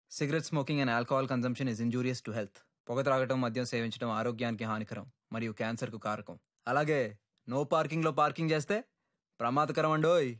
Cigarette smoking and alcohol consumption is injurious to health పొగ త్రాగటం మద్యం సేవించడం ఆరోగ్యానికి హానికరం మరియు క్యాన్సర్కు కారకం అలాగే నో పార్కింగ్లో పార్కింగ్ చేస్తే ప్రమాదకరం అండోయ్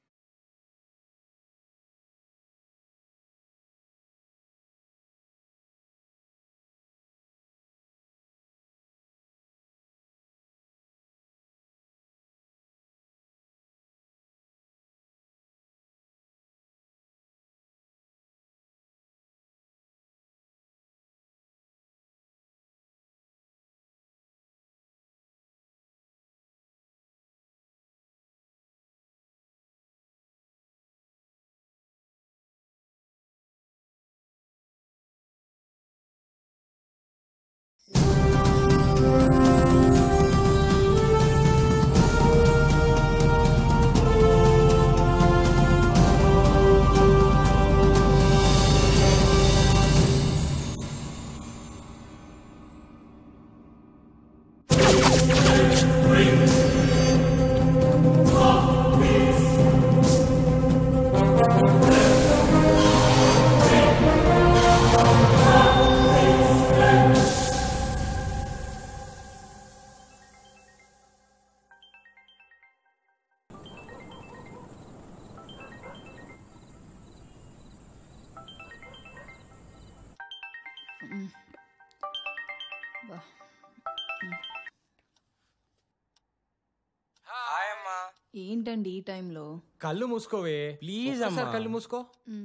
హాయ్ అమ్మా ఏంటండి ఈ టైంలో కళ్ళు మూసుకోవే ప్లీజ్ అమ్మా కళ్ళు మూసుకో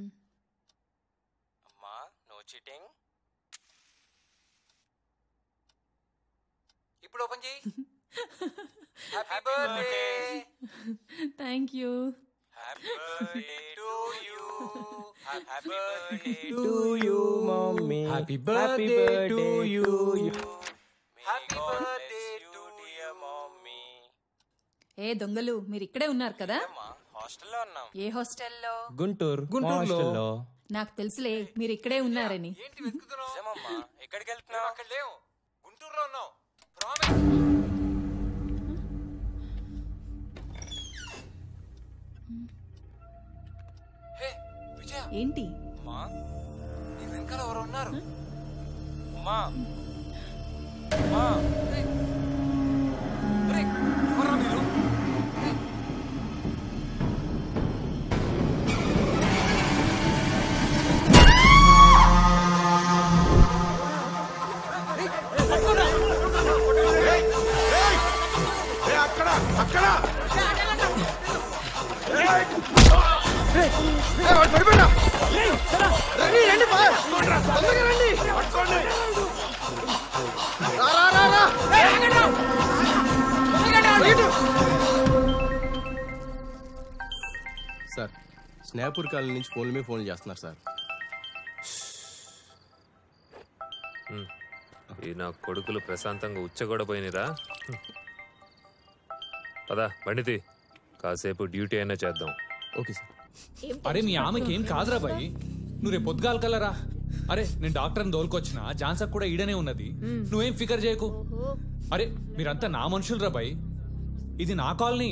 అమ్మా నో చీటింగ్ ఇప్పుడు ఓపెన్ చేయి happy birthday thank you happy birthday to you happy birthday to you mummy happy birthday to you happy birthday to dear mummy ఏ దొంగలు మీరు ఇక్కడే ఉన్నారు కదా అమ్మా హాస్టల్లో ఉన్నాం ఏ హాస్టల్లో గుంటూరు గుంటూరులో. హాస్టల్లో. నాకు తెలుసులే మీరు ఇక్కడే ఉన్నారని ఏంటి వెతుకుతున్నావు నిజమమ్మా ఎక్కడికి వెళ్తున్నావు అక్కడ లేవు గుంటూరులో ఉన్నావు ప్రామిస్ హే విజయ ఏంటి అమ్మా నీ వెనకాల ఎవరు ఉన్నారు అమ్మా అమ్మా రేయ్. రేయ్, ఎవర్రా మీరు రేయ్. సార్ స్నేహపూర్ కాలనీ నుంచి ఫోన్ల మీద ఫోన్ చేస్తున్నారు సార్ ఈ నా కొడుకులు ప్రశాంతంగా ఉచ్చగొడపోయినరా పదా బండితి కాసేపు డ్యూటీ అయినా చేద్దాం ఓకే సార్ అరే మీ ఆమెకి ఏం కాదురా బాయ్ నువ్వు రేపు పొద్దుగాల కలరా అరే నేను డాక్టర్ని దోలుకొచ్చిన జాన్సక్ కూడా ఈడనే ఉన్నది నువ్వేం ఫికర్ చేయకు అరే మీరంతా నా మనుషులరా బాయ్ ఇది నా కాలనీ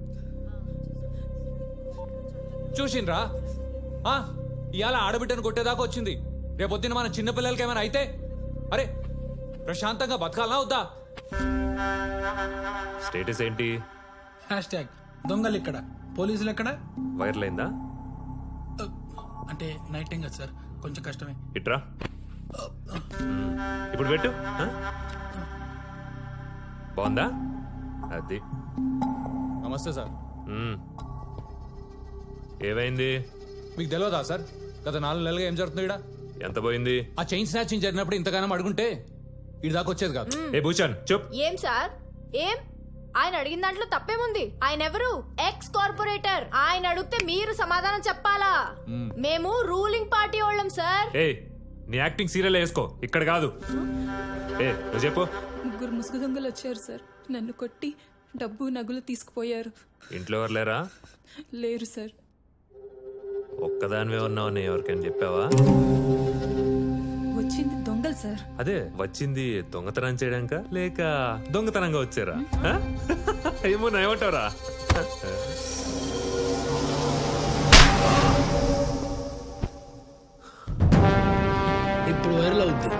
చూసిండ్రా ఆ, ఇవాళ ఆడబిడ్డను కొట్టేదాకా వచ్చింది రేపొద్దున మన చిన్నపిల్లలకి ఏమైనా అయితే అరే ప్రశాంతంగా బతకాలనా వద్దా స్టేటస్ ఏంటి హ్యాష్ ట్యాగ్ దొంగలు ఇక్కడ పోలీసులు ఎక్కడ వైరల్ అయిందా అ, అంటే నైట్ టైం కదా సార్ కొంచెం కష్టమే ఇట్రా మ్మ్. ఇప్పుడు పెట్టు ఆ? బాగుందా అది నమస్తే సార్ మ్మ్. ఏమైంది మీకు తెలియదా సార్ గత నాలుగు నెలలుగా ఏం జరుగుతుంది ఇక్కడ ఎంత పోయింది ఆ చైన్ స్నాచింగ్ జరిగినప్పుడు ఇంతగానం అడుగుంటే ఇటు దాకా వచ్చేది కాదు ఏ భూషణ్ చెప్ ఏం సార్ ఏం ఆయన అడిగిన దాంట్లో తప్పేముంది ఆయన ఎవరు ఎక్స్ కార్పొరేటర్ ఆయన అడిగితే మీరు సమాధానం చెప్పాలా మేము రూలింగ్ పార్టీ వాళ్ళం సార్ ఏ నీ యాక్టింగ్ సీరియల్ వేసుకో ఇక్కడ కాదు ఏ నువ్వు చెప్పు ముగ్గురు ముసుగు దొంగలు వచ్చారు సార్ నన్ను కొట్టి డబ్బు నగులు తీసుకుపోయారు ఇంట్లో ఎవరు లేరా లేరు సార్ ఒక్కదానివే ఉన్నావు నేను ఎవరికైనా చెప్పావా వచ్చింది దొంగలు సార్ అదే వచ్చింది దొంగతనం చేయడానిక లేక దొంగతనంగా వచ్చారా ఆ? ఏమో నా ఏమంటారా అవుద్ది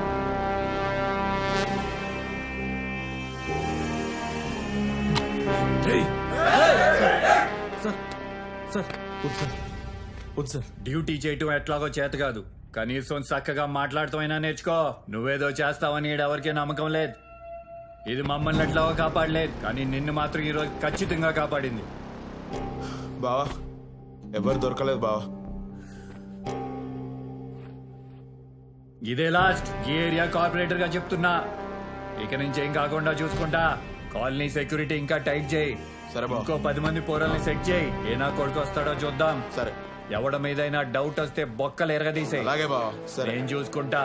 డ్యూటీ చేయటం ఎట్లాగో చేత కాదు కనీసం చక్కగా మాట్లాడటమైనా నేర్చుకో నువ్వేదో చేస్తావని ఈడ ఎవరికీ నమ్మకం లేదు ఇది మమ్మల్ని ఎట్లాగో కాపాడలేదు కానీ నిన్ను మాత్రం ఈరోజు ఖచ్చితంగా కాపాడింది బావా ఎవరు దొరకలేదు బావా ఇదే లాస్ట్ ఈ ఏరియా కార్పొరేటర్ గా చెప్తున్నా ఇక నుంచి ఏం కాకుండా చూసుకుంటా కాలనీ సెక్యూరిటీ ఇంకా టైట్ చేయి సరే బావ. ఇంకో పది మంది పోరల్ని సెట్ చేయి ఏ నా కొడుకు వస్తాడో చూద్దాం సరే ఎవడ మీదైనా డౌట్ వస్తే బొక్కలు ఎరగదీసే అలాగే బావా సరే నేను చూసుకుంటా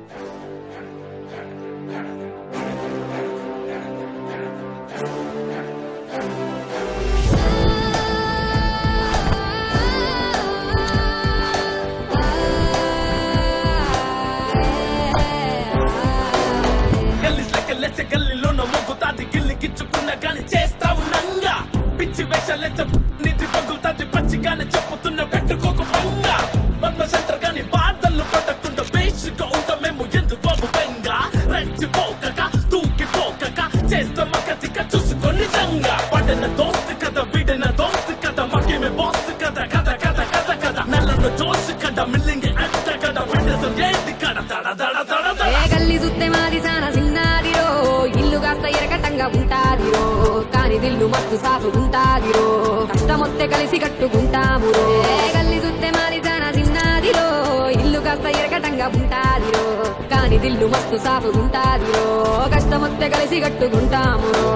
గల్లి లెక్కలెచ్చ గల్లీలో మొగ్గుతాది గిల్లి గిచ్చుకున్న గాని చేస్తావు నంగా పిచ్చి వేషాలెచ్చ నిధి పగులుతాది పచ్చిగానే చెప్పుతున్న పెట్టుకోక పంగా మన్మ సెంటర్ గాని బాధలు పడకుండా బేసిగా ఉంటా మేము ఎందుకు బాబు బెంగ రెచ్చిపోకక తూకిపోకక చేస్తాం కతిక చూసుకొని దంగా పడిన దోస్తు కదా విడిన దోస్తు కదా మాకేమే బోస్తు కదా కదా కదా కదా కదా నల్లలో జోష్ కదా మిల్లింగి అంట కదా విండసం ఏంటి కదా దడ దడ దడ దడ ఏ గల్లి సుత్తే మాది సాన సిన్నాదిరో ఇల్లు కాస్త ఎరకటంగా ఉంటాదిరో కాని దిల్లు మస్తు సాఫు ఉంటాదిరో కష్టమొత్తే కలిసి కట్టుకుంటామురో ఏ గల్లి సుత్తే మాది సాన సిన్నాదిరో ఇల్లు కాస్త ఎరకటంగా ఉంటాదిరో కాని దిల్లు మస్తు సాఫు ఉంటాదిరో కష్టమొత్తే కలిసి కట్టుకుంటామురో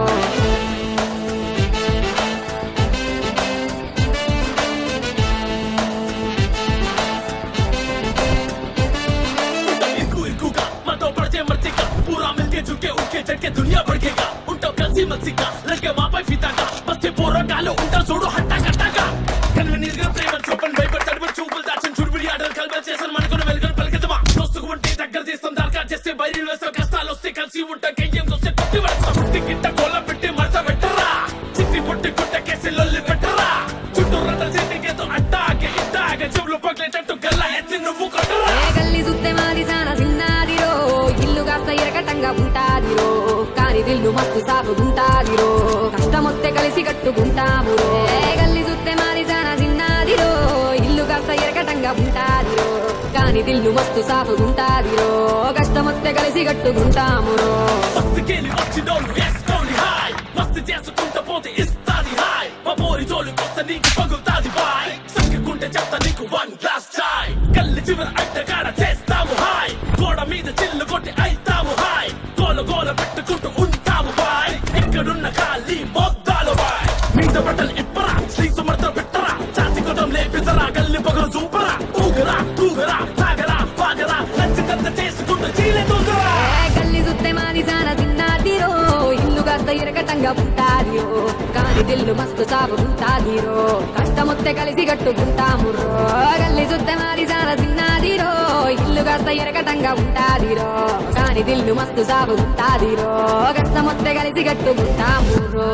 इनको इनको का मतो पड़ते मरते का पूरा मिलके झुके उठके चढ़के दुनिया भड़केगा उल्टा कसी मस्सी का लगे मापा फीता का बस्ते पोरा कालो उल्टा छोड़ो हट्टा कट्टा का కన్ను నీరుగా ప్రేమ చూపని భయపడి తడుపుడు చూపులు దాచిన చుడుబుడి ఆటలు కలబలు చేసిన మనకున్న వెలుగును పలికిద్దామా దోస్తుకు ఉంటే దగ్గర చేస్తాం దాకా చేస్తే బయలు వేస్తాం కష్టాలు వస్తే కలిసి ఉంటాం కయ్యం వస్తే కొట్టి పెడతాం పుట్టి గిట్ట కోల పెట్టి మడత పెట్టరా చిట్టి పుట్టి గుట్ట కేసి లొల్లి పెట్టరా చుట్టూ రథ చేతికేతో అట్టాగే ఇట్టాగే చెవులు పగిలేటట్టు గల్లా ఎత్తి నువ్వు కొట్టరా ఏ గల్లి సుత్తే మాది సాన సిన్నాదిరో ఇల్లు కాస్త ఎరకటంగా ఉంటాదిరో కాని దిల్లు మస్తు సాఫు ఉంటాదిరో కష్టమొత్తే కలిసి కట్టుకుంటామురో ఏ గల్లి సుత్తే మాది సాన సిన్నాదిరో ఇల్లు కాస్త ఎరకటంగా ఉంటాదిరో కాని దిల్లు మస్తు సాఫు ఉంటాదిరో కష్టమొత్తే కలిసి కట్టుకుంటామురో మస్తుకెళ్ళి వచ్చినోళ్ళు వేసుకోండి హాయ్ మస్తు చేసుకుంటా పోతే ఇస్తాది హాయ్ మా పోరి జోలు కొత్త నీకు పగులుతాది బాయ్ సక్కుకుంటే చెప్తా నీకు వన్ గ్లాస్ చాయ్ కల్లి చివర అడ్డగాడ చేస్తాము హాయ్ గోడ మీద చిల్లు కొట్టి అయితాము హాయ్ గోల గోల పెట్టుకుంటూ ఉంటాము బాయ్ ఎక్కడున్న ఖాళీ మొద్దాలు బాయ్ మీద బట్టలు ఇప్పరా స్లీవ్స్ మడత పెట్టరా చాచి కొట్టం లేపిసరా గల్లి పగలు చూపరా ఊగరా తూగరా తాగరా పాగరా నచ్చినంత చేసుకుంటూ చీలే తూగరా ఏ గల్లి సుత్తే మాది సాన సిన్నాదిరో ఇల్లు కాస్త ఎరకటంగా ఉంటాదిరో కాని దిల్లు మస్తు సాగు ఉంటాదిరో కష్టమొత్తే కలిసి కట్టుకుంటామురో గల్లి సుత్తే మాది సాన సిన్నాదిరో ఇల్లు కాస్త ఎరకటంగా ఉంటాదిరో కాని దిల్లు మస్తు సాగు ఉంటాదిరో కష్టమొత్తే కలిసి కట్టుకుంటామురో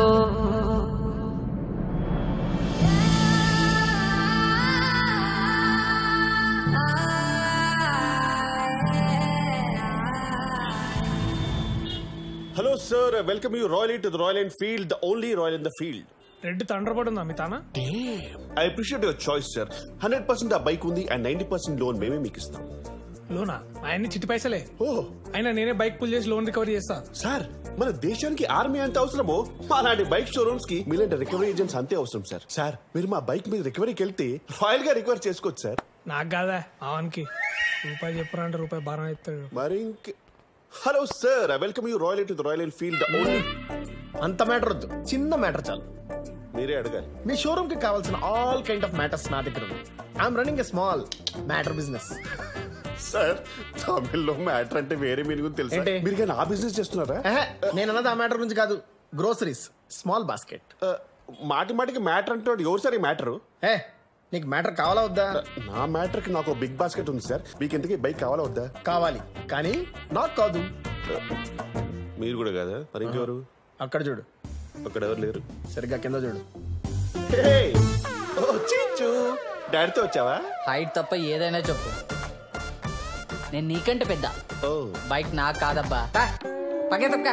hello sir welcome you royal to the royal Enfield the only royal in the field red తండ్ర పడుందా మీ తానా I appreciate your choice sir hundred percent ఆ బైక్ ఉంది అండ్ నైన్టీ పర్సెంట్ లోన్ మేమే మీకు ఇస్తాం లోనా ఆయన్ని చిట్టి పైసలే ఓ అయినా నేనే బైక్ పుల్ చేసి లోన్ రికవరీ చేస్తా సార్ మన దేశానికి ఆర్మీ ఎంత అవసరమో అలాంటి బైక్ షోరూమ్స్ కి మీలాంటి రికవరీ ఏజెంట్స్ అంతే అవసరం సార్ సార్ మీరు మా బైక్ మీద రికవరీకి వెళ్తే రాయల్ గా రికవర్ చేసుకోవచ్చు సార్ నాకు కాదా ఆవన్కి రూపాయి చెప్పరా అంటే రూపాయి బాగా ఇస్తాడు మరి ఇంక hello sir I welcome you royal to the royal Enfield the only అంత మ్యాటర్ వద్దు చిన్న మ్యాటర్ చాలు మీరే అడగాలి మీ షోరూమ్ కి కావాల్సిన ఆల్ కైండ్ ఆఫ్ మ్యాటర్స్ నా దగ్గర ఉంది I'm running a small matter business sir తమిళ్లో మ్యాటర్ అంటే వేరే మీనింగ్ తెలుసా ఏంటి? మీరు కానీ ఆ బిజినెస్ చేస్తున్నారా నేను అన్నది ఆ మ్యాటర్ గురించి కాదు గ్రోసరీస్ స్మాల్ బాస్కెట్ మాటి మాటికి మ్యాటర్ అంటాడు ఎవరు సార్ ఈ మ్యాటర్ ఏ నీకు మ్యాటర్ కావాలా వద్దా నా మ్యాటర్ కి నాకు బిగ్ బాస్కెట్ ఉంది సార్ మీకు ఇంతకీ బైక్ కావాలా వద్దా కావాలి కానీ నాకు కాదు మీరు కూడా కదా మరి ఇంకెవరు అక్కడ చూడు అక్కడ ఎవరు లేరు సరిగ్గా కింద చూడు హే! ఓ, చిచ్చు డాడీతో వచ్చావా హైట్ తప్ప ఏదైనా చెప్పు నేను నీకంటే పెద్ద ఓ బైక్ నాకు కాదబ్బా పా, పక్కే తప్పకా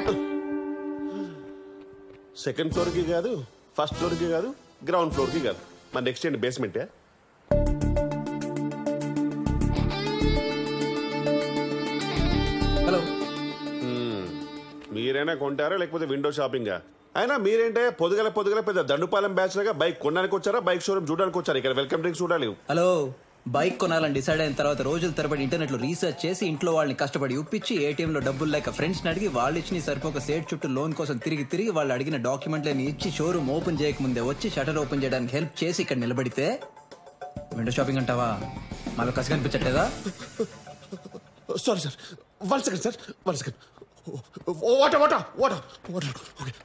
సెకండ్ ఫ్లోర్ కి కాదు ఫస్ట్ ఫ్లోర్ కి కాదు గ్రౌండ్ ఫ్లోర్ కి కాదు మన నెక్స్ట్ ఏంటి బేస్మెంట్ హలో మీరైనా కొంటారా లేకపోతే విండో షాపింగా అయినా మీరేంటే పొద్దుగల పొద్దుగల పెద్ద దండుపాలెం బ్యాచ్ లాగా బైక్ కొనడానికి వచ్చారా బైక్ షోరూమ్ చూడడానికి వచ్చారా ఇక్కడ వెల్కమ్ డ్రింక్ చూడాలి హలో బైక్ కొనాలని డిసైడ్ అయిన తర్వాత రోజుల తరబడి ఇంటర్నెట్ లో రీసెర్చ్ చేసి ఇంట్లో వాళ్ళని కష్టపడి ఉప్పించి ATM లో డబ్బులు లేక ఫ్రెండ్స్ అడిగి వాళ్ళు ఇచ్చిన సరిపోక సేట్ చుట్టూ లోన్ కోసం తిరిగి తిరిగి వాళ్ళు అడిగిన డాక్యుమెంట్లని ఇచ్చి షోరూమ్ ఓపెన్ చేయకముందే వచ్చి షటర్ ఓపెన్ చేయడానికి హెల్ప్ చేసి ఇక్కడ నిలబడితే విండో షాపింగ్ అంటావా మళ్ళీ కసి కనిపించట్లేదా sorry sir one second sir one second water water water water okay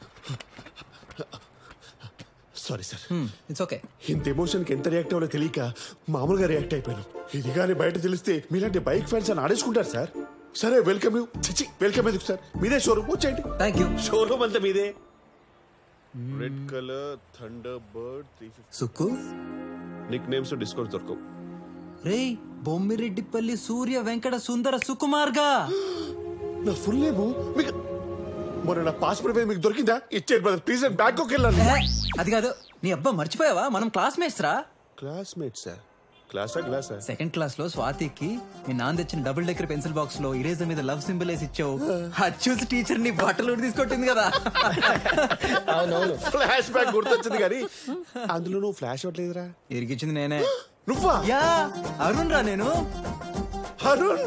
sorry sir it's okay ఇంత ఎమోషన్ కి ఎంత రియాక్ట్ అవ్వాలో తెలియక మామూలుగా రియాక్ట్ అయిపోయాను ఇది కానీ బయట తెలిస్తే మీలాంటి బైక్ ఫ్యాన్స్ అని ఆడేసుకుంటారు సార్ సరే వెల్కమ్ యూ చిచి వెల్కమ్ ఎందుకు సార్ మీదే షోరూమ్ వచ్చేయండి థ్యాంక్ యూ షోరూమ్ అంతా మీదే red colour Thunderbird three సుక్కు నిక్ నేమ్స్ డిస్కౌంట్ దొరకవు రేయ్ బొమ్మిరెడ్డిపల్లి సూర్య వెంకట సుందర సుకుమార్గా నా ఫుల్ నేమ్ మీకు మొన్న నా పాస్పోర్ట్ మీద మీకు దొరికిందా ఇచ్చేది బ్రదర్ ప్లీజ్ నేను బ్యాంకాక్ వెళ్ళాను ఏ, అది కాదు నీ అబ్బా మర్చిపోయావా మనం క్లాస్మేట్స్ రా క్లాస్మేట్ సార్ క్లాసా క్లాసా సెకండ్ క్లాస్ లో స్వాతికి మీ నాన్న తెచ్చిన డబుల్ డెక్కర్ పెన్సిల్ బాక్స్ లో ఇరేజర్ మీద లవ్ సింబల్ వేసి ఇచ్చావు అది చూసి టీచర్ నీ బట్టలు ఉడి తీసుకొట్టింది కదా అవునవును ఫ్లాష్ బ్యాక్ గుర్తొచ్చింది కానీ అందులో నువ్వు ఫ్లాష్ అవ్వట్లేదురా ఇరికిచ్చింది నేనే నువ్వా యా అరుణ్ రా నేను అరుణ్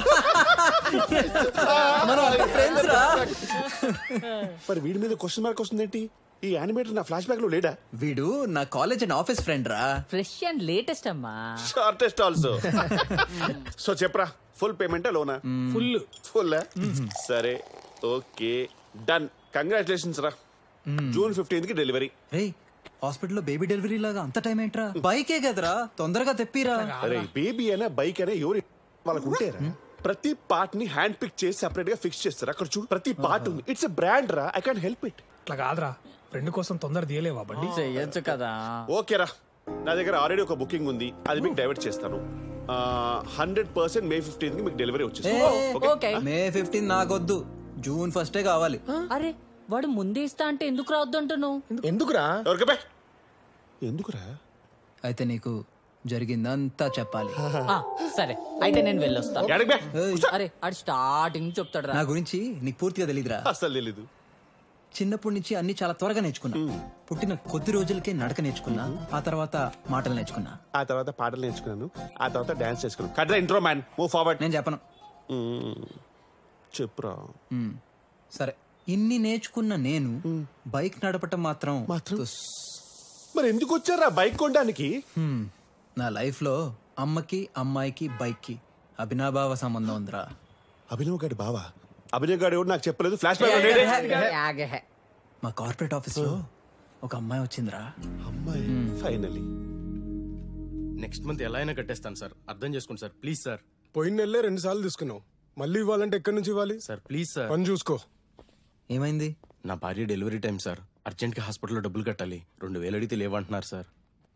మనం అంత ఫ్రెండ్స్ రా మరి వీడి మీద క్వశ్చన్ మార్క్ వస్తుందేంటి ఈ యానిమేటర్ నా ఫ్లాష్ బ్యాక్ లో లేడా వీడు నా కాలేజ్ అండ్ ఆఫీస్ ఫ్రెండ్ రా ఫ్రెష్ అండ్ లేటెస్ట్ అమ్మా షార్టెస్ట్ ఆల్సో సో చెప్పరా ఫుల్ పేమెంట్ లోనా ఫుల్ ఫుల్ సరే ఓకే డన్ కంగ్రాచులేషన్స్ రా జూన్ ఫిఫ్టీన్త్ కి డెలివరీ రేయ్ హాస్పిటల్లో బేబీ డెలివరీ లాగా అంత టైం ఏంట్రా బైకే కదరా తొందరగా తెప్పిరా అరే బేబీ అయినా బైక్ అయినా ఎవరు వాళ్ళకు ఉంటారా ప్రతి పార్ట్ ని హ్యాండ్ పిక్ చేసి సెపరేట్ గా ఫిక్స్ చేస్తారు అక్కడ చూడు ప్రతి పార్ట్ ఉంది ఇట్స్ ఎ బ్రాండ్ రా ఐ కాన్ హెల్ప్ ఇట్ అట్లా కాదురా ఫ్రెండ్ కోసం తొందర తీయలేవా బండి చెయ్యొచ్చు కదా ఓకే రా నా దగ్గర ఆల్రెడీ ఒక బుకింగ్ ఉంది అది మీకు డైవర్ట్ చేస్తాను హండ్రెడ్ పర్సెంట్ మే ఫిఫ్టీన్ కి మీకు డెలివరీ వచ్చేస్తుంది ఓకే మే ఫిఫ్టీన్ నాకొద్దు జూన్ ఫస్టే కావాలి అరే వాడు ముందే ఇస్తా అంటే ఎందుకు రావద్దు అంటున్నావు ఎందుకురా ఎవరికబే ఎందుకురా అయితే నీకు జరిగిందంతా చెప్పాలి ఆ, సరే అయితే నేను వెళ్ళొస్తా ఎడకి బే? ఏయ్, అరే ఆడు స్టార్టింగ్ చెప్తాడు రా నా గురించి నీకు పూర్తిగా తెలీదురా అసలు తెలీదు చిన్నప్పటి నుంచి అన్ని చాలా త్వరగా నేర్చుకున్నా పుట్టిన కొద్ది రోజులకే నడక నేర్చుకున్నా ఆ తర్వాత మాటలు నేర్చుకున్నా ఆ తర్వాత పాటలు నేర్చుకున్నాను ఆ తర్వాత డాన్స్ చేసుకున్నాను కట్రా ఇంట్రో మ్యాన్ మూవ్ ఫార్వర్డ్ నేను చెప్పను చెప్పురా మ్మ్. సరే ఇన్ని నేర్చుకున్న నేను బైక్ నడపటం మాత్రం తుస్. మరి ఎందుకు వచ్చారా బైక్ కొనడానికి హ్మ్. నా లైఫ్ లో అమ్మకి అమ్మాయికి బైక్ కి అభినాభావ సంబంధం ఉందిరా అభినవ్ గారి బావా అభినవ్ గారు ఎవరు నాకు చెప్పలేదు ఫ్లాష్ బ్యాక్ ఆగే హే. మా కార్పొరేట్ ఆఫీస్ లో ఒక అమ్మాయి వచ్చిందిరా అమ్మాయి ఫైనలీ నెక్స్ట్ మంత్ ఎలా అయినా కట్టేస్తాను సార్ అర్థం చేసుకోండి సార్ ప్లీజ్ సార్ పోయిన నెలలే రెండు సార్లు తీసుకున్నావు మళ్ళీ ఇవ్వాలంటే ఎక్కడి నుంచి ఇవ్వాలి సార్ ప్లీజ్ సార్ పని చూసుకో ఏమైంది నా భార్య డెలివరీ టైం సార్ అర్జెంట్ గా హాస్పిటల్లో డబ్బులు కట్టాలి రెండు వేలు అడిగితే లేవంటున్నారు సార్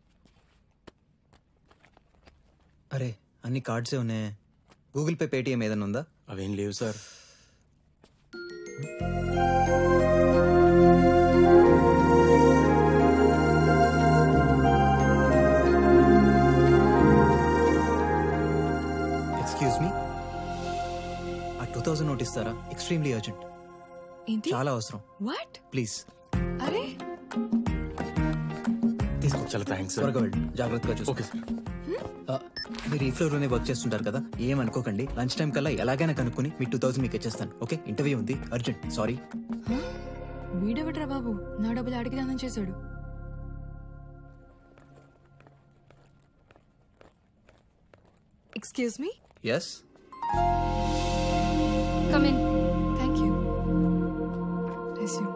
అరే అన్ని కార్డ్సే ఉన్నాయి గూగుల్ పే పేటిఎం ఏదైనా ఉందా అవేం లేవు సార్ ఎక్స్క్యూజ్ మీ ఆ టూ థౌసండ్ నోట్ ఇస్తారా ఎక్స్ట్రీమ్లీ అర్జెంట్ ఏంటి చాలా అవసరం వాట్ ప్లీజ్ అరే తీసుకో చాలా థ్యాంక్స్ సార్ త్వరగా వెళ్ళి జాగ్రత్తగా చూసుకో ఓకే సార్ ఆ, మీరు ఈ ఫ్లోర్ లోనే వర్క్ చేస్తుంటారు కదా ఏమనుకోకండి లంచ్ టైం కల్లా ఎలాగైనా కనుక్కుని మీ టూ థౌసండ్ మీకు ఇచ్చేస్తాను ఓకే ఇంటర్వ్యూ ఉంది అర్జెంట్ సారీ వీడెవట్రా బాబు నా డబ్బులు అడిగిదానం చేశాడు excuse me yes come in thank you resume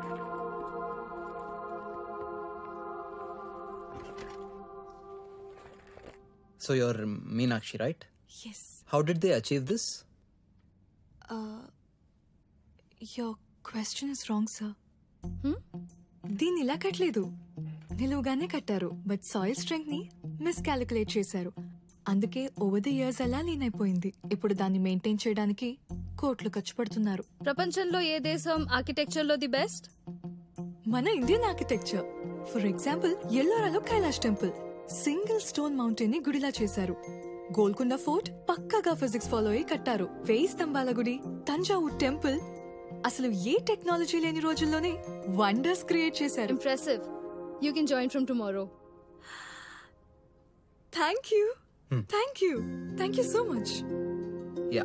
so your Meenakshi right yes how did they achieve this your question is wrong sir దీన్ని ఇలా కట్టలేదు నిలువుగానే కట్టారు బట్ సాయిల్ స్ట్రెంగ్త్ ని మిస్ క్యాలిక్యులేట్ చేశారు అందుకే ఓవర్ ది ఇయర్స్ అలా లీనైపోయింది ఇప్పుడు దాన్ని మెయింటైన్ చేయడానికి కోట్లు ఖర్చు పెడుతున్నారు ప్రపంచంలో ఏ దేశం ఆర్కిటెక్చర్ లో ది బెస్ట్ మన ఇండియన్ ఆర్కిటెక్చర్ ఫర్ ఎగ్జాంపుల్ ఎల్లోరాలో Kailash temple single stone mountain ని గుడిలా చేశారు గోల్కొండ ఫోర్ట్ పక్కాగా ఫిజిక్స్ ఫాలో అయి కట్టారు వేయి స్తంభాల గుడి తంజావూర్ టెంపుల్ అసలు ఏ టెక్నాలజీ లేని రోజుల్లోనే వండర్స్ క్రియేట్ చేశారు impressive you can join from tomorrow thank you thank you thank you so much యా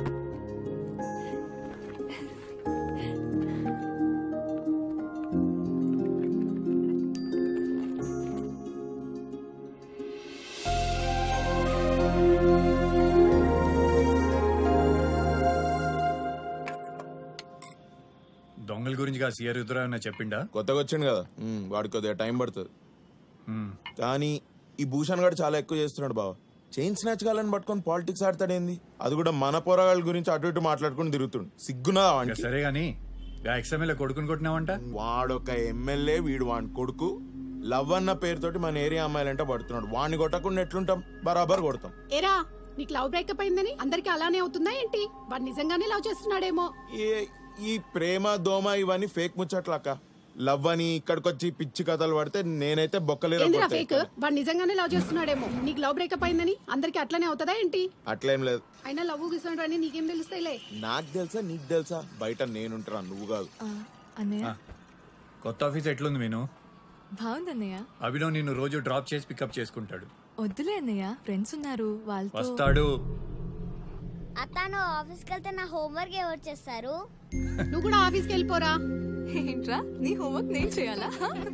దొంగల గురించి కాదు సీఆర్ రుద్ర చెప్పిండా కొత్తగా వచ్చిండు కదా ఉమ్, వాడికి కొద్దిగా టైం పడుతుంది కానీ ఈ భూషణ్ గారు చాలా ఎక్కువ చేస్తున్నాడు బావ చైన్ స్నాచ్ గాలని పట్టుకొని పాలిటిక్స్ ఆడతాడేంది అది కూడా మన పోరాగాళ్ళ గురించి అటు ఇటు మాట్లాడుకుని తిరుగుతుండు సిగ్గునా ఇక సరే గాని ఎక్స్ఎంఎల్ఏ కొడుకుని కొట్టినావంట వాడొక ఎమ్మెల్యే వీడు వాడి కొడుకు లవ్ అన్న పేరుతోటి మన ఏరియా అమ్మాయిలంటే పడుతున్నాడు వాడిని కొట్టకుండా ఎట్లుంటాం బరాబర్ కొడతాం ఏరా నీకు లవ్ బ్రేకప్ అయిందని అందరికి అలానే అవుతుందా ఏంటి వాడు నిజంగానే లవ్ చేస్తున్నాడేమో ఏ- ఈ ప్రేమ దోమ ఇవన్నీ ఫేక్ ముచ్చట్లక్క లవ్ అని ఇక్కడికి వచ్చి పిచ్చి కథలు పడితే నేనైతే బొక్కలేరా ఏందిరా ఫేక్ వాడు నిజంగానే లవ్ చేస్తున్నాడేమో నీకు లవ్ బ్రేకప్ అయిందని అందరికి అట్లానే అవుతుందా ఏంటి అట్లేం లేదు అయినా లవ్ గిస్తున్నాడు నీకేం తెలుస్తాయిలే నాకు తెలుసా నీకు తెలుసా బయట నేనుంటారా నువ్వు కాదు అన్నయ్య కొత్త ఆఫీస్ ఎట్లుంది మీను బాగుంది అన్నయ్య అభినవ్ నిన్ను రోజు డ్రాప్ చేసి పికప్ చేసుకుంటాడు వద్దులే అన్నయ్య ఫ్రెండ్స్ ఉన్నారు వాళ్ళతో వస్తాడు అతను ఆఫీస్కి వెళ్తే నా హోంవర్క్ ఎవరు చేస్తారు నువ్వు కూడా ఆఫీస్కి వెళ్ళిపోరా ఏంట్రా నీ హోంవర్క్ నేను చేయాలా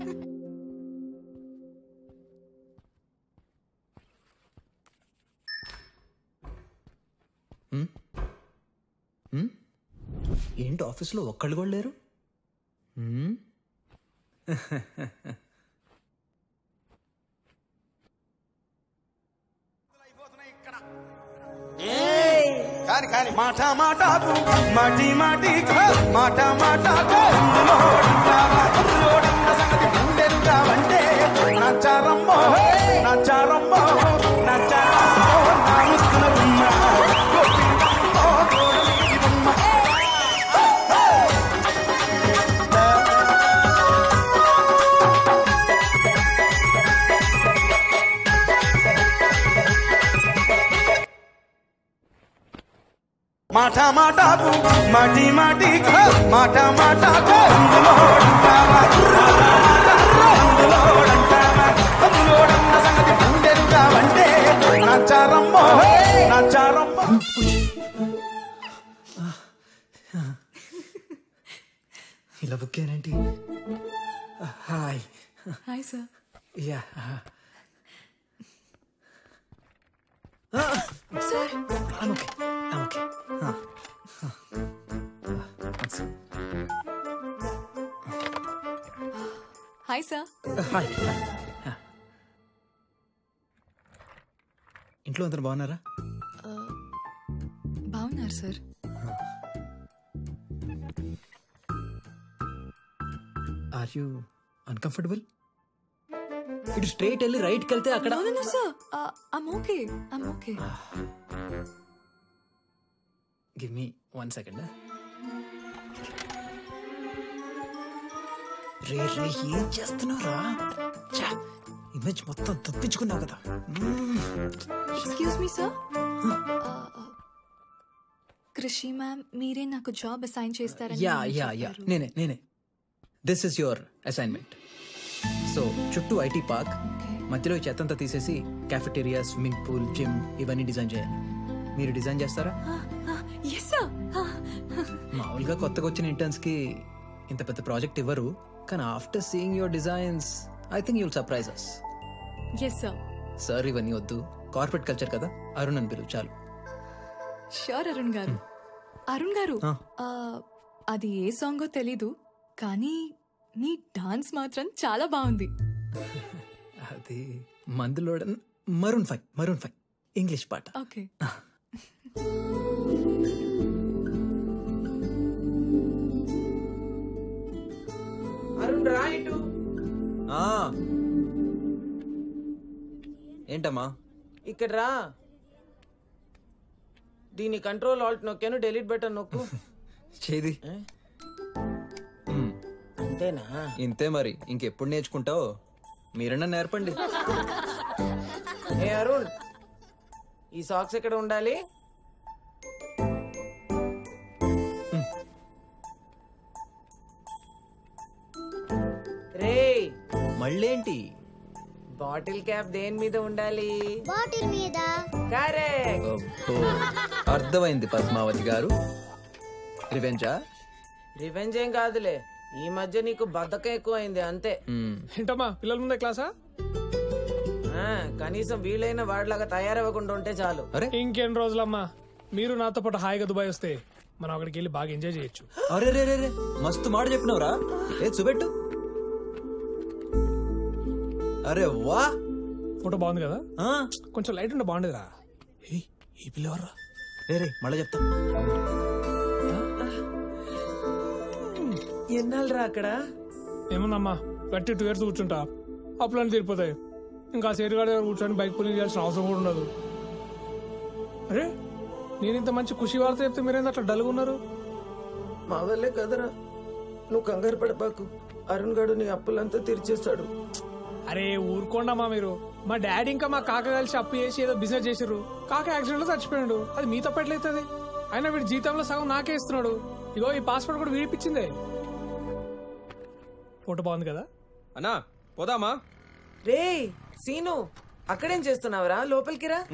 హ్మ్? ఏంటి ఆఫీస్లో ఒక్కళ్ళు కూడా లేరు హ్మ్? కాని కాని మాట మాటకు మాటి మాటి మాట మాటకు సంగతి నచ్చారమ్మో నచ్చారమ్మో నచ్చారమ్మో నా ముక్కున బొమ్మ గోపిల్లమ్మో గోడలికి బొమ్మ మాట మాటకు మాటి మాటి మాట మాటకు అందులోడంటావా సంగతి గుండెరుగావంటే నచ్చారమ్మో నచ్చారమ్మో ఇలా బుక్ అయ్యానేంటి hi hi sir yeah sir okay okay hi sir hi ఇంట్లో అందరు బాగున్నారా బాగున్నారు సార్ ఆర్ యూ అన్కంఫర్టబుల్ ఇటు స్ట్రైట్ వెళ్ళి రైట్కి వెళ్తే అక్కడ No, no, no, sir. Uh, I'm okay. I'm okay. Give me one second రే రే ఏం చేస్తున్నావురా ఇమేజ్ మొత్తం తప్పించుకున్నావు కదా excuse me sir Krishi ma'am మీరే నాకు జాబ్ అసైన్ చేస్తారని యా నేను యా యా చెప్పారు. నేనే నేనే this is your assignment so చుట్టూ ఐటీ పార్క్ మధ్యలో ఈ చెత్తంతా తీసేసి క్యాఫెటేరియా స్విమ్మింగ్ పూల్ జిమ్ ఇవన్నీ డిజైన్ చేయాలి మీరు డిజైన్ చేస్తారా ఎస్ సార్ మామూలుగా కొత్తగా వచ్చిన ఇంటర్న్స్ కి ఇంత పెద్ద ప్రాజెక్ట్ ఇవ్వరు కానీ after seeing your designs I think you'll surprise us yes sir sir ఇవన్నీ వద్దు కార్పొరేట్ కల్చర్ కదా అరుణ్ అని పిలువు చాలు షూర్ అరుణ్ గారు అరుణ్ గారు ఆ. ఆ, అది ఏ సాంగో తెలీదు కానీ మీ డాన్స్ మాత్రం చాలా బాగుంది అది మందులో maroon five maroon five English పాట ఓకే అరుణ్ రా ఇటు ఆ. ఏంటమ్మా ఇక్కడ రా దీని కంట్రోల్ ఆల్ట్ నొక్కాను డెలీట్ బటన్ నొక్కు చేది అంతేనా ఇంతే మరి ఇంకెప్పుడు నేర్చుకుంటావు మీరన్నా నేర్పండి ఏ అరుణ్ ఈ సాక్స్ ఎక్కడ ఉండాలి రే మళ్ళేంటి బాటిల్ క్యాప్ దేని మీద ఉండాలి బాటిల్ మీద కరెక్ట్ అబ్బో, అర్థమైంది పద్మావతి గారు రివెంజా రివెంజ్ ఏం కాదులే ఈ మధ్య నీకు బద్ధకం ఎక్కువైంది అంతే ఏంటమ్మా పిల్లల ముందే క్లాసా ఆ, కనీసం వీలైన వాడిలాగా తయారవ్వకుండా ఉంటే చాలు ఇంకెన్ని రోజులమ్మా మీరు నాతో పాటు హాయిగా దుబాయ్ వస్తే మనం అక్కడికి వెళ్ళి బాగా ఎంజాయ్ చేయొచ్చు అరే రే రే రే మస్తు మాట చెప్పినవురా ఏ చూపెట్టు అరే వా ఫోటో బాగుంది కదా కొంచెం లైట్ ఉంటే బాగుండేదిరా ఏయ్, ఈ పిల్ల ఎవర్రా రే రే మళ్ళీ చెప్తా ఎన్నాళ్ళరా అక్కడ ఏముందమ్మా గట్టి టూ ఇయర్స్ కూర్చుంటా అప్పులన్నీ తీరిపోతాయి ఇంకా సేటు గారి దగ్గర కూర్చొని బైక్ పూలింగ్ చేయాల్సిన అవసరం కూడా ఉండదు అరే నేను ఇంత మంచి ఖుషి వార్త చెప్తే మీరేంది అట్లా డల్గా ఉన్నారు మా వల్లే కదరా నువ్వు కంగారు పడపాకు అరుణ్ గడు నీ అప్పులంతా తీర్చేస్తాడు అరే ఊరుకోండమ్మా మీరు మా డాడీ ఇంకా మా కాక కలిసి అప్పు చేసి ఏదో బిజినెస్ చేసిర్రు కాక యాక్సిడెంట్ లో చచ్చిపోయాడు అది మీ తప్ప ఎట్లయితుంది అయినా వీడి జీతంలో సగం నాకే ఇస్తున్నాడు ఇగో ఈ పాస్పోర్ట్ కూడా వీడిపించిందే ఫోటో బాగుంది కదా అన్నా పోదామా రే సీను అక్కడేం చేస్తున్నావురా లోపలికి రా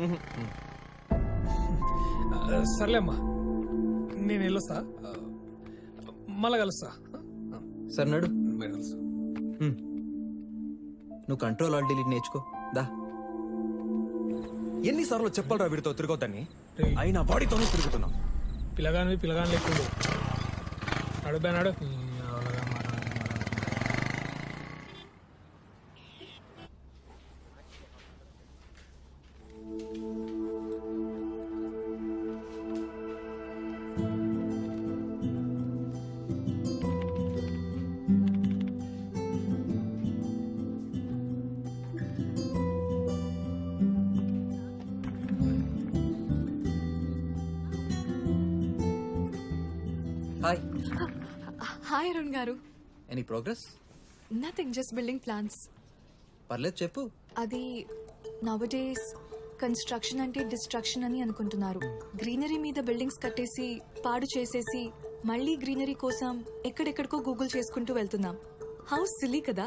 ఆ, సర్లేమ్మా నేను వెళ్ళొస్తా ఆ, మళ్ళా కలుస్తా సరే నడు బయట కలుస్తా హ్మ్. నువ్వు కంట్రోల్ ఆల్ డిలీట్ నేర్చుకో దా ఎన్నిసార్లు చెప్పాలరా వీడితో తిరగొద్దని అయినా వాడితోనే తిరుగుతున్నాం పిల్లగాని పిల్లగాని లేకుండా నడుబే నడు hi hi Arun garu any progress nothing just building plans పర్లేదు చెప్పు అది నవడేస్ కన్స్ట్రక్షన్ అంటే డిస్ట్రక్షన్ అని అనుకుంటున్నారు గ్రీనరీ మీద బిల్డింగ్స్ కట్టేసి పాడు చేసేసి మళ్ళీ గ్రీనరీ కోసం ఎక్కడెక్కడికో గూగుల్ చేసుకుంటూ వెళ్తున్నాం హౌస్ సిల్లీ కదా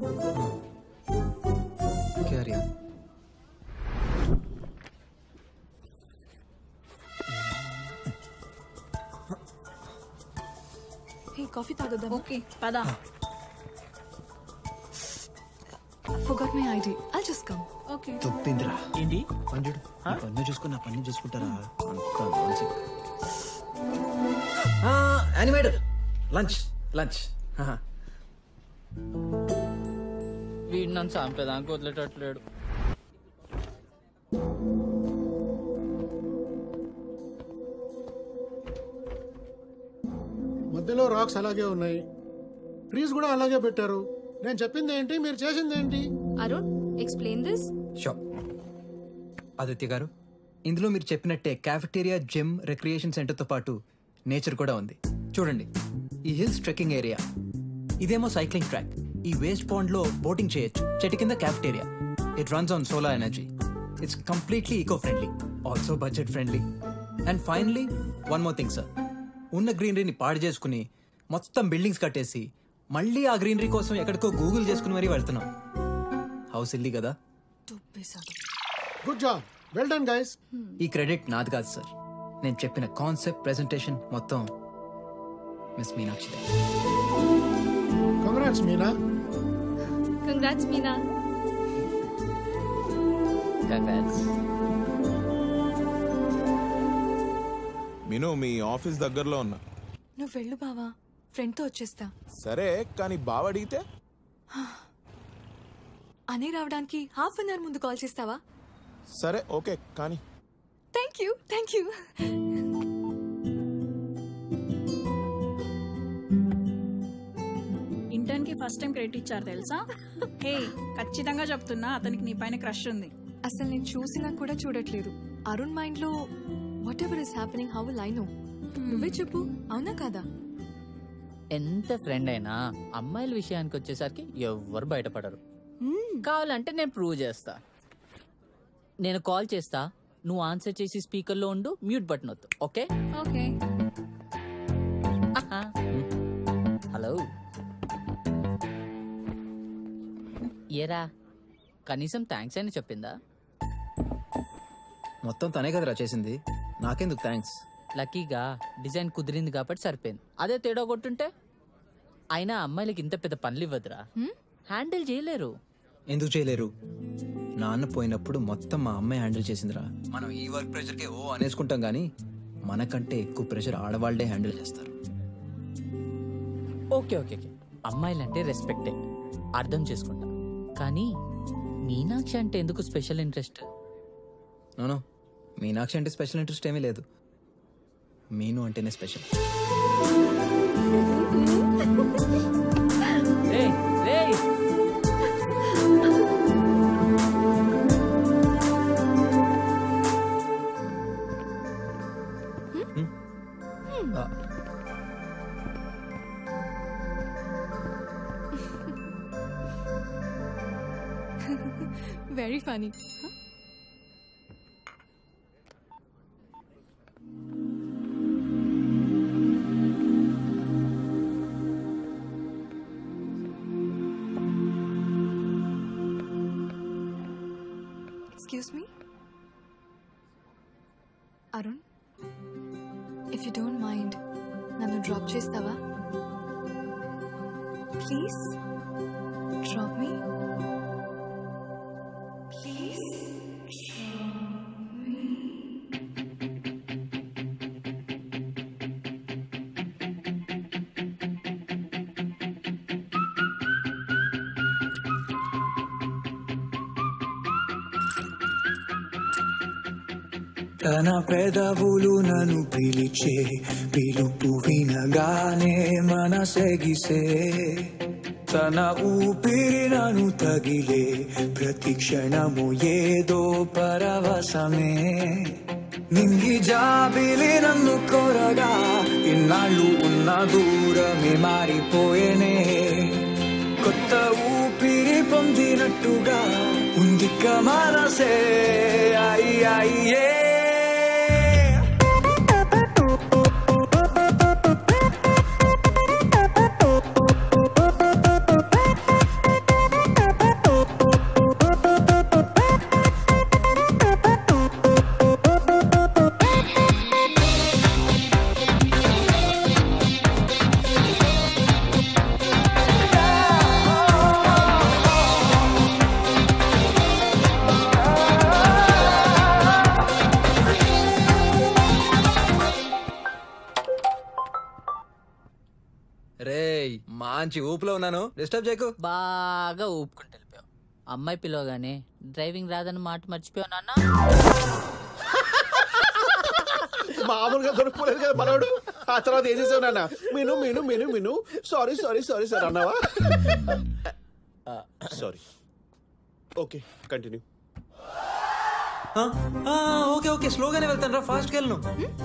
క్యారీ ఆన్ హే కాఫీ తాగొద్దాం ఓకే పదా forgot my ID I just come okay తొప్పిందిరా ఏంటి పండుడు పన్ను చూసుకున్నా పన్ను చూసుకుంటారా అంత నాన్సింగ్ యానిమేటర్ లంచ్ లంచ్ వీడు నన్ను చంపేదానికి వదిలేటట్లేడు మధ్యలో రాక్స్ అలాగే ఉన్నాయి ట్రీస్ కూడా అలాగే పెట్టారు నేను చెప్పింది ఏంటి మీరు చేసింది ఏంటి Arun explain this show Aditya garu ఇందులో మీరు చెప్పినట్టే క్యాఫెటేరియా జిమ్ రిక్రియేషన్ సెంటర్తో పాటు నేచర్ కూడా ఉంది చూడండి ఈ హిల్స్ ట్రెక్కింగ్ ఏరియా ఇదేమో సైక్లింగ్ ట్రాక్ ఈ వేస్ట్ పాండ్ లో బోటింగ్ చేయొచ్చు చెట్టు కింద cafeteria it runs on solar energy it's completely eco friendly also budget friendly and finally one more thing sir ఉన్న గ్రీనరీని పాడు చేసుకుని మొత్తం బిల్డింగ్స్ కట్టేసి మళ్ళీ ఆ గ్రీనరీ కోసం ఎక్కడికో గూగుల్ చేసుకుని మరీ వెళ్తున్నాం హౌస్ ఇల్లి కదా good job well done guys ఈ క్రెడిట్ నాది కాదు సార్ నేను చెప్పిన కాన్సెప్ట్ ప్రెజెంటేషన్ మొత్తం miss Meenakshi congrats Meena congrats Meena Meenu మీ ఆఫీస్ దగ్గరలో ఉన్నా నువ్వు వెళ్ళు బావా ఫ్రెండ్తో వచ్చేస్తా సరే కానీ బావ అడిగితే అనే రావడానికి హాఫ్ అన్ అవర్ ముందు కాల్ చేస్తావా సరే ఓకే కానీ thank you thank you intern కి ఫస్ట్ టైం క్రెడిట్ ఇచ్చారు తెలుసా హే ఖచ్చితంగా చెప్తున్నా అతనికి నీ పైన క్రష్ ఉంది అసలు నేను చూసినా కూడా చూడట్లేదు అరుణ్ మైండ్ లో whatever is happening how will I know నువ్వే చెప్పు అవునా కాదా ఎంత ఫ్రెండ్ అయినా అమ్మాయిల విషయానికి వచ్చేసరికి ఎవ్వరు బయటపడరు కావాలంటే నేను ప్రూవ్ చేస్తా నేను కాల్ చేస్తా నువ్వు ఆన్సర్ చేసి స్పీకర్లో ఉండు మ్యూట్ బటన్ వద్దు ఓకే ఓకే హలో ఏరా కనీసం థ్యాంక్స్ అని చెప్పిందా మొత్తం తనే కదరా చేసింది నాకెందుకు థ్యాంక్స్ లక్కీగా డిజైన్ కుదిరింది కాబట్టి సరిపోయింది అదే తేడా కొట్టుంటే అయినా అమ్మాయిలకి ఇంత పెద్ద పనులు ఇవ్వదురా హ్యాండిల్ చేయలేరు ఎందుకు చేయలేరు నాన్న పోయినప్పుడు మొత్తం మా అమ్మాయి హ్యాండిల్ చేసిందిరా మనం ఈ వర్క్ ప్రెషర్కే ఓ అనేసుకుంటాం కానీ మనకంటే ఎక్కువ ప్రెషర్ ఆడవాళ్లే హ్యాండిల్ చేస్తారు ఓకే ఓకే ఓకే అమ్మాయిలంటే రెస్పెక్టే అర్థం చేసుకుంటా కానీ మీనాక్షి అంటే ఎందుకు స్పెషల్ ఇంట్రెస్ట్ నోనో మీనాక్షి అంటే స్పెషల్ ఇంట్రెస్ట్ ఏమీ లేదు మీను అంటేనే స్పెషల్ రేయ్, రేయ్. Very funny excuse me Arun if you don't mind నన్ను డ్రాప్ చేస్తావా ప్లీజ్ డ్రాప్ మీ ప్లీజ్ తన పెదవులు నన్ను పిలిచే పిలుపు వినగానే మనసెగిసే తన ఊపిరి నన్ను తగిలే ప్రతి క్షణము ఏదో పరవశమే నింగి జాబిలి నన్ను కొరగా ఇన్నాళ్ళు ఉన్న దూరమే మారిపోయేనే కొత్త ఊపిరి పొందినట్టుగా ఉంది మనసే అయ్యి అయ్యే రేయ్ మంచి ఊపులో ఉన్నాను డిస్టర్బ్ చేయకు బాగా ఊపుకుంటూ వెళ్ళిపోయావు అమ్మాయి పిలవగానే డ్రైవింగ్ రాదని మాట మర్చిపోయావు నాన్న మామూలుగా దొరుకుకోలేదు కదా మనోడు ఆ తర్వాత ఏం చేసావు నాన్న మీను Meenu Meenu Meenu sorry sorry sorry sir అన్నావా sorry okay continue okay okay స్లోగానే వెళ్తాను రా ఫాస్ట్ వెళ్ళను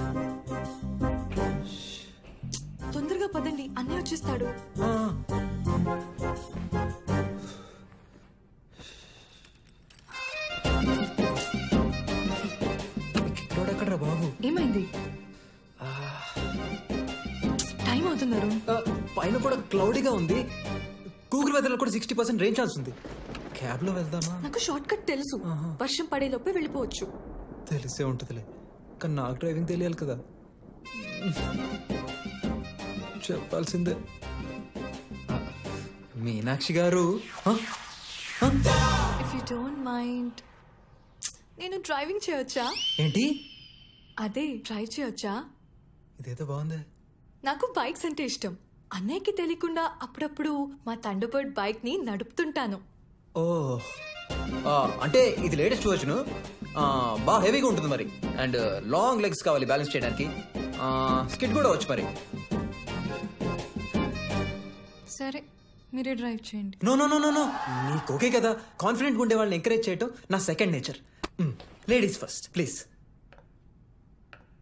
తొందరగా పదండి అన్నీ వచ్చేస్తాడు ఎక్కడెక్కడ్రా బాబు ఏమైంది టైం అవుతుంది అరుణ్ పైన కూడా క్లౌడీగా ఉంది గూగుల్ వెదర్ కూడా సిక్స్టీ పర్సెంట్ రేంజ్ ఛాన్స్ ఉంది క్యాబ్ లో వెళ్దామా నాకు షార్ట్ కట్ తెలుసు వర్షం పడేలోపే వెళ్ళిపోవచ్చు తెలిసే ఉంటుందిలే కానీ నాకు డ్రైవింగ్ తెలియాలి కదా చెప్పాల్సిందే ఆ, మీనాక్షి గారు ఆ, ఇఫ్ యూ డోంట్ మైండ్ నేను డ్రైవింగ్ చేయొచ్చా ఏంటి అదే డ్రైవ్ చేయొచ్చా ఇదేదో బాగుంది నాకు బైక్స్ అంటే ఇష్టం అన్నయ్యకి తెలియకుండా అప్పుడప్పుడు మా తండబర్డ్ బైక్ ని నడుపుతుంటాను ఓ ఆ, అంటే ఇది లేటెస్ట్ వర్షన్ బాగా హెవీగా ఉంటుంది మరి అండ్ లాంగ్ లెగ్స్ కావాలి బ్యాలెన్స్ చేయడానికి స్కిట్ కూడా వచ్చు మరి సరే మీరే డ్రైవ్ చేయండి no no no no no నీకు ఓకే కదా కాన్ఫిడెంట్ ఉండే వాళ్ళని ఎంకరేజ్ చేయటం నా second nature ladies first please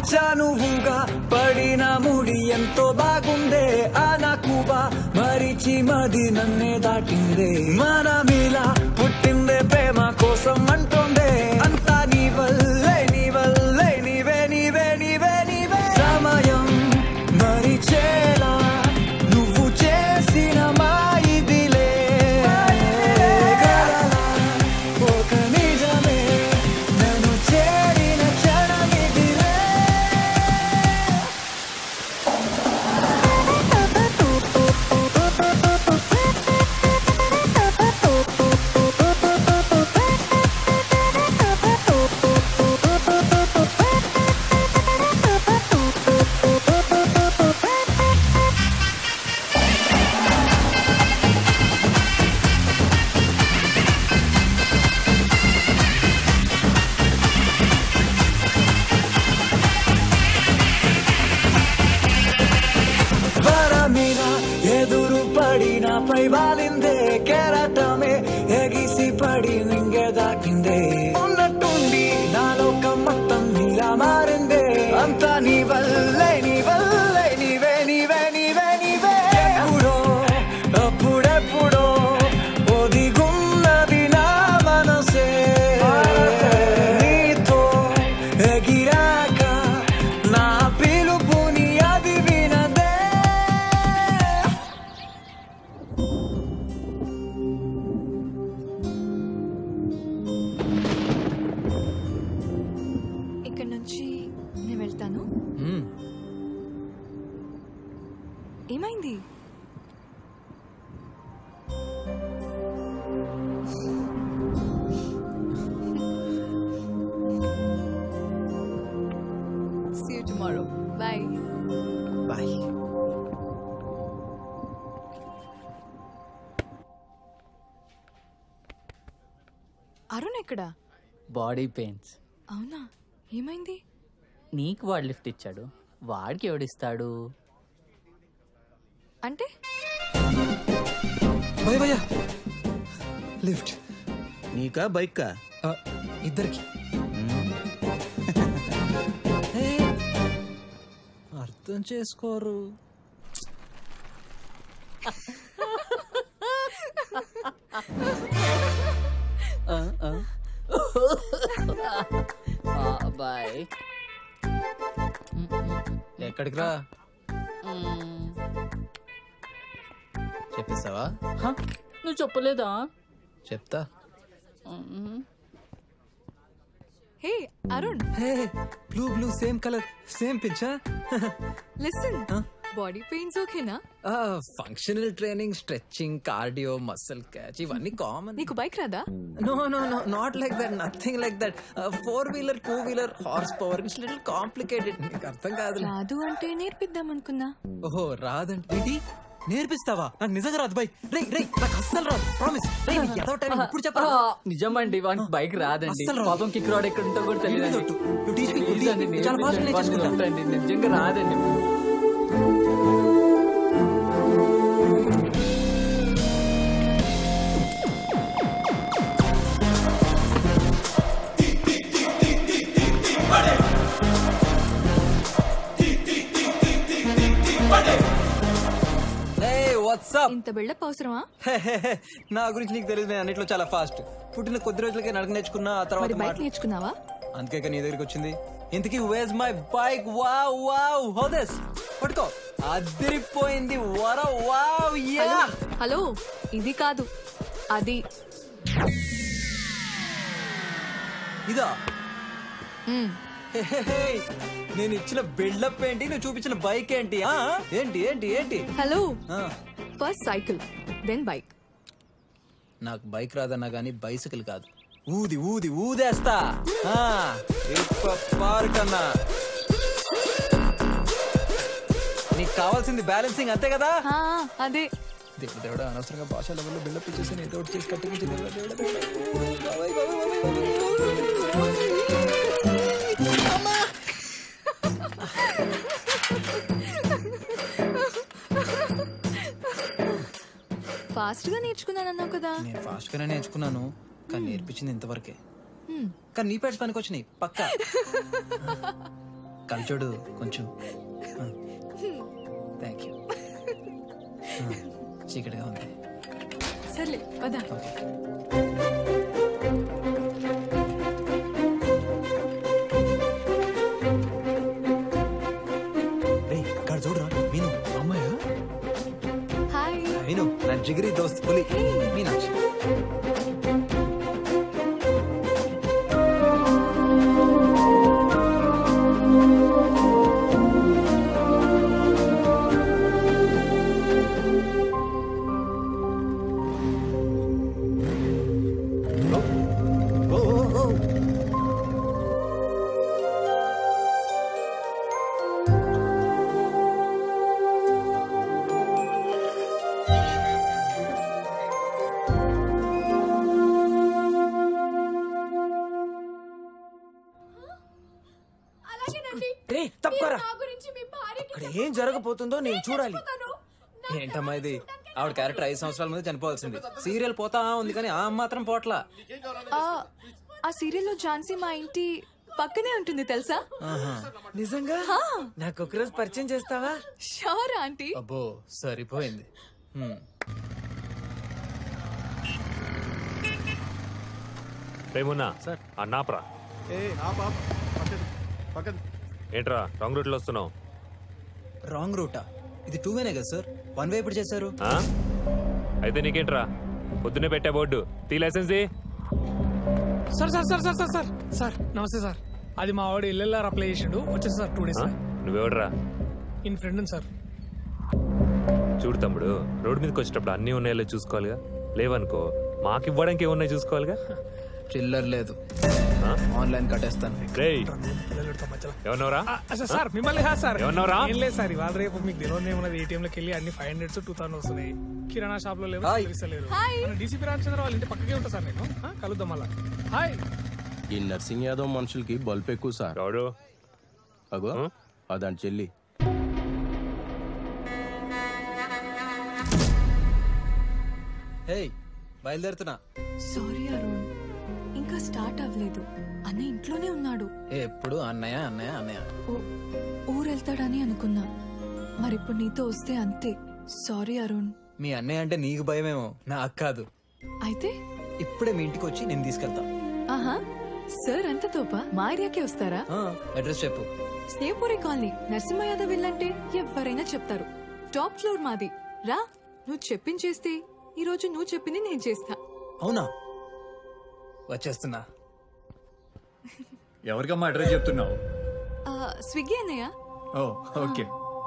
చనువుగా పడిన ముడి ఎంతో బాగుందే ఆ నకువా మరిచి మది నన్నే దాటిందే మనమిలా పుట్టిందే ప్రేమ కోసం అంటుందే అంతా నీ వల్లే నీ వల్లే నీవే నీవే నీవే నీవే సమయం మరిచేలా నువ్వు చేసిన మా ఇదిలే గలలా ఒక నిజమే నన్ను చేరిన క్షణమిదిలే వరమిలా ఎదురు పడిన పై వాలిందే కెరటమే ఎగిసి పడి నింగే దాకిందే ఉన్నట్టుండి నాలోకం మొత్తం నీలా మారిందే అంతా నీ వల్లే నీ వల్లే నీవే నీవే నీవే నీవే ఎప్పుడో అప్పుడెప్పుడో ఒదిగున్నది నా మనసే నీతో ఎగిరాక నా పిలుపుని అది వినదే ఇక్కడ నుంచి నేను వెళ్తాను ఏమైంది See you tomorrow. Bye. Bye Arun ఎక్కడా బాడీ పెయిన్స్ అవునా ఏమైంది నీకు వాడు లిఫ్ట్ ఇచ్చాడు వాడికి ఎవడిస్తాడు అంటే భయ భయ లిఫ్ట్ నీకా బైక్కా ఇద్దరికి అర్థం చేసుకోరు బాయ్ ఎక్కడికి రా చెప్పిస్తావా నువ్వు చెప్పలేదా చెప్తా hey Arun blue blue same colour same పిచ్చా లిసన్ బాడీ పెయిన్స్ ఓకేనా functional training stretching cardio muscle catch ఇవన్నీ కామన్ నీకు బైక్ రాదా no no no not like that nothing like that four wheeler two wheeler horse power it's little complicated నీకు అర్థం కాదు రాదు అంటే నేర్పిద్దాం అనుకున్నా ఓహో రాదంటే ఇది నేర్పిస్తావా నాకు నిజంగా రాదు బై రే రే నాకు అస్సలు రాదు ప్రామిస్ రే నీకు ఎదో టైం ఇప్పుడు చెప్పాలి నిజమండి వానికి బైక్ రాదండి అస్సలు రాదు. పాపం కిక్ రాడ్ ఎక్కడ ఉంటో కూడా తెలియదు You teach me, you teach me. చాలా fast గా నేర్చేసుకుంటా. నిజంగా రాదండి వాట్సాప్ ఇంత బిల్డప్ అవసరమా నా గురించి నీకు తెలియదు నేను అన్నిట్లో చాలా ఫాస్ట్ పుట్టిన కొద్ది రోజులకే నడక నేర్చుకున్నా ఆ మరి తర్వాత బైక్ మాట్లా- నేర్చుకున్నావా అందుకే కదా నీ దగ్గరికి వచ్చింది ఇంతకీ where's my bike wow wow హోదస్ పట్టుకో అదిరిపోయింది వర వావ్ యా హలో హలో ఇది కాదు అది ఇదా మ్మ్. హే, హే, హే. నేను ఇచ్చిన బిల్డప్ ఏంటి నువ్వు చూపించిన బైక్ ఏంటి ఆ? ఏంటి ఏంటి ఏంటి హలో ఆ, ఫస్ట్ సైకిల్ దెన్ బైక్ నాకు బైక్ రాదన్నా గానీ బైసికల్ కాదు ఊది ఊది ఊదేస్తా ఆ, ఇప్ప పార్కన్నా నీకు కావాల్సింది బ్యాలెన్సింగ్ అంతే కదా అదే దేవుడు దేవుడు అనవసరంగా భాష లెవెల్లో బిల్డప్ ఇచ్చేసి నేను ఏదో ఒకటి చేసి కట్టించి దేవుడా, దేవుడా, దేవుడా. ఓయ్ బాబాయ్, బాబాయ్, బాబాయ్, బాబాయ్. అమ్మా! ఫాస్ట్ గా నేర్చుకున్నానన్నావు కదా నేను ఫాస్ట్ గానే నేర్చుకున్నాను కానీ నేర్పించింది ఇంతవరకే హ్మ్. కానీ నీ ప్యాడ్స్ పనికి వచ్చినాయి పక్కా కలిచోడు కొంచెం థ్యాంక్ యూ చీకటిగా ఉంది సర్లే పదా రేయ్ ఇక్కడ చూడరా మీను అమ్మాయా హాయ్ మీను నా జిగిరి దోస్త్ పులి మీనాక్షి రే తప్పరా అక్కడ ఏం జరగబోతుందో నేను చూడాలి ఏంటమ్మా ఇది ఆవిడ క్యారెక్టర్ ఐదు సంవత్సరాల ముందు చనిపోవాల్సింది సీరియల్ పోతా ఉంది కానీ ఆ మాత్రం పోట్లా ఆ, ఆ సీరియల్లో ఝాన్సీ మా ఇంటి పక్కనే ఉంటుంది తెలుసా నిజంగా నాకు ఒకరోజు పరిచయం చేస్తావా షూర్ ఆంటీ అబ్బో సరిపోయింది హ్మ్. రేమున్నా సార్ అన్నాప్రా ఏంట్రా రాంగ్ రూట్లో వస్తున్నావు రాంగ్ రూటా ఇది టూ వేనే కదా సార్ వన్ వే ఎప్పుడు చేశారు ఆ? అయితే నీకేంట్రా పొద్దునే పెట్టా బోర్డు తీ లైసెన్స్ తీ. Sir sir sir sir sir sir sir నమస్తే సార్ అది మా వాడు ఎల్ఎల్ఆర్ అప్లై చేసిండు వచ్చేసి సార్ టూ డేస్ ఆ? నువ్వెవడ్రా ఇన్ ఫ్రెండ్ సార్ చూడు తమ్ముడు రోడ్డు మీదకి వచ్చేటప్పుడు అన్నీ ఉన్నాయో చూసుకోవాలిగా లేవనుకో మాకు ఇవ్వడానికి ఏమున్నాయి చూసుకోవాలిగా చిల్లర్ లేదు ఆన్లైన్ కట్టేస్తాను రేయ్ ఎవరినవరా ఆ, సార్, సార్ మిమ్మల్ని కాదు సార్ ఏమన్నావురా? ఏం లేదు సార్ ఇవాళ రేపు మీకు తెలియదు ఏమన్నది ఏటీఎం లోకి వెళ్ళి అన్ని ఫైవ్ హండ్రెడ్స్ టూ థౌసండ్ వస్తున్నాయి కిరాణా షాప్ లో లేవు హాయ్. తెలుస్తలేరు డీసీపీ రామచంద్ర వాళ్ళ ఇంటి పక్కకే ఉంటా సార్ నేను ఆ, కలుద్దాం మళ్ళా హాయ్ ఈ నర్సింగ్ యాదవ్ మనుషులకి బల్బ్ ఎక్కువ సార్ అగో అదాని చెల్లి హే బయలుదేరుతున్నా సారీ అరుణ్ ఇంకా స్టార్ట్ అవ్వలేదు అన్న ఇంట్లోనే ఉన్నాడు ఏ ఎప్పుడు అన్నయ్య అన్నయ్య అన్నయ్య ఊ- ఊరెళ్తాడని అనుకున్నా మరిప్పుడు నీతో వస్తే అంతే సారీ అరుణ్ మీ అన్నయ్య అంటే నీకు భయమేమో నాకు కాదు అయితే ఇప్పుడే మీ ఇంటికి వచ్చి నేను తీసుకెళ్తా ఆహా సార్ అంత తోప మా ఏరియాకే వస్తారా అడ్రస్ చెప్పు స్నేహపురి కాలనీ నరసింహ యాదవ్ ఇల్లంటే ఎవరైనా చెప్తారు టాప్ ఫ్లోర్ మాది రా నువ్వు చెప్పించేస్తే ఈ రోజు నువ్వు చెప్పింది నేను చేస్తా అవునా వచ్చేస్తున్నా ఎవరికమ్మా అడ్రస్ చెప్తున్నావు ఆ, స్విగ్గీ అన్నయ్య ఓ ఓకే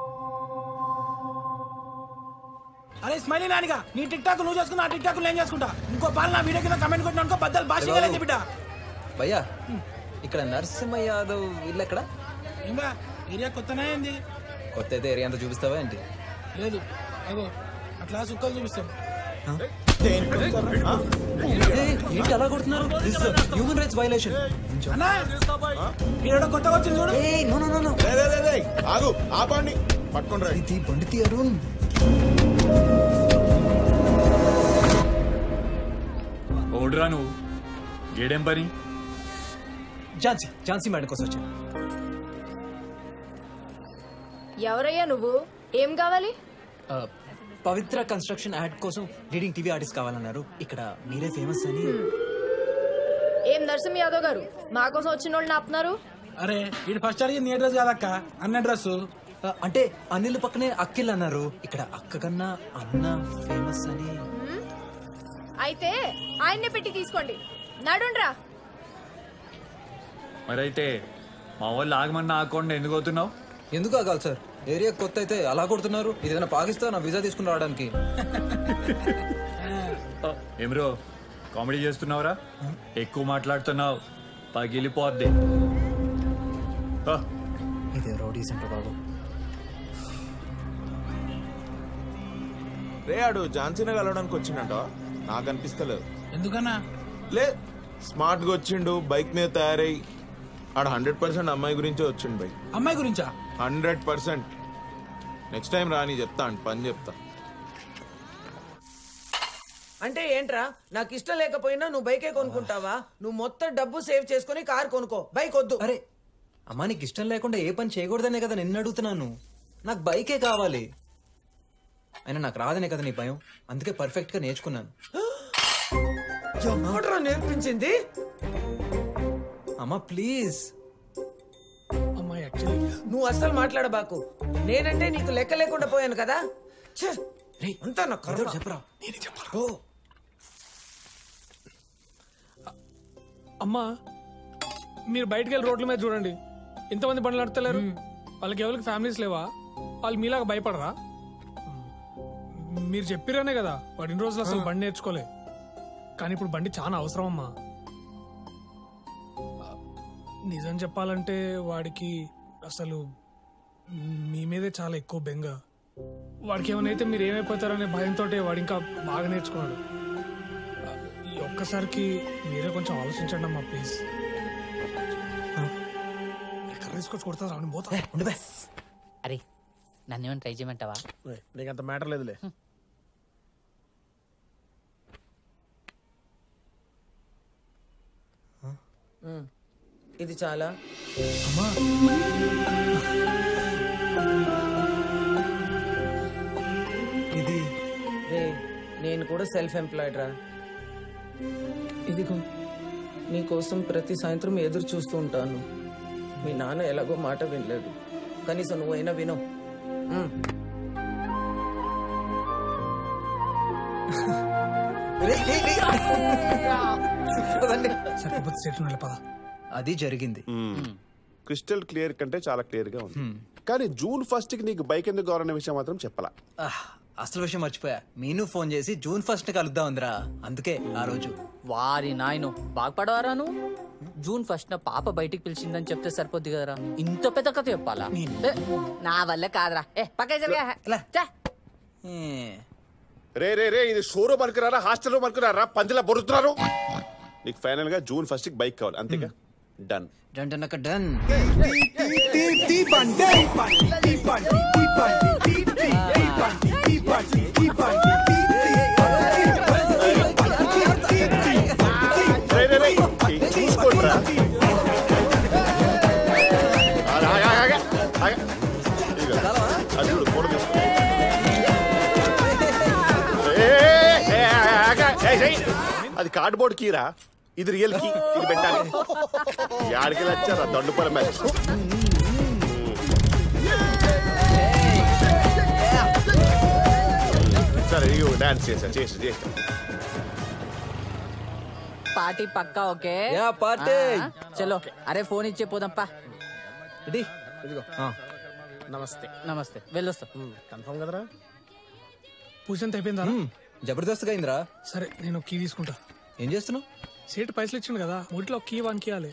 అరే స్మైలీ నానిగా నీ టిక్ టాక్ నువ్వు చేసుకున్నా టిక్ టాక్ నేను చేసుకుంటా ఇంకో పాలు నా వీడియో కింద కమెంట్ కొట్టిన అనుకో బద్దలు భాష బాబు. బిడ్డ భయ్యా ఇక్కడ నరసింహ యాదవ్ ఇల్లు ఎక్కడ ఇంకా ఏరియా కొత్తనే అయింది కొత్త అయితే ఏరియా అంతా చూపిస్తావా ఏంటి లేదు అగో అట్లా సుక్కలు చూపిస్తాం ఏంటి అలా కొడుతున్నారు హ్యూమన్ రైట్స్ వైలేషన్ అన్నా ఈడ కొత్తగా వచ్చింది చూడు ఆగు ఆపండి పట్టుకుంటారా ఇది బండి తీ అరుణ్ ఓడురా నువ్వు గేడేం పని ఝాన్సీ ఝాన్సీ మేడం కోసం వచ్చాను ఎవరయ్యా నువ్వు ఏం కావాలి ఆ, పవిత్ర కన్స్ట్రక్షన్ యాడ్ కోసం లీడింగ్ టీవీ ఆర్టిస్ట్ కావాలన్నారు ఇక్కడ మీరే ఫేమస్ అని ఏం నరసింహ యాదవ్ గారు మా కోసం వచ్చిన వాళ్ళని ఆపుతున్నారు అరే ఇది ఫస్ట్ అడిగింది నీ అడ్రస్ కాదక్క అన్న అడ్రస్ ఆ, అంటే అనిల్ పక్కనే అక్కిల్ అన్నారు ఇక్కడ అక్క కన్నా అన్న ఫేమస్ అని అయితే ఆయన్నే పెట్టి తీసుకోండి నడుండ్రా మరైతే మా వాళ్ళు ఆగమన్న ఆకుండా ఎందుకు అవుతున్నావు ఎందుకు ఆగాలి సార్ ఏరియా కొత్త అయితే అలా కొడుతున్నారు ఇది ఏదైనా పాకిస్తాన్ వీసా తీసుకుని రావడానికి ఏమ్రో కామెడీ చేస్తున్నావురా ఎక్కువ మాట్లాడుతున్నావు పగిలిపోద్ది ఆ, ఇదే రౌడీ సెంటర్ బాబు రే ఆడు ఝాన్సీని కలవడానికి వచ్చిండట నాకు అనిపిస్తలేదు ఎందుకన్నా లే స్మార్ట్ గా వచ్చిండు బైక్ మీద తయారై ఆడు హండ్రెడ్ పర్సెంట్ అమ్మాయి గురించే వచ్చిండు బైక్ అమ్మాయి గురించా హండ్రెడ్ పర్సెంట్ నెక్స్ట్ టైం రాని చెప్తా అండి పని చెప్తా అంటే ఏంట్రా నాకు ఇష్టం లేకపోయినా నువ్వు బైకే కొనుక్కుంటావా నువ్వు మొత్తం డబ్బు సేవ్ చేసుకుని కార్ కొనుక్కో బైక్ వద్దు అరే అమ్మా నీకు ఇష్టం లేకుండా ఏ పని చేయకూడదనే కదా నిన్ను అడుగుతున్నాను నాకు బైకే కావాలి అయినా నాకు రాదనే కదా నీ భయం అందుకే పర్ఫెక్ట్ గా నేర్చుకున్నాను ఎవడ్రా నేర్పించింది అమ్మా ప్లీజ్ అమ్మా యాక్చువల్లీ నువ్వు అస్సలు మాట్లాడబాకు నేనంటే నీకు లెక్క లేకుండా పోయాను కదా ఛే, అంతా నా కర్మ. చెప్పరా ఓ, అమ్మా మీరు బయటికి వెళ్ళి రోడ్ల మీద చూడండి ఇంతమంది బండ్లు నడతలేరు వాళ్ళకి ఎవరికి ఫ్యామిలీస్ లేవా వాళ్ళు మీలాగా భయపడరా మీరు చెప్పిరానే కదా వాడు ఇన్ని రోజులు అసలు బండి నేర్చుకోలే కానీ ఇప్పుడు బండి చాలా అవసరం అమ్మా నిజం చెప్పాలంటే వాడికి అసలు మీ మీదే చాలా ఎక్కువ బెంగ వాడికి ఏమైనా మీరు ఏమైపోతారనే భయంతో వాడు ఇంకా బాగా నేర్చుకున్నాడు ఈ ఒక్కసారికి మీరే కొంచెం ఆలోచించండి అమ్మా ప్లీజ్ ఎక్కడ తీసుకొచ్చి కొడతా రావడం పోతా అరే నన్ను ఏమైనా ట్రై చేయమంటావా నీకు అంత మ్యాటర్ లేదులే ఉమ్, ఇది చాలా ఇది రే నేను కూడా సెల్ఫ్ ఎంప్లాయిడ్ రా ఇదిగో నీకోసం ప్రతి సాయంత్రం ఎదురు చూస్తూ ఉంటాను మీ నాన్న ఎలాగో మాట వినలేదు కనీసం నువ్వైనా విను ఉమ్. సరిపోతే సెట్ పద అది జరిగింది క్రిస్టల్ క్లియర్ కంటే చాలా క్లియర్ గా ఉంది కానీ జూన్ ఫస్ట్ కి నీకు బైక్ ఎందుకు కావాలనే విషయం మాత్రం చెప్పాలా ఆహ్, అసలు విషయం మర్చిపోయా మీను ఫోన్ చేసి జూన్ ఫస్ట్ కలుద్దాం ఉందిరా అందుకే ఆ రోజు వారి నాయను బాగుపడవారా నువ్వు జూన్ ఫస్ట్ నా పాప బయటికి పిలిచిందని చెప్తే సరిపోద్ది కదరా ఇంత పెద్ద కథ చెప్పాలా ఏ, నా వల్ల కాదురా ఏ పక్క జరిగా రే రే రే ఇది షోరూమ్ అనుకున్నారా హాస్టల్ అనుకున్నారా పందిలా బొరుతున్నారు నీకు ఫైనల్ గా జూన్ ఫస్ట్ కి బైక్ కావాలి అంతేగా డన్ డన్ డన్ అక్క డన్ రే రే రే ఇది చూసుకోండిరా ఆగు, ఆగు, ఆగు, ఆగు. ఇదిగో, అది చూడు, ఫోటో తీసుకో. ఏ, ఏ, ఏ, ఆగు, ఏయ్, ఏయ్. అది కార్డ్బోర్డ్ కీరా ఇది రియల్ కీ ఇది పెట్టాలి యాడికి వచ్చారా దండుపల మ్యాచ్ సరే ఇగో డాన్స్ చేసా చేసా చేసా పార్టీ పక్కా ఓకే యా, పార్టీ. ఆ, చలో అరే ఫోన్ ఇచ్చే పోదాంపా ఇది ఇదిగో నమస్తే నమస్తే వెళ్ళొస్తా కన్ఫర్మ్ కదరా పూజంత అయిపోయిందా జబర్దస్త్ అయిందిరా సరే నేను కీ తీసుకుంటా ఏం చేస్తున్నావు సీట్ పైసలు ఇచ్చిండు కదా ఊరిలో కీ వన్ కీయాలి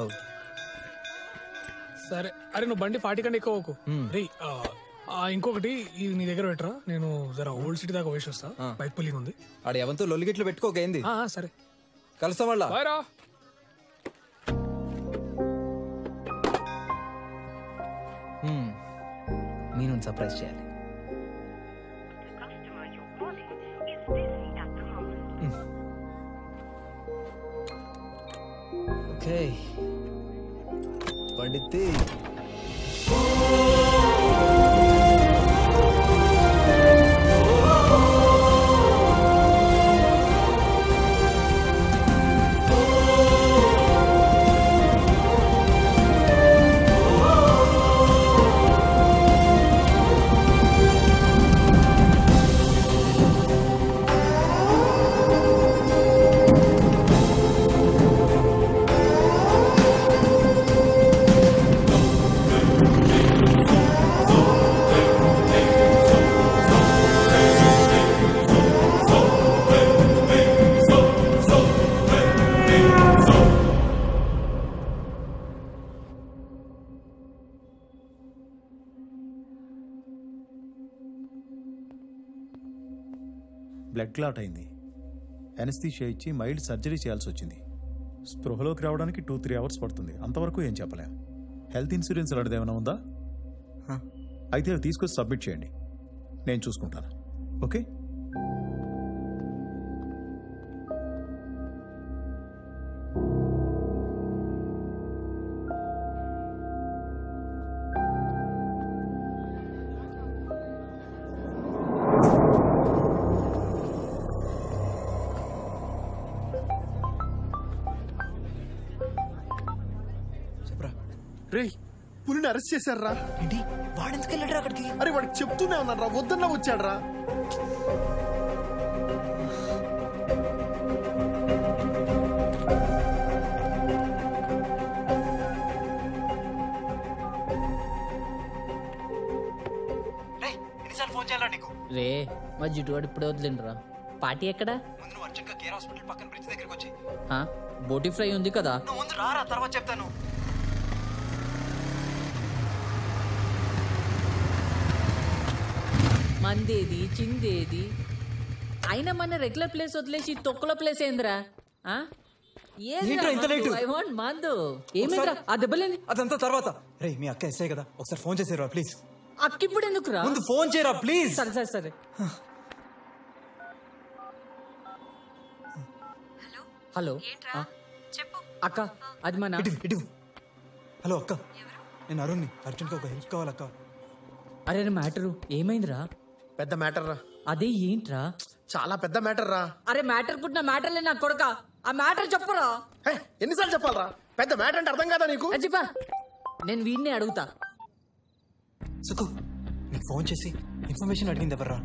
సరే అరే నువ్వు బండి ఫార్టీ కంటే ఎక్కువ పోకు. రే ఆ, ఆ, ఇంకొకటి ఇది నీ దగ్గర పెట్టరా నేను జర ఓల్డ్ సిటీ దాకా వేసి వస్తా బైక్ పుల్లింగ్ ఉంది ఆడ ఎవంతో లొల్లిగిట్లు పెట్టుకోకేంది ఆ, ఆ, సరే కలుస్తాం వాళ్ళ బాయ్ రా మీను సర్ప్రైజ్ చేయాలి ఓకే పండితే బ్లడ్ క్లాట్ అయింది ఎనస్థీషియా ఇచ్చి మైల్డ్ సర్జరీ చేయాల్సి వచ్చింది స్పృహలోకి రావడానికి టూ త్రీ అవర్స్ పడుతుంది అంతవరకు ఏం చెప్పలేం హెల్త్ ఇన్సూరెన్స్ అలాంటిది ఏమైనా ఉందా అయితే అది తీసుకొచ్చి సబ్మిట్ చేయండి నేను చూసుకుంటాను ఓకే రే పులిని అరెస్ట్ చేశారా ఏంటి వాడు ఎందుకు వెళ్ళాడు అక్కడికి అరే వాడికి చెప్తూనే ఉన్నాను రా వద్దన్నా వచ్చాడు రా ఎన్నిసార్లు ఫోన్ చేయాలా నీకు రే మా జిటువాడు ఇప్పుడే వదిలేండిరా పార్టీ ఎక్కడా ముందు నువ్వు అర్జెంట్గా కేర్ హాస్పిటల్ పక్కన బ్రిడ్జ్ దగ్గరికి వచ్చి ఆ, బోటి ఫ్రై ఉంది కదా నువ్వు ముందు రారా తర్వాత చెప్తాను మందేది చిందేది అయినా మన రెగ్యులర్ ప్లేస్ వదిలేసి తొక్కల ప్లేస్ ఏందిరా ఆ? ఏందిరా ఏంట్రా ఇంత మందు? లేటు? I want మందు ఏమైందిరా ఆ దెబ్బలేని అదంతా తర్వాత రే మీ అక్క ఎస్ఐ కదా ఒకసారి ఫోన్ చేసేరా ప్లీజ్ అక్కిప్పుడు ఎందుకురా ముందు ఫోన్ చేయరా ప్లీజ్ సరే సరే సరే హలో ఆ? అక్క అది మన ఇటు ఇటు హలో అక్క నేను అరుణ్ని అర్జున్కి ఒక హెల్ప్ కావాలి అక్క అరే మ్యాటరు ఏమైందిరా పెద్ద మ్యాటర్ రా అదే ఏంట్రా చాలా పెద్ద మ్యాటర్ రా అరే మ్యాటర్ పుట్టిన మ్యాటర్లే నా కొడక ఆ మ్యాటర్ చెప్పురా హే, ఎన్నిసార్లు చెప్పాలరా పెద్ద మ్యాటర్ అంటే అర్థం కాదా నీకు చెప్పా నేను వీడిని అడుగుతా సుకు నీకు ఫోన్ చేసి ఇన్ఫర్మేషన్ అడిగింది ఎవర్రా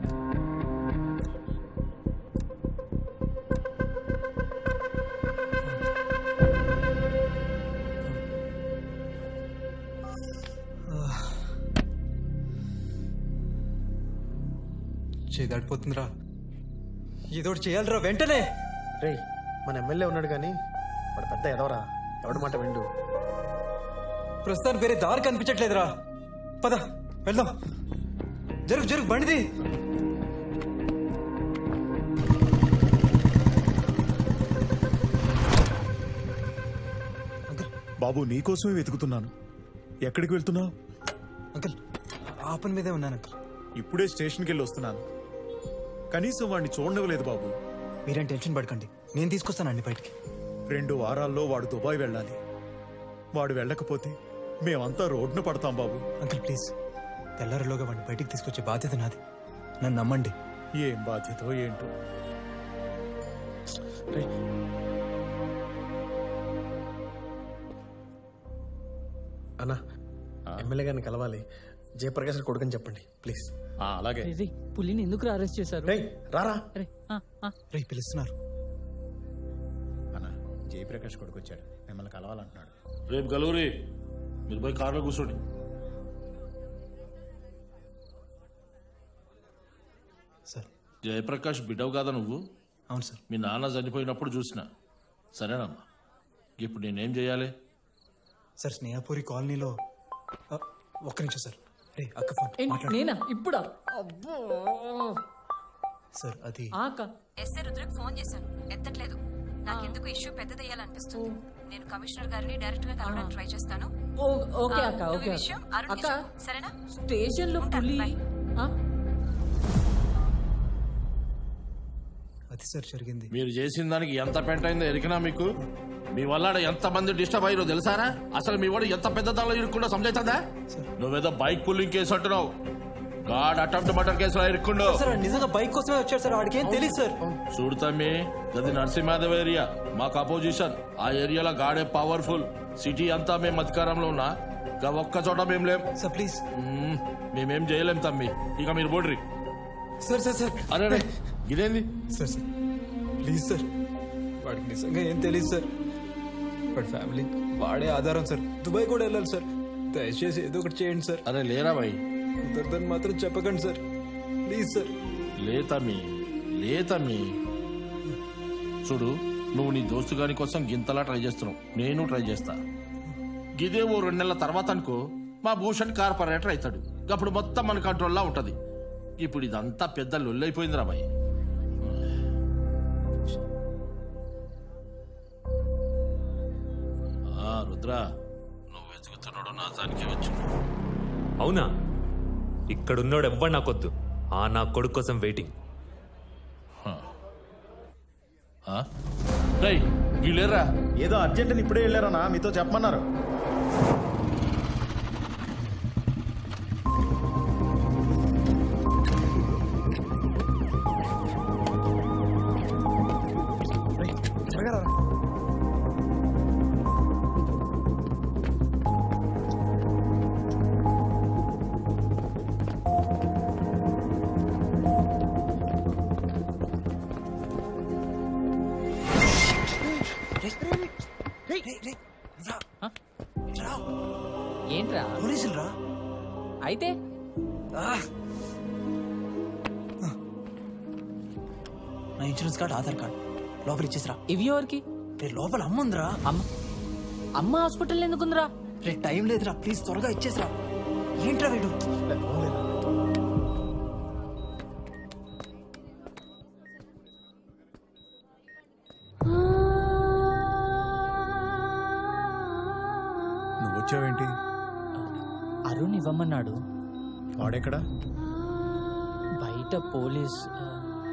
చేదాడిపోతుందిరా ఏదో ఒకటి చేయాలిరా వెంటనే రే మన ఎమ్మెల్యే ఉన్నాడు కానీ వాడు పెద్ద ఎదవరా ఎవడి మాట విండు ప్రస్తుతానికి వేరే దారి కనిపించట్లేదురా పద వెళ్దాం జరుగు జరుగు బండిది బాబు నీకోసమే వెతుకుతున్నాను ఎక్కడికి వెళ్తున్నావు అంకుల్ ఆ పని మీదే ఉన్నాను అంకుల్ ఇప్పుడే స్టేషన్కి వెళ్ళి వస్తున్నాను కనీసం వాడిని చూడనివ్వలేదు బాబు మీరేం టెన్షన్ పడకండి నేను తీసుకొస్తానండి బయటికి రెండు వారాల్లో వాడు దుబాయ్ వెళ్ళాలి వాడు వెళ్ళకపోతే మేమంతా రోడ్డున పడతాం బాబు అంకుల్ ప్లీజ్ తెల్లారిలోగా వాడిని బయటికి తీసుకొచ్చే బాధ్యత నాది నన్ను నమ్మండి ఏం బాధ్యతో ఏంటో అన్నా ఎమ్మెల్యే గారిని కలవాలి జయప్రకాష్ కొడుకని చెప్పండి ప్లీజ్ అలాగే రే, రే, పులిని ఎందుకు అరెస్ట్ చేశారు రారా రే, ఆ, ఆ. రే పిలుస్తున్నారు అన్న జయప్రకాష్ కొడుకు వచ్చాడు మిమ్మల్ని కలవాలంటున్నాడు రేపు గలూరి మీరు పోయి కారులో కూర్చోండి సార్ జయప్రకాష్ బిడ్డవు కాదా నువ్వు అవును సార్ మీ నాన్న చనిపోయినప్పుడు చూసిన సరేనమ్మా ఇప్పుడు నేనేం చేయాలి సార్ స్నేహపూరి కాలనీలో ఆ, ఒక్క నిమిషం సార్ రే అక్క ఫోన్ ఏంటి, మాట్లాడు నేనా ఇప్పుడా అబ్బో సార్ అది ఆ అక్క ఎస్ఏ రుద్రకు ఫోన్ చేశాను ఎత్తట్లేదు నాకెందుకు ఇష్యూ పెద్దదయ్యాలనిపిస్తుంది నేను కమిషనర్ గారిని డైరెక్ట్ గా కలవడానికి ట్రై చేస్తాను ఓ- ఓకే ఆ, అక్క నువ్వు ఓకే ఈ విషయం అరుణ్కి అక్క చెప్పు, సరేనా స్టేషన్ లో పులి ఆ? అది సార్ జరిగింది మీరు చేసిన దానికి ఎంత పెంట అయిందో ఎరికినా మీకు మీ వల్ల ఆడ ఎంత మంది డిస్టర్బ్ అయ్యారో తెలుసారా అసలు మీ వాడు ఎంత పెద్ద దానిలో ఇరుక్కుండా సమజైతుందా నువ్వేదో బైక్ పుల్లింగ్ కేసు అంటున్నావు గాడ్ అటెంప్ట్ మర్డర్ కేసులో ఇరుక్కుండు సార్ వాడు నిజంగా బైక్ కోసమే వచ్చాడు సార్ వాడికి ఏం తెలియదు సార్ చూడు తమ్మి గది నరసింహాదేవ్ ఏరియా మాకు అపోజిషన్ ఆ ఏరియాలో గాడే పవర్ఫుల్ సిటీ అంతా మేము అధికారంలో ఉన్నా ఇక ఒక్క చోట మేము లేం సార్ ప్లీజ్ మేమేం చేయలేం తమ్మి ఇక మీరు బోడ్రి సార్ సార్ సార్ అరే రే, ఇదేంది సార్ సార్ ప్లీజ్ సార్ వాడికి నిజంగా ఏం తెలియదు సార్ వాడి ఫ్యామిలీ వాడే ఆధారం సార్ దుబాయ్ కూడా వెళ్ళాలి సార్ దయచేసి ఏదో ఒకటి చేయండి సార్ అరే లేరా భాయ్ కుదరదని మాత్రం చెప్పకండి సార్ ప్లీజ్ సార్ లే తమ్మి లే తమ్మి చూడు నువ్వు నీ దోస్తు గారి కోసం గింతలా ట్రై చేస్తున్నావు నేను ట్రై చేస్తా గిదే ఓ రెండు నెలల తర్వాత అనుకో మా భూషణ్ కార్పొరేటర్ అవుతాడు అప్పుడు మొత్తం మన కంట్రోల్లో ఉంటది ఇప్పుడు ఇదంతా పెద్ద లొల్లైపోయింది రాబాయ్ ఆ రుద్రా నువ్వు వెతుకుతున్నాడు నా దానికి వచ్చు అవునా ఇక్కడున్నోడు ఎవ్వడు నాకొద్దు ఆ నా కొడుకు కోసం వెయిటింగ్ వీళ్ళేరా ఏదో అర్జెంట్ అని ఇప్పుడే వెళ్ళారనా మీతో చెప్పమన్నారు అయితే నా ఇన్సూరెన్స్ కార్డ్ ఆధార్ కార్డ్ లోపల ఇచ్చేసిరా ఇవి ఎవరికి రే లోపల అమ్ముందిరా అమ్మ అమ్మ హాస్పిటల్ ఎందుకుందిరా రే టైం లేదురా ప్లీజ్ త్వరగా ఇచ్చేసిరా ఏంట్రా వీడు నువ్వు వచ్చావేంటి అరుణ్ ఇవ్వమన్నాడు వాడెక్కడా బయట పోలీస్ ఆ,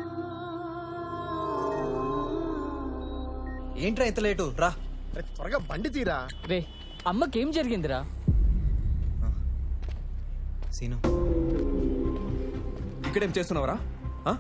ఏంట్రా ఇంత లేటు రా త్వరగా బండి తీరా రే అమ్మకేం జరిగిందిరా సీను ఇక్కడేం చేస్తున్నావురా ఆ?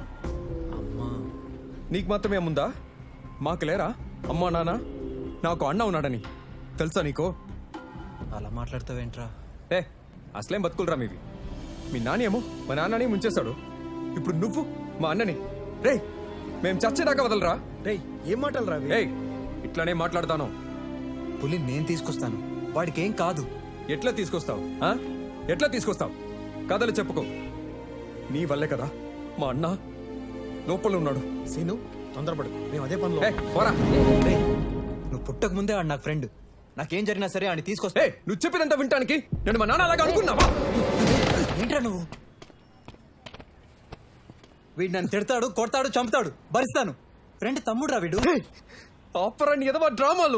నీకు మాత్రమే ముందా మాకు లేరా అమ్మా నాన్న నాకు అన్న ఉన్నాడని తెలుసా నీకు అలా మాట్లాడతావేంట్రా ఏ అసలేం బతుకులరా మీవి మీ నాని ఏమో మా నాన్నని ముంచేశాడు ఇప్పుడు నువ్వు మా అన్నని రే మేం చచ్చేదాకా వదలరా రే ఏం మాటలు రా ఏయ్ ఇట్లానే మాట్లాడతాను పులి నేను తీసుకొస్తాను వాడికి ఏం కాదు ఎట్లా తీసుకొస్తావు ఆ? ఎట్లా తీసుకొస్తావు కథలు చెప్పుకో నీ వల్లే కదా మా అన్న లోపల ఉన్నాడు సీను తొందరపడు మేము అదే పనిలో ఏయ్, పోరా రేయ్, నువ్వు పుట్టక ముందే ఆడు నాకు ఫ్రెండ్ నాకేం జరిగినా సరే అని తీసుకొస్తే నువ్వు చెప్పినంత వింటానికి నేను మా నాన్న అలాగా అనుకున్నావా ఏంట్రా నువ్వు వీడు నన్ను తిడతాడు కొడతాడు చంపుతాడు భరిస్తాను ఫ్రెండ్ తమ్ముడు రా వీడు ఆపరాన్ని ఎదవా డ్రామాలు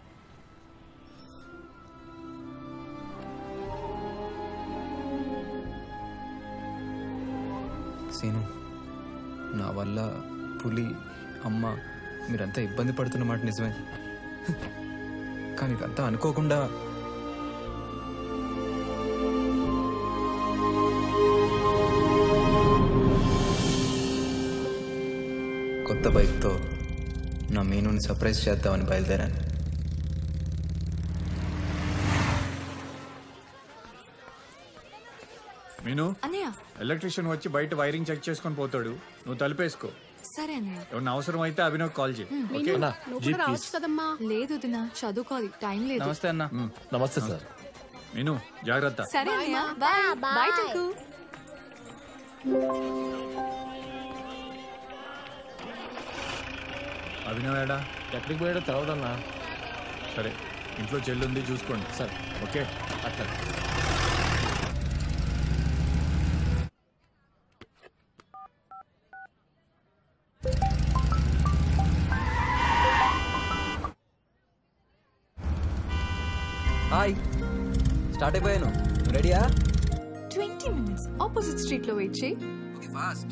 సీను నా వల్ల పులి అమ్మ మీరంతా ఇబ్బంది పడుతున్న మాట నిజమే కానీ ఇదంతా అనుకోకుండా కొత్త బైక్తో నా మీనుని సర్ప్రైజ్ చేద్దామని బయలుదేరాను మీను అన్నయ్య ఎలక్ట్రీషియన్ వచ్చి బయట వైరింగ్ చెక్ చేసుకొని పోతాడు నువ్వు తలుపేసుకో సరే అన్నయ్య ఏమన్నా అవసరం అయితే అభినవ్ కాల్ చేయి హ్మ్. ఓకే నువ్వు కూడా రావచ్చు కదమ్మా లేదు దినా చదువుకోవాలి టైం లేదు నమస్తే అన్న నమస్తే సార్ మీను జాగ్రత్త సరే అన్నయ్య బాయ్ బాయ్ టంకు అభినవ్ ఏడా ఎక్కడికి పోయాడో తెలవదన్నా సరే ఇంట్లో చెల్లుంది చూసుకోండి సరే ఓకే అట్లా హాయ్ స్టార్ట్ అయిపోయాను రెడీయా ట్వంటీ మినిట్స్ ఆపోజిట్ స్ట్రీట్ లో వెయిట్ చేయి ఓకే ఫాస్ట్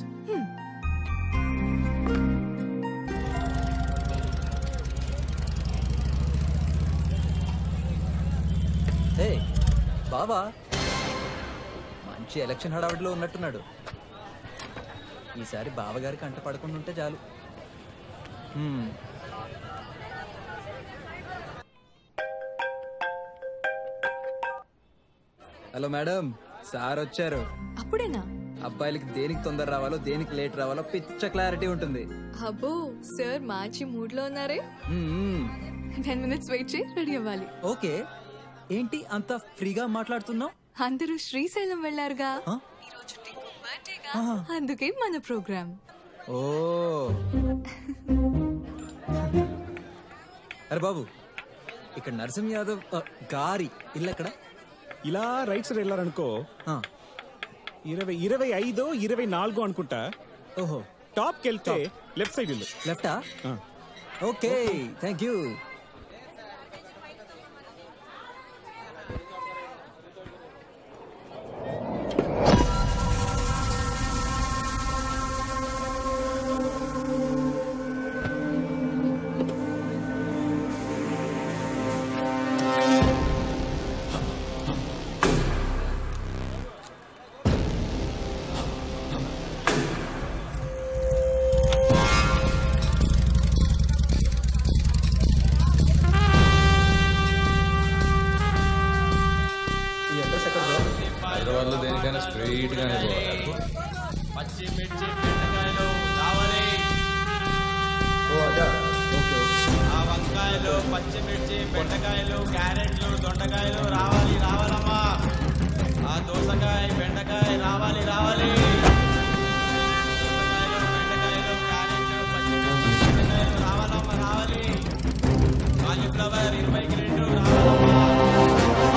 హే బాబా మంచి ఎలక్షన్ హడావిడిలో ఉన్నట్టున్నాడు ఈసారి బావగారికి అంట పడకుండా ఉంటే చాలు హ్మ్. హలో మేడం సార్ వచ్చారు అప్పుడేనా అబ్బాయిలకి దేనికి తొందర రావాలో దేనికి లేట్ రావాలో పిచ్చ క్లారిటీ ఉంటుంది అబ్బో సార్ మంచి మూడ్ లో ఉన్నారే మ్మ్. టెన్ మినిట్స్ వెయిట్ చేయి రెడీ అవ్వాలి ఓకే ఏంటి అంత ఫ్రీగా మాట్లాడుతున్నావు అందరూ శ్రీశైలం వెళ్ళారుగా ఈరోజు టింకు బర్త్డేగా అందుకే మన ప్రోగ్రామ్ ఓ అరే బాబు ఇక్కడ నరసింహ యాదవ్ ఆ, గారి ఇల్లు ఎక్కడ ఇలా రైట్ సైడ్ వెళ్ళారనుకో ఇరవై ఇరవై ఐదో ఇరవై నాలుగో అనుకుంటా ఓహో టాప్కి వెళ్తే లెఫ్ట్ సైడ్ ఇల్లు లెఫ్టా ఓకే థ్యాంక్ యూ ఈ అడ్రస్ ఎక్కడ bro? హైదరాబాద్ లో దేనికైనా స్ట్రైట్ గానే పోవాలి పచ్చిమిర్చి బెండకాయలు కావాలి ఓ అదా ఓకే ఓకే ఆ వంకాయలు పచ్చిమిర్చి బెండకాయలు క్యారెట్లు దొండకాయలు రావాలి రావాలమ్మా ఆ దోసకాయ బెండకాయ రావాలి రావాలి దోసకాయలు, బెండకాయలు, క్యారెట్, పచ్చిమిర్చి, బెండకాయలు రావాలమ్మా రావాలి కాలీఫ్లవర్ ఇరవైకి రెండు రావాలమ్మా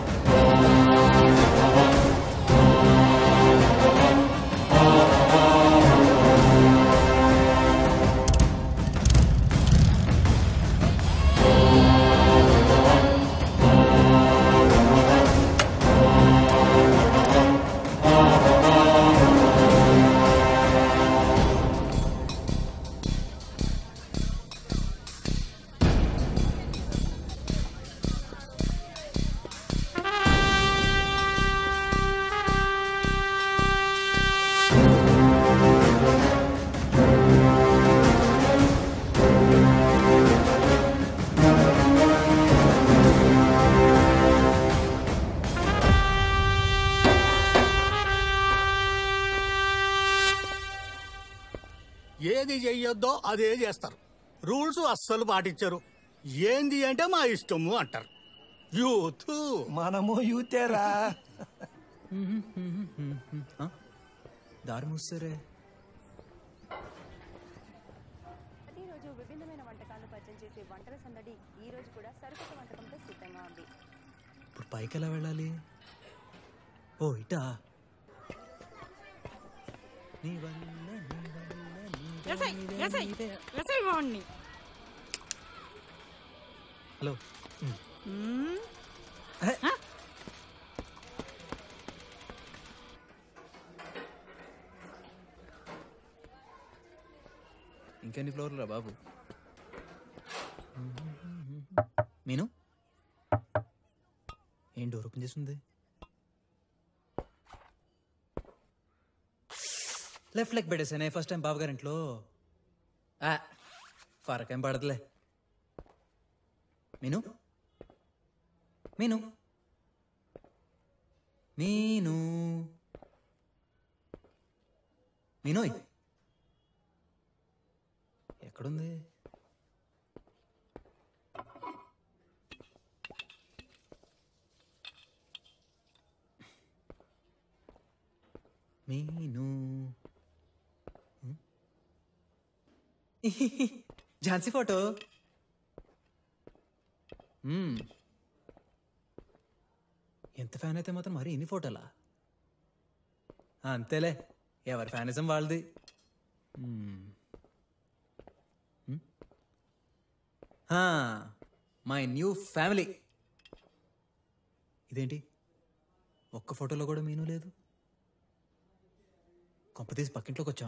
ఏది చెయ్యొద్దో అదే చేస్తారు రూల్స్ అస్సలు పాటించరు ఏంది అంటే మా ఇష్టము అంటారు యూత్ మనము యూతేరా దారి మూసారే ప్రతిరోజు విభిన్నమైన వంటకాలను పరిచయం చేసే వంటల సందడి ఈ రోజు కూడా సరికొత్త వంటకంతో సిద్ధంగా ఉంది ఇప్పుడు పైకి ఎలా వెళ్ళాలి ఓ ఇటా నీ వల్ల నీ వల్ల నీ ఎస్ఐ వల్ల ఎస్ఐ నీవే. ఎస్ఐ వాడిని హలో ఇంకెన్ని ఫ్లోర్లు రా బాబు మీను ఏం డోర్ ఓపెన్ చేస్తుంది లెఫ్ట్ లెగ్ పెట్టేసానే ఫస్ట్ టైం బాబు గారింట్లో ఆ, ఫరక్ ఏం పడదులే మీను మీను మీను మీనోయ్ ఎక్కడుంది మీను హ్మ్? ఝాన్సీ ఫోటో మ్మ్. ఎంత ఫ్యాన్ అయితే మాత్రం మరి ఇన్ని ఫోటోలా ఆ, అంతేలే ఎవరి ఫ్యానిజం వాళ్ళది మ్మ్. మ్మ్. ఆ, మై న్యూ ఫ్యామిలీ ఇదేంటి ఒక్క ఫోటోలో కూడా మీను లేదు కొంప తీసి పక్కింట్లోకి వచ్చా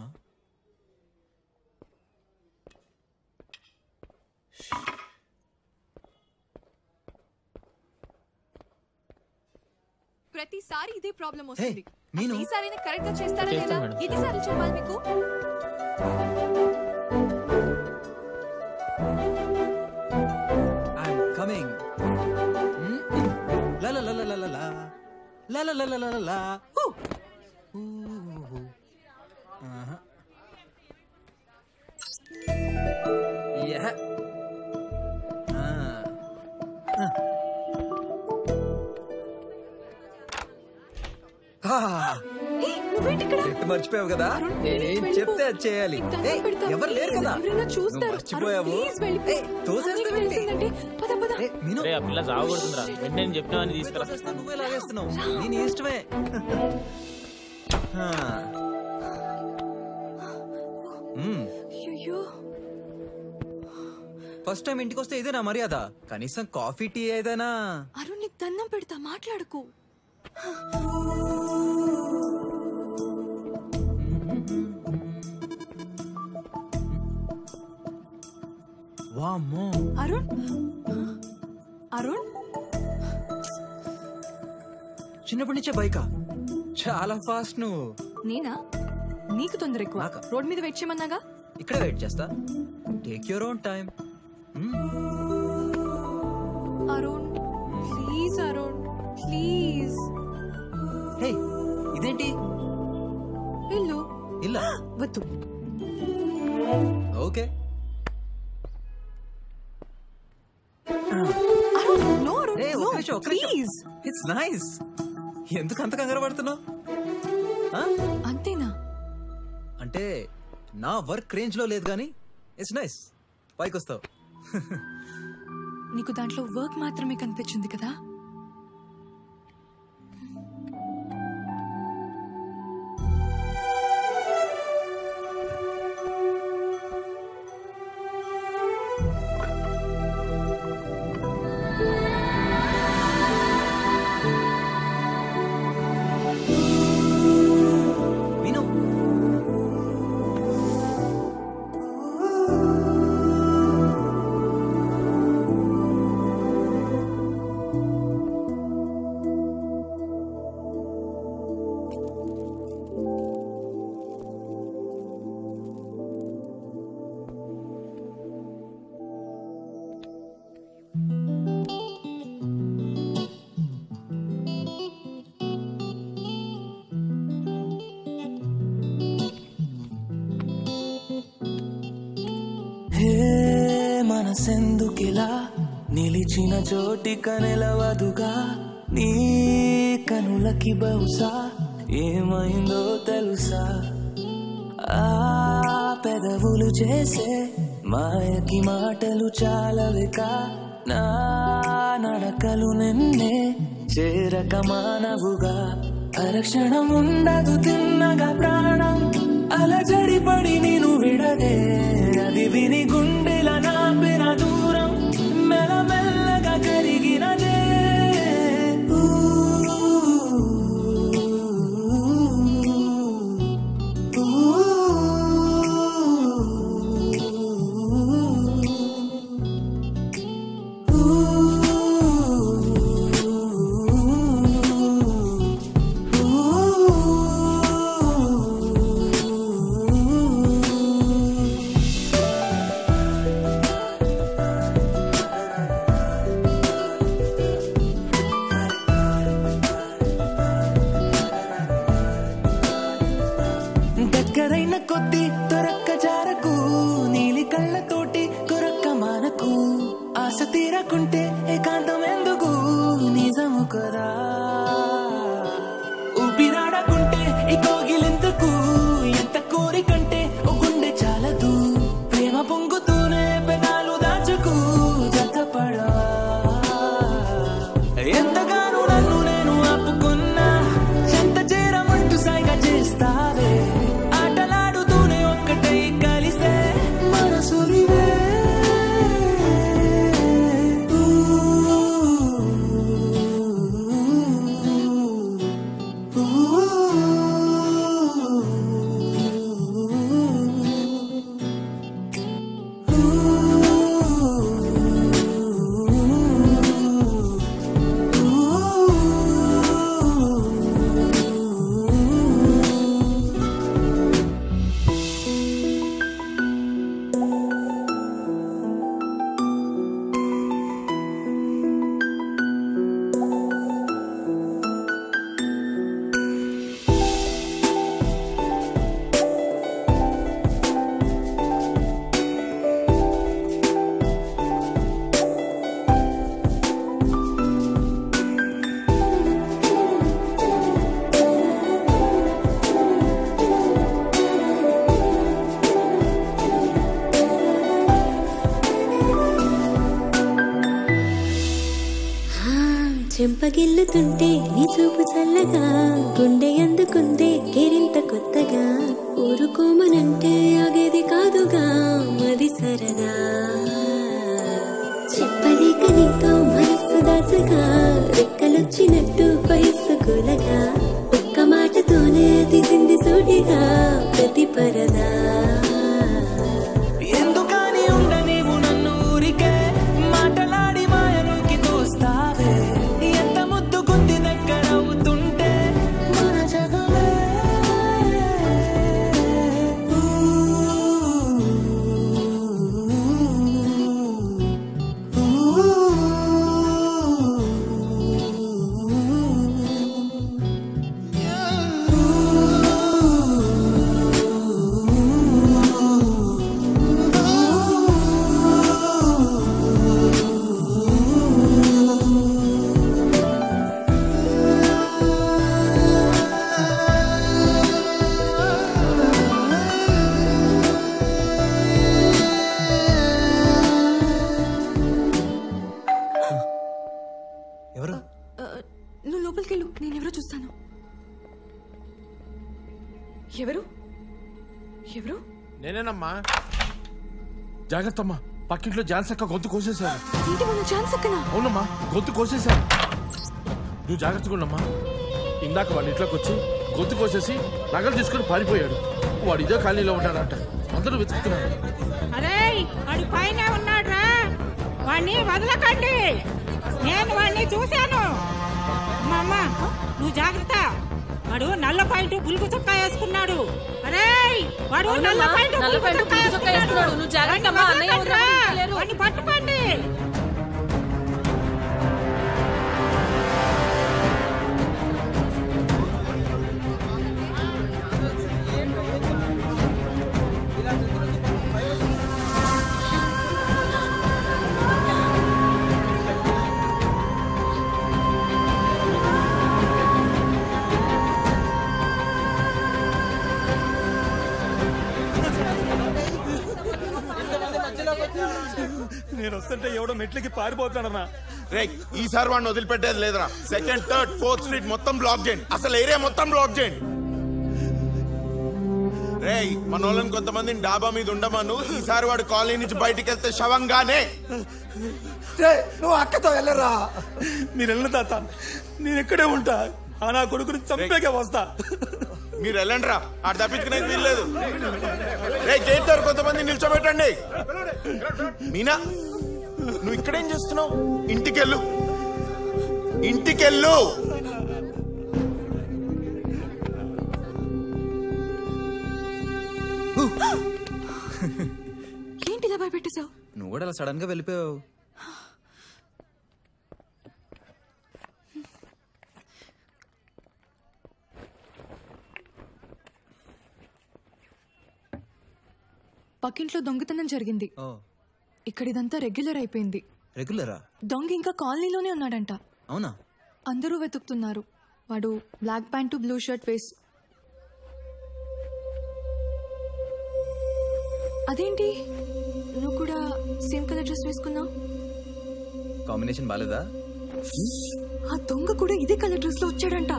ప్రతిసారి ఇదే ప్రాబ్లం వస్తుంది మీను. అసలు ఈసారి కరెక్ట్ గా చేస్తారా చేస్తాం లేదా మేడం. ఎన్నిసార్లు చెప్పాలి మీకు ఐఎమ్ కమింగ్ లా లా లా లా లా లా లా లా లా లా లా లా లా లా ఊ. ఊ, ఊ. ఆహా. యా. ఆ. ఆ. చెట్టు మర్చిపోయావు కదా నేనేం చెప్తే అది చేయాలి ఏయ్, ఎవరు లేరు కదా ఎవరైనా చూస్తారు నువ్వు మర్చిపోయావు ప్లీజ్ వెళ్ళిపో. ఏయ్, తోసేస్తావేంటి? తెలిసిందంటే పద పద రే, ఆ పిల్ల సాగకూడదురా వెంటనే నేను చెప్పినావని తీసుకురా నువ్వే లాగేస్తున్నావు నీ నీ ఇష్టమే ఆ. మ్మ్. అయ్యో ఫస్ట్ టైం ఇంటికి వస్తే ఇదే నా మర్యాద కనీసం కాఫీ టీ ఏదైనా అరుణ్ నీకు దండం పెడతా మాట్లాడకు వామ్మో అరుణ్ అరుణ్ చిన్నప్పటి నుంచే బైకా చాలా ఫాస్ట్ నువ్వు నేనా నీకు తొందర ఎక్కువ రోడ్ మీద వెయిట్ చేయమన్నాగా ఇక్కడే వెయిట్ చేస్తా take your own time Arun please Arun please hey ఇదేంటి వెళ్ళు ఇల్ల వద్దు okay Arun no Arun Hey, no, ఒక్క నిమిషం, ఒక్క నిమిషం. ప్లీజ్ ఇట్స్ నైస్ ఎందుకు అంత కంగారు పడుతున్నావు అంతేనా అంటే నా వర్క్ రేంజ్ లో లేదు కానీ ఇట్స్ నైస్ పైకి వస్తావు నీకు దాంట్లో వర్క్ మాత్రమే కనిపించింది కదా విను హే మనసెందుకిలా నిలిచిన చోటిక నిలవదుగా నీ కనులకి బహుశా ఏమైందో తెలుసా ఆ పెదవులు చేసే మాయకి మాటలు చాలవిక నా నడకలు నిన్నే చేరక మానవుగా అరక్షణం ఉండదు తిన్నగా ప్రాణం అలజడి పడి నేను విడదే అది విని గుండెల నాపిన దూరం మెల్లమెల్లగా కరిగినదే ఊ, దగ్గరైన కొద్ది దొరక్క జారకు నీలి కళ్ళతోటి కొరక్క మానకు ఆశ తీరకుంటే ఏకాంతం ఎందుకు నిజము కదా ఊపిరాడకుంటే ఈ కోగిలెందుకు ఎంత కోరికంటే ఓ గుండె చాలదు ప్రేమ పొంగుతూనే పెదాలు దాచుకు జతపడా ఎంతగానో నన్ను నేను ఆపుకున్నా చెంత చేరమంటూ సైగా చేస్తావే ఆటలాడుతూనే ఒక్కటై కలిసే మనసులివే చెంపగిల్లుతుంటే నీ చూపు చల్లగా గుండె అందుకుందే గిరింత కొత్తగా ఊరుకోమనంటే ఆగేది కాదుగా మరి సరదా చెప్పలేక నీతో మనస్సు దాచగా రెక్కలొచ్చినట్టు వయస్సు కూలగా ఒక్క మాటతోనే తీసింది సూటిగా ప్రతి పరదా ఎందుకని ఉండ నీవు నన్ను ఊరికే మాటలాడి మాయలోకి తోస్తావే ఎంత ముద్దుకుంది దగ్గర అవుతుంటే మన జగమే Ooh. ఎవరు ఎవరు నేనేనమ్మా జాగ్రత్త అమ్మా పక్కింట్లో జాన్సక్క గొంతు కోసేశారు ఏంటి మన ఛాన్స్ అక్కనా అవునమ్మా గొంతు కోసేశారు నువ్వు జాగ్రత్తగా ఉండమ్మా ఇందాక వాళ్ళ ఇంట్లోకి వచ్చి గొంతు కోసేసి నగలు తీసుకుని పారిపోయాడు వాడు ఇదే కాలనీలో ఉన్నాడంట అందరూ వెతుకుతున్నారు అరే వాడి పైన ఉన్నాడ్రా వాడిని వదలకండి నేను వాడిని చూశాను అమ్మ అమ్మ, నువ్వు జాగ్రత్త వాడు నల్ల పాయింట్ బులుగు చొక్కా వేసుకున్నాడు అరే వాడు అవునమ్మా, నల్ల పాయింట్ నల్ల బులుగు పాయింట్ చొక్కా బులుగు చొక్కా వేసుకున్నాడు వేసుకున్నాడు. నువ్వు జాగ్రత్త అమ్మా, వాడిని అన్నయ్య వదలకండిరా. వదలకండి, లేరు. వాడిని పట్టుకోండి నేను వస్తుంటే ఎవడో మెట్లకి పారిపోతాడన్నా రే ఈసారి వాడిని వదిలిపెట్టేది లేదురా సెకండ్ థర్డ్ ఫోర్త్ స్ట్రీట్ మొత్తం బ్లాక్ చేయండి అసలు ఏరియా మొత్తం బ్లాక్ చేయండి రే మన వాళ్ళని కొంతమందిని డాబా మీద ఉండమను ఈసారి వాడు కాలనీ నుంచి బయటికి వెళ్తే శవంగానే నువ్వు అక్కతో వెళ్ళరా మీరు వెళ్ళిన తాత నేను ఇక్కడే ఉంటా ఆ నా కొడుకుని చంపేకే వస్తా మీరు వెళ్ళండి రా ఆడ తప్పించుకునేది వీల్లేదు రే గేట్ దగ్గర కొంతమంది నిల్చోబెట్టండి మీనా నువ్వు ఇక్కడేం చేస్తున్నావు ఇంటికెళ్ళు ఇంటికెళ్ళు ఏంటి ఇలా భయపెట్టేశావు నువ్వు కూడా అలా సడన్ గా వెళ్ళిపోయావు పక్కింట్లో దొంగతనం జరిగింది ఓ ఇక్కడ ఇదంతా రెగ్యులర్ అయిపోయింది రెగ్యులరా దొంగ ఇంకా కాలనీలోనే ఉన్నాడంట అవునా అందరూ వెతుకుతున్నారు వాడు బ్లాక్ ప్యాంటు బ్లూ షర్ట్ వేసి అదేంటి నువ్వు కూడా సేమ్ కలర్ డ్రెస్ వేసుకున్నావు కాంబినేషన్ బాలేదా ఆ దొంగ కూడా ఇదే కలర్ డ్రెస్ లో వచ్చాడంట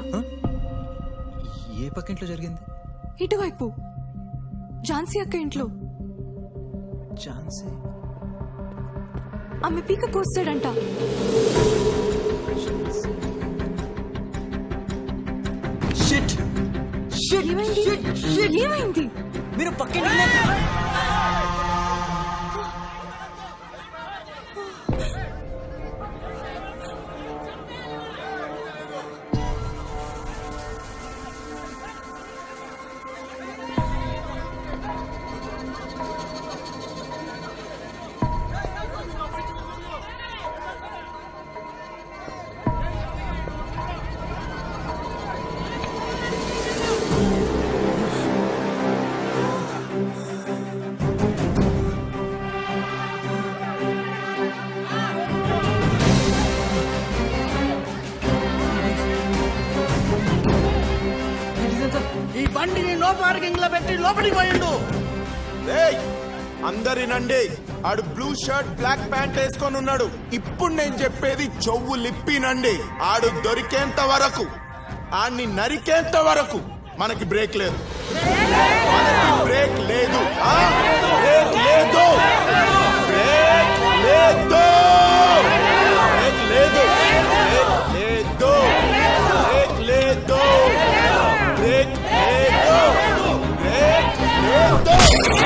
ఏ పక్కింట్లో జరిగింది ఇటువైపు ఝాన్సీ అక్క ఇంట్లో ఛాన్సీ ఆమె పీక కోస్తాడంట షిట్ ఏమైంది ఏమైంది మీరు పక్కింట్లో ఈ బండిని నో పార్కింగ్ లో పెట్టి లోపలికి పోయిండు ఏయ్ అందరినండి ఆడు బ్లూ షర్ట్ బ్లాక్ ప్యాంట్ వేసుకొని ఉన్నాడు ఇప్పుడు నేను చెప్పేది చెవు లిప్పినండి ఆడు దొరికేంత వరకు ఆడిని నరికేంత వరకు మనకి బ్రేక్ లేదు మనకి బ్రేక్ లేదు ఆ? బ్రేక్ లేదు బ్రేక్ లేదు బ్రేక్ లేదు బ్రేక్ లేదు బ్రేక్ లేదు బ్రేక్ లేదు బ్రేక్ లేదు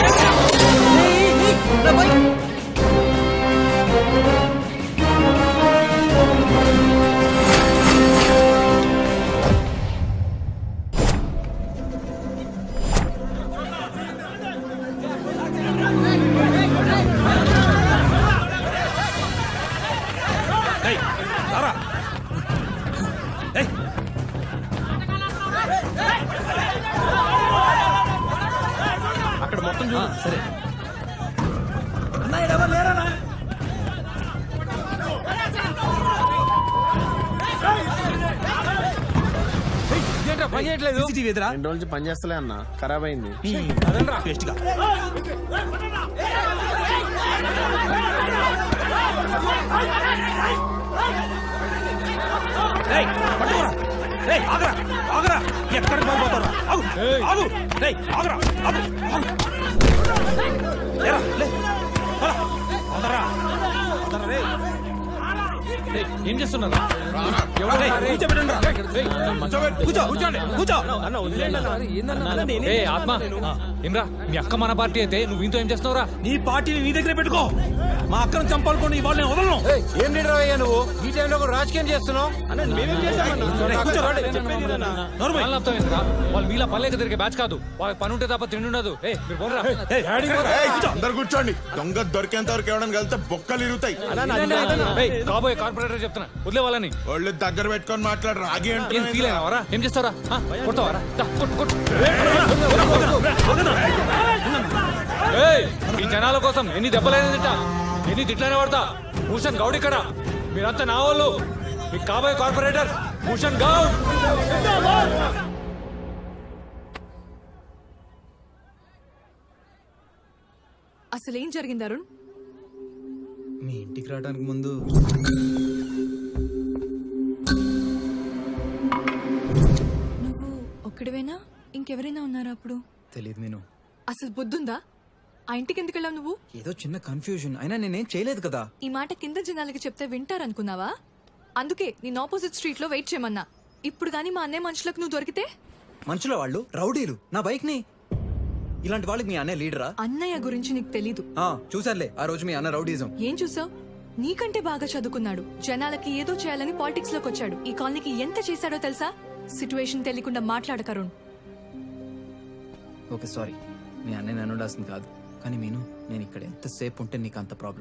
అక్కడ మొత్తం చూడు సరే పని చేయట్లేదు రెండు రోజులు పని చేస్తలే అన్న ఖరాబ్ అయింది పట్టుకోరా రేయ్, ఆగరా ఆగరా ఎక్కడికి పోతారా ఆగు ఆగు రేయ్ ఆగరా ఆగు ఆగు. లేరా, లే. పద. ఆగరా. ఆగరా, రేయ్. ఏం చేస్తున్నారు రేయ్, కూర్చోబెట్టండి రా. కూర్చో కూర్చోండి కూర్చో ఏ ఆత్మ ఏమ్రా మీ అక్క మన పార్టీ అయితే నువ్వు ఇంతో ఏం చేస్తున్నావురా నీ పార్టీని నీ దగ్గరే పెట్టుకో మా అక్కను చంపాలనుకోండి ఇవాళ నేను వదలను ఏం లీడర్ అయ్యా నువ్వు ఈ టైంలో కూడా రాజకీయం చేస్తున్నావు అన్న మేమేం వాళ్ళని అర్థమైందిరా వాళ్ళు మీలా పల్లెకి తిరిగే బ్యాచ్ కాదు వాళ్ళకి పని ఉంటే తప్ప తిండి ఉండదు ఏ మీరు పోనరా అందరు కూర్చోండి దొంగ దొరికేంత వరకు ఎవడని కలిస్తే బొక్కలు ఇరుగుతాయి ఏయ్, కాబోయే కార్పొరేటర్ చెప్తున్నా వదిలే వాళ్ళని వాళ్ళు దగ్గర పెట్టుకొని మాట్లాడరు ఆగి ఏం ఫీల్ అయినావరా ఏం చేస్తావరా ఆ, కొడతావారా దా, కొట్టు కొట్టు ఏయ్, ఈ జనాల కోసం ఎన్ని దెబ్బలైనా తింటా ఎన్ని తిట్లైనా పడతా భూషణ్ గౌడ్ ఇక్కడ మీరంతా నా వాళ్ళు మీకు కాబోయే కార్పొరేటర్ భూషణ్ గౌడ్ అసలు ఏం జరిగింది అరుణ్ మీ ఇంటికి రావడానికి ముందు నువ్వు ఒక్కడివేనా ఇంకెవరైనా ఉన్నారా అప్పుడు తెలియదు నేను అసలు బుద్ధుందా ఆ ఇంటికి ఎందుకు వెళ్ళావు నువ్వు ఏదో చిన్న కన్ఫ్యూజన్ అయినా నేనేం చేయలేదు కదా ఈ మాట కింద జనాలకి చెప్తే వింటారనుకున్నావా అందుకే నేను ఆపోజిట్ స్ట్రీట్ లో వెయిట్ చేయమన్నా ఇప్పుడు గానీ మా అన్నయ్య మనుషులకు నువ్వు దొరికితే మనుషుల వాళ్ళు రౌడీలు నా బైక్ ని ఇలాంటి వాళ్ళకి మీ అన్నయ్య లీడరా అన్నయ్య గురించి నీకు తెలీదు ఆ, చూసారులే ఆ రోజు మీ అన్న రౌడీజం ఏం చూసావు నీకంటే బాగా చదువుకున్నాడు జనాలకి ఏదో చేయాలని పాలిటిక్స్ లోకి వచ్చాడు ఈ కాలనీకి ఎంత చేశాడో తెలుసా సిచ్యువేషన్ తెలియకుండా మాట్లాడకరుణ్ ఓకే సారీ మీ అన్నయ్య నన్ను ఉండాల్సింది కాదు కానీ మీను నేను ఇక్కడ ఎంతసేపు ఉంటే నీకు అంత ప్రాబ్లం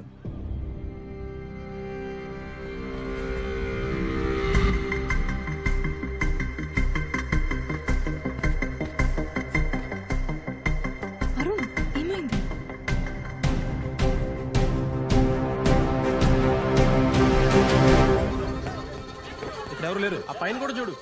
అరుణ్ ఏమైంది ఇక్కడ ఎవరు లేరు ఆ పైన కూడా చూడు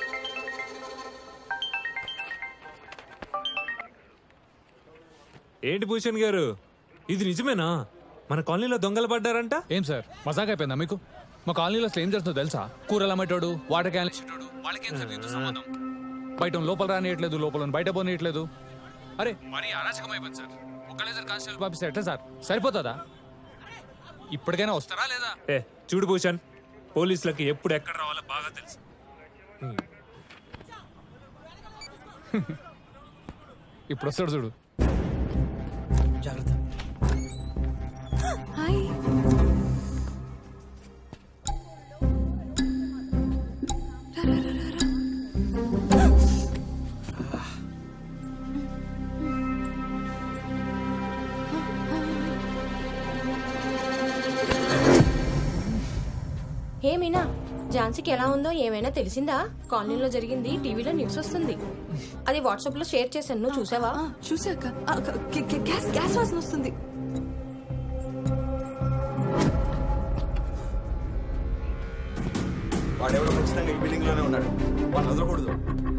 ఏంటి భూషణ్ గారు ఇది నిజమేనా మన కాలనీలో దొంగలు పడ్డారంట ఏం సార్ మజాక్ అయిపోయిందా మీకు మా కాలనీలో అసలు ఏం చేస్తుందో తెలుసా కూరలు అమ్మేటోడు వాటర్ క్యాన్ ఇచ్చేటోడు వాళ్ళకి ఏం సార్ దీంతో సంబంధం బయట ఉన్న లోపల రానియట్లేదు లోపల ఉన్న బయట పోనీయట్లేదు అరే మరి అరాచకం అయిపోయింది సార్ ఒకళ్ళేసారి కానిస్టేబుల్ పంపిస్తే ఎట్లా సార్ సరిపోతుందా ఇప్పటికైనా వస్తారా లేదా ఏ చూడు భూషణ్ పోలీసులకి ఎప్పుడు ఎక్కడ రావాలో బాగా తెలుసు ఇప్పుడు వస్తాడు చూడు జాగ్రత్త హాయ్ హే మీనా ఝాన్సీకి ఎలా ఉందో ఏమైనా తెలిసిందా కాలనీలో జరిగింది టీవీలో న్యూస్ వస్తుంది అది వాట్సాప్ లో షేర్ చేశాను నువ్వు చూసావా చూసాక ఆ, గ- గ- గ- గ్యాస్ గ్యాస్ వాసన వస్తుంది వాడెవడో ఖచ్చితంగా ఈ బిల్డింగ్ లోనే ఉన్నాడు వాడిని వదలకూడదు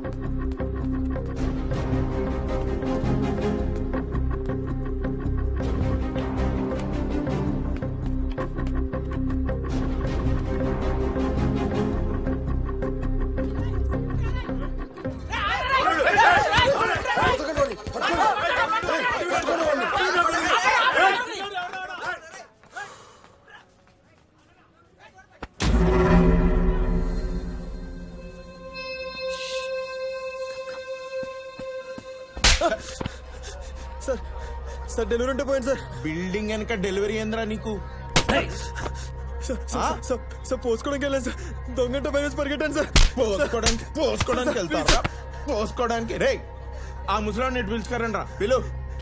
సార్ సార్ డెలివరీ ఉంటే పోయింది సార్ బిల్డింగ్ వెనక డెలివరీ ఏంద్రా నీకు సార్, సార్, సార్, సార్ పోసుకోవడానికి వెళ్ళాను సార్ దొంగంట భయం పరిగెట్టాను సార్ పోసుకోవడానికి పోసుకోవడానికి వెళ్తారా పోసుకోవడానికి రే ఆ ముసలాన్ని ఇటు పిలుచుకారండి రా పిలు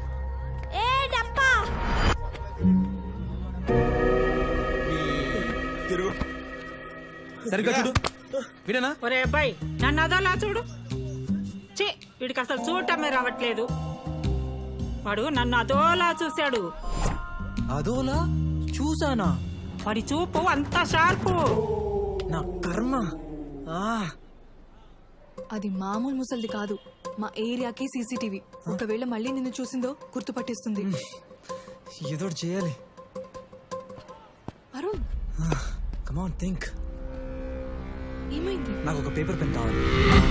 తిరుగు సరిగ్గా చూడు విడనా ఒరే అబ్బాయి నన్ను అదోలా చూడు ఛీ వీడికి అసలు చూడటమే రావట్లేదు వాడు నన్ను అదోలా చూశాడు అదోలా చూసానా వాడి చూపు అంత షార్పు నా కర్మ ఆ అది మామూలు ముసలిది కాదు మా ఏరియాకి సీసీటీవీ ఒకవేళ మళ్ళీ నిన్ను చూసిందో గుర్తుపట్టేస్తుంది ఏదో ఒకటి చేయాలి అరుణ్ కమాన్ థింక్ ఏమైంది నాకు ఒక పేపర్ పెన్ కావాలి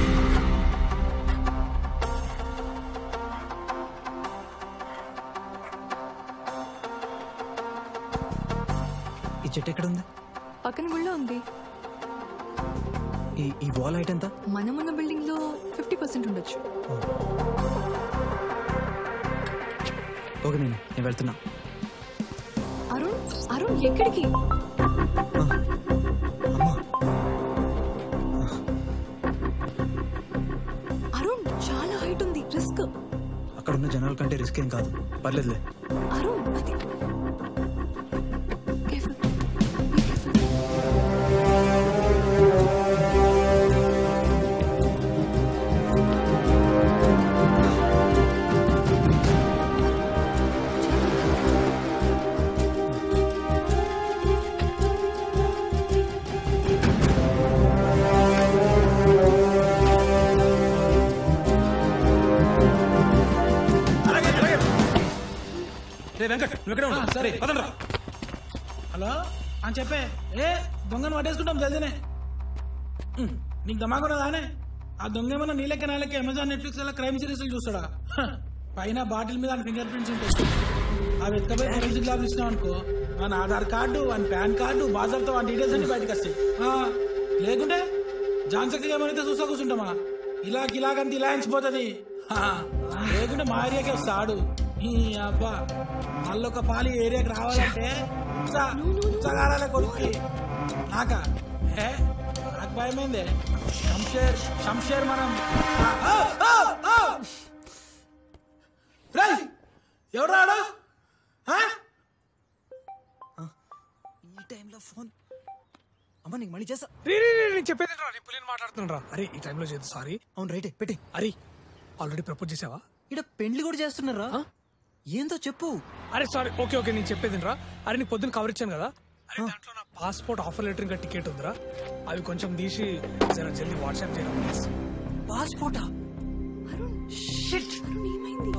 ఈ చెట్టు ఎక్కడ ఉంది పక్కన గుళ్ళో ఉంది ఈ ఈ వాల్ హైట్ ఎంత మనం ఉన్న బిల్డింగ్ లో ఫిఫ్టీ పర్సెంట్ ఉండొచ్చు ఓకే నేను నేను వెళ్తున్నా అరుణ్ అరుణ్ ఎక్కడికి అరుణ్ చాలా హైట్ ఉంది రిస్క్ అక్కడ ఉన్న జనాల కంటే రిస్క్ ఏం కాదు పర్లేదులే అరుణ్ అది Careful. రే వెంకట్ నువ్వు ఎక్కడ ఉన్నావు సరే పదండ్రా హలో అని చెప్పే ఏ దొంగను పట్టేసుకుంటాం జల్దీనే ఉమ్, నీకు దమాకున్నా దానే ఆ దొంగ ఏమన్నా నీలెక్క నాలెక్క అమెజాన్ నెట్ఫ్లిక్స్ అలా క్రైమ్ సిరీస్ చూస్తాడా హ, పైన బాటిల్ మీద ఫింగర్ ప్రింట్స్ ఉంటాయి అవి ఎత్తపోయి ఫోరెన్సిక్ ల్యాబ్ ఇచ్చినాం అనుకో మన Aadhaar card one pan card బాజార్తో వన్ డీటెయిల్స్ అన్ని బయటకు వస్తాయి ఆ, లేకుంటే జాన్సక్తి ఏమైతే చూసా కూర్చుంటామా ఇలా ఇలాగంత ఇలా ఎంచిపోతుంది లేకుంటే మా ఏరియాకి వస్తాడు ఈ అబ్బా మళ్ళొక పాలి ఏరియాకి రావాలంటే ఉత్సా- ఉత్సాగారాలే కొడుకు నాకా ఏ నాకు భయమైందే శంషేర్ శంషేర్ మనం ఆ, ఆ, ఆ, ఆ! రేయ్, ఎవరు రాడు ఈ టైంలో ఫోన్ అమ్మ నీకు మళ్ళీ చేస్తా రీ రీ రీ, నేను చెప్పేది రా నేను పులిని మాట్లాడుతున్నాను రా అరే ఈ టైంలో చేద్దు సారీ అవును రైటే పెట్టి అరే ఆల్రెడీ ప్రపోజ్ చేసావా ఇక్కడ పెళ్లి కూడా చేస్తున్నారా ఏందో చెప్పు అరే సారీ ఓకే ఓకే నేను చెప్పేది రా అరే నీకు పొద్దున్న కవర్ ఇచ్చాను కదా అరే దాంట్లో నా పాస్పోర్ట్ ఆఫర్ లెటర్ ఇంకా టికెట్ ఉందిరా అవి కొంచెం తీసి జర జల్దీ వాట్సాప్ చేయడం ప్లీజ్ పాస్పోర్టా షిట్ ఏమైంది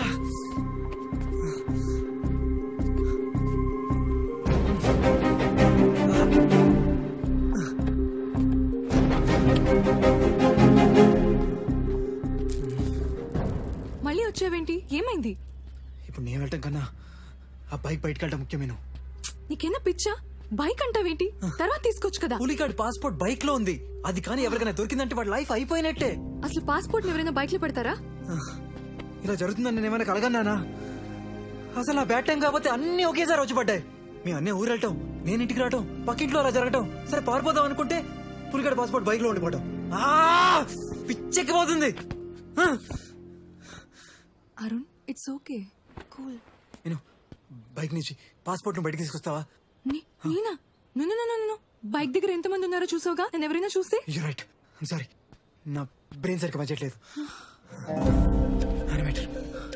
మళ్ళీ వచ్చావేంటి ఏమైంది ఇప్పుడు నేను వెళ్ళటం కన్నా ఆ బైక్ బయటకు వెళ్ళటం ముఖ్యమైన నీకేనా పిచ్చా బైక్ అంటావేంటి తర్వాత తీసుకోవచ్చు కదా పులికాడి పాస్పోర్ట్ బైక్ లో ఉంది అది కానీ ఎవరికైనా దొరికిందంటే వాడి లైఫ్ అయిపోయినట్టే అసలు పాస్పోర్ట్ ఎవరైనా బైక్ లో పెడతారా ఇలా జరుగుతుందని నేను ఏమైనా కలగన్నానా అసలు నా బ్యాడ్ టైం కాకపోతే అన్ని ఒకేసారి వచ్చి పడ్డాయి మీ అన్నీ ఊరు వెళ్ళటం నేను ఇంటికి రావటం పక్కింట్లో అలా జరగటం సరే పారిపోదాం అనుకుంటే పులికాడి పాస్పోర్ట్ బైక్ లో ఉండిపోవటం ఆ! పిచ్చెక్కిపోతుంది ఆ! అరుణ్ ఇట్స్ ఓకే కూల్ నేను బైక్ నుంచి పాస్పోర్ట్ ను బయటకు తీసుకొస్తావా నేనా no no no no bike దగ్గర ఎంతమంది ఉన్నారో చూసావుగా నేను ఎవరైనా చూస్తే యూ రైట్ సారీ నా బ్రెయిన్ సరిగ్గా పనిచేయట్లేదు అనిమేటర్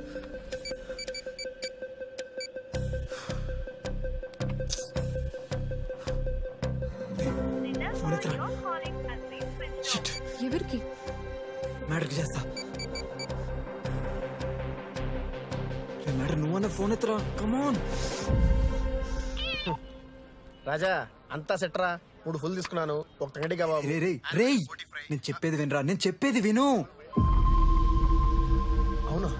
ఫోన్ ఎత్తరా షిట్ ఎవరికి మ్యాటర్కి చేస్తా రే మ్యాటర్ నువ్వన్న ఫోన్ ఎత్తరా కమాన్ రాజా అంతా సెట్రా మూడు ఫుల్ తీసుకున్నాను ఒక తంగడి కబాబు రే రే రేయ్ నేను చెప్పేది వినరా నేను చెప్పేది విను అవునా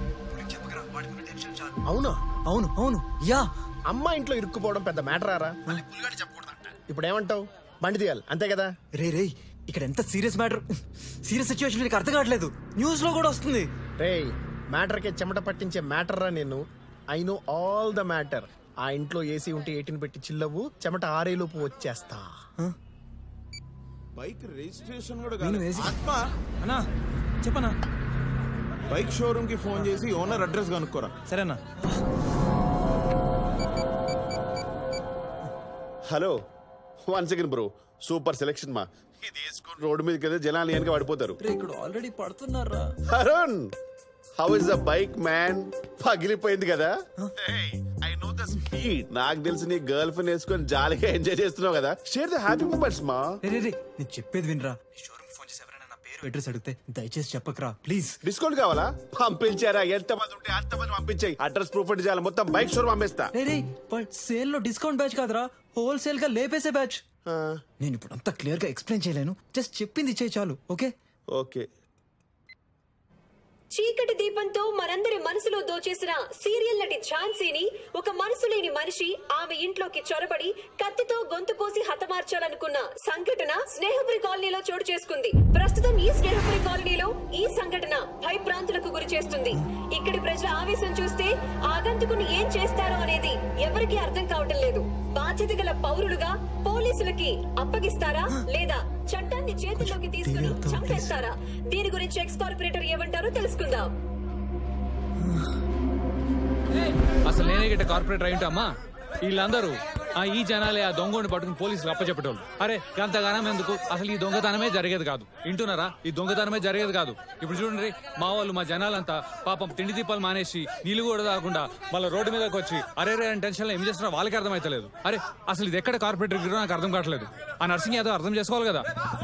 అవునా అవును అవును యా అమ్మ ఇంట్లో ఇరుక్కుపోవడం పెద్ద మ్యాటర్ ఆరా ఇప్పుడు ఏమంటావు బండి తీయాలి అంతే కదా రే రే ఇక్కడ ఎంత సీరియస్ మ్యాటర్ సీరియస్ సిచ్యువేషన్ నీకు అర్థం కావట్లేదు న్యూస్ లో కూడా వస్తుంది రే మ్యాటర్ కి చెమట పట్టించే మ్యాటర్ రా నేను I know all the matter ఆ ఇంట్లో ఏసీ ఉంటే ఎయిటీన్ పెట్టి చిల్లవు చెమట ఆరేలోపు వచ్చేస్తా బైక్ రిజిస్ట్రేషన్ కూడా నేను కాలేదు. వేసి- ఆత్మ అన్నా చెప్పనా బైక్ షోరూమ్ కి ఫోన్ చేసి ఓనర్ అడ్రస్ కనుక్కోరా సరేనా hello one second bro super selection మా ఇది వేసుకొని రోడ్డు మీదకి వెళ్తే జనాలు వెనక పడిపోతారు రే ఇక్కడ ఆల్రెడీ పడుతున్నారా Arun how is the bike man పగిలిపోయింది కదా ఐ నో ద స్పీడ్ నాకు తెలిసి నీ గర్ల్ ఫ్రెండ్ వేసుకొని జాలీగా ఎంజాయ్ చేస్తున్నావు కదా షేర్ ద హ్యాపీ మూమెంట్స్ మా రే రే రే నేను చెప్పేది వినరా షోరూమ్ ఫోన్ చేసి ఎవరైనా నా పేరు అడ్రస్ అడిగితే దయచేసి చెప్పకరా ప్లీజ్ డిస్కౌంట్ కావాలా పంపించారా ఎంత మంది ఉంటే అంత మంది పంపించాయి అడ్రస్ ప్రూఫ్ అంటే చాలా మొత్తం బైక్ షోరూమ్ అమ్మేస్తా రే రే సేల్ లో డిస్కౌంట్ బ్యాచ్ కాదురా హోల్సేల్ గా లేపేసే బ్యాచ్ నేను ఇప్పుడు అంతా క్లియర్ గా ఎక్స్ప్లెయిన్ చేయలేను జస్ట్ చెప్పింది చేయి చాలు ఓకే ఓకే చీకటి దీపంతో మనందరి మనసులో దోచేసిన సీరియల్ నటి ఝాన్సీని ఒక మనసు లేని మనిషి ఆమె ఇంట్లోకి చొరబడి కత్తితో గొంతు కోసి హతమార్చాలనుకున్న సంఘటన స్నేహపురి కాలనీలో చోటు చేసుకుంది ప్రస్తుతం ఈ స్నేహపురి కాలనీలో ఈ సంఘటన భయభ్రాంతులకు గురి చేస్తుంది ఇక్కడి ప్రజల ఆవేశం చూస్తే ఆగంతుకుని ఏం చేస్తారో అనేది ఎవరికీ అర్థం కావటం లేదు బాధ్యత గల పౌరులుగా పోలీసులకి అప్పగిస్తారా లేదా చట్టాన్ని చేతిలోకి తీసుకుని చంపేస్తారా దీని గురించి ఎక్స్ కార్పొరేటర్ ఏమంటారో తెలుసుకుందాం అసలు నేనే గిట్ట కార్పొరేటర్ అయి ఉంటామా వీళ్ళందరూ ఆ ఈ జనాలే ఆ దొంగని పట్టుకుని పోలీసులు అప్పచెప్పేటోళ్ళు అరే అంతగానం ఎందుకు అసలు ఈ దొంగతనమే జరిగేది కాదు వింటున్నారా ఈ దొంగతనమే జరిగేది కాదు ఇప్పుడు చూడండి మా వాళ్ళు మా జనాలంతా పాపం తిండి దీపాలు మానేసి నీళ్లు కూడా తాగకుండా వాళ్ళ రోడ్డు మీదకి వచ్చి అరే రే అని టెన్షన్ ఏం చేస్తున్నా వాళ్ళకి అర్థమైతలేదు అరే అసలు ఇది ఎక్కడ కార్పొరేటర్ గిరో నాకు అర్థం కావట్లేదు ఆ నర్సింగ్ యాదవ్ అర్థం చేసుకోవాలి కదా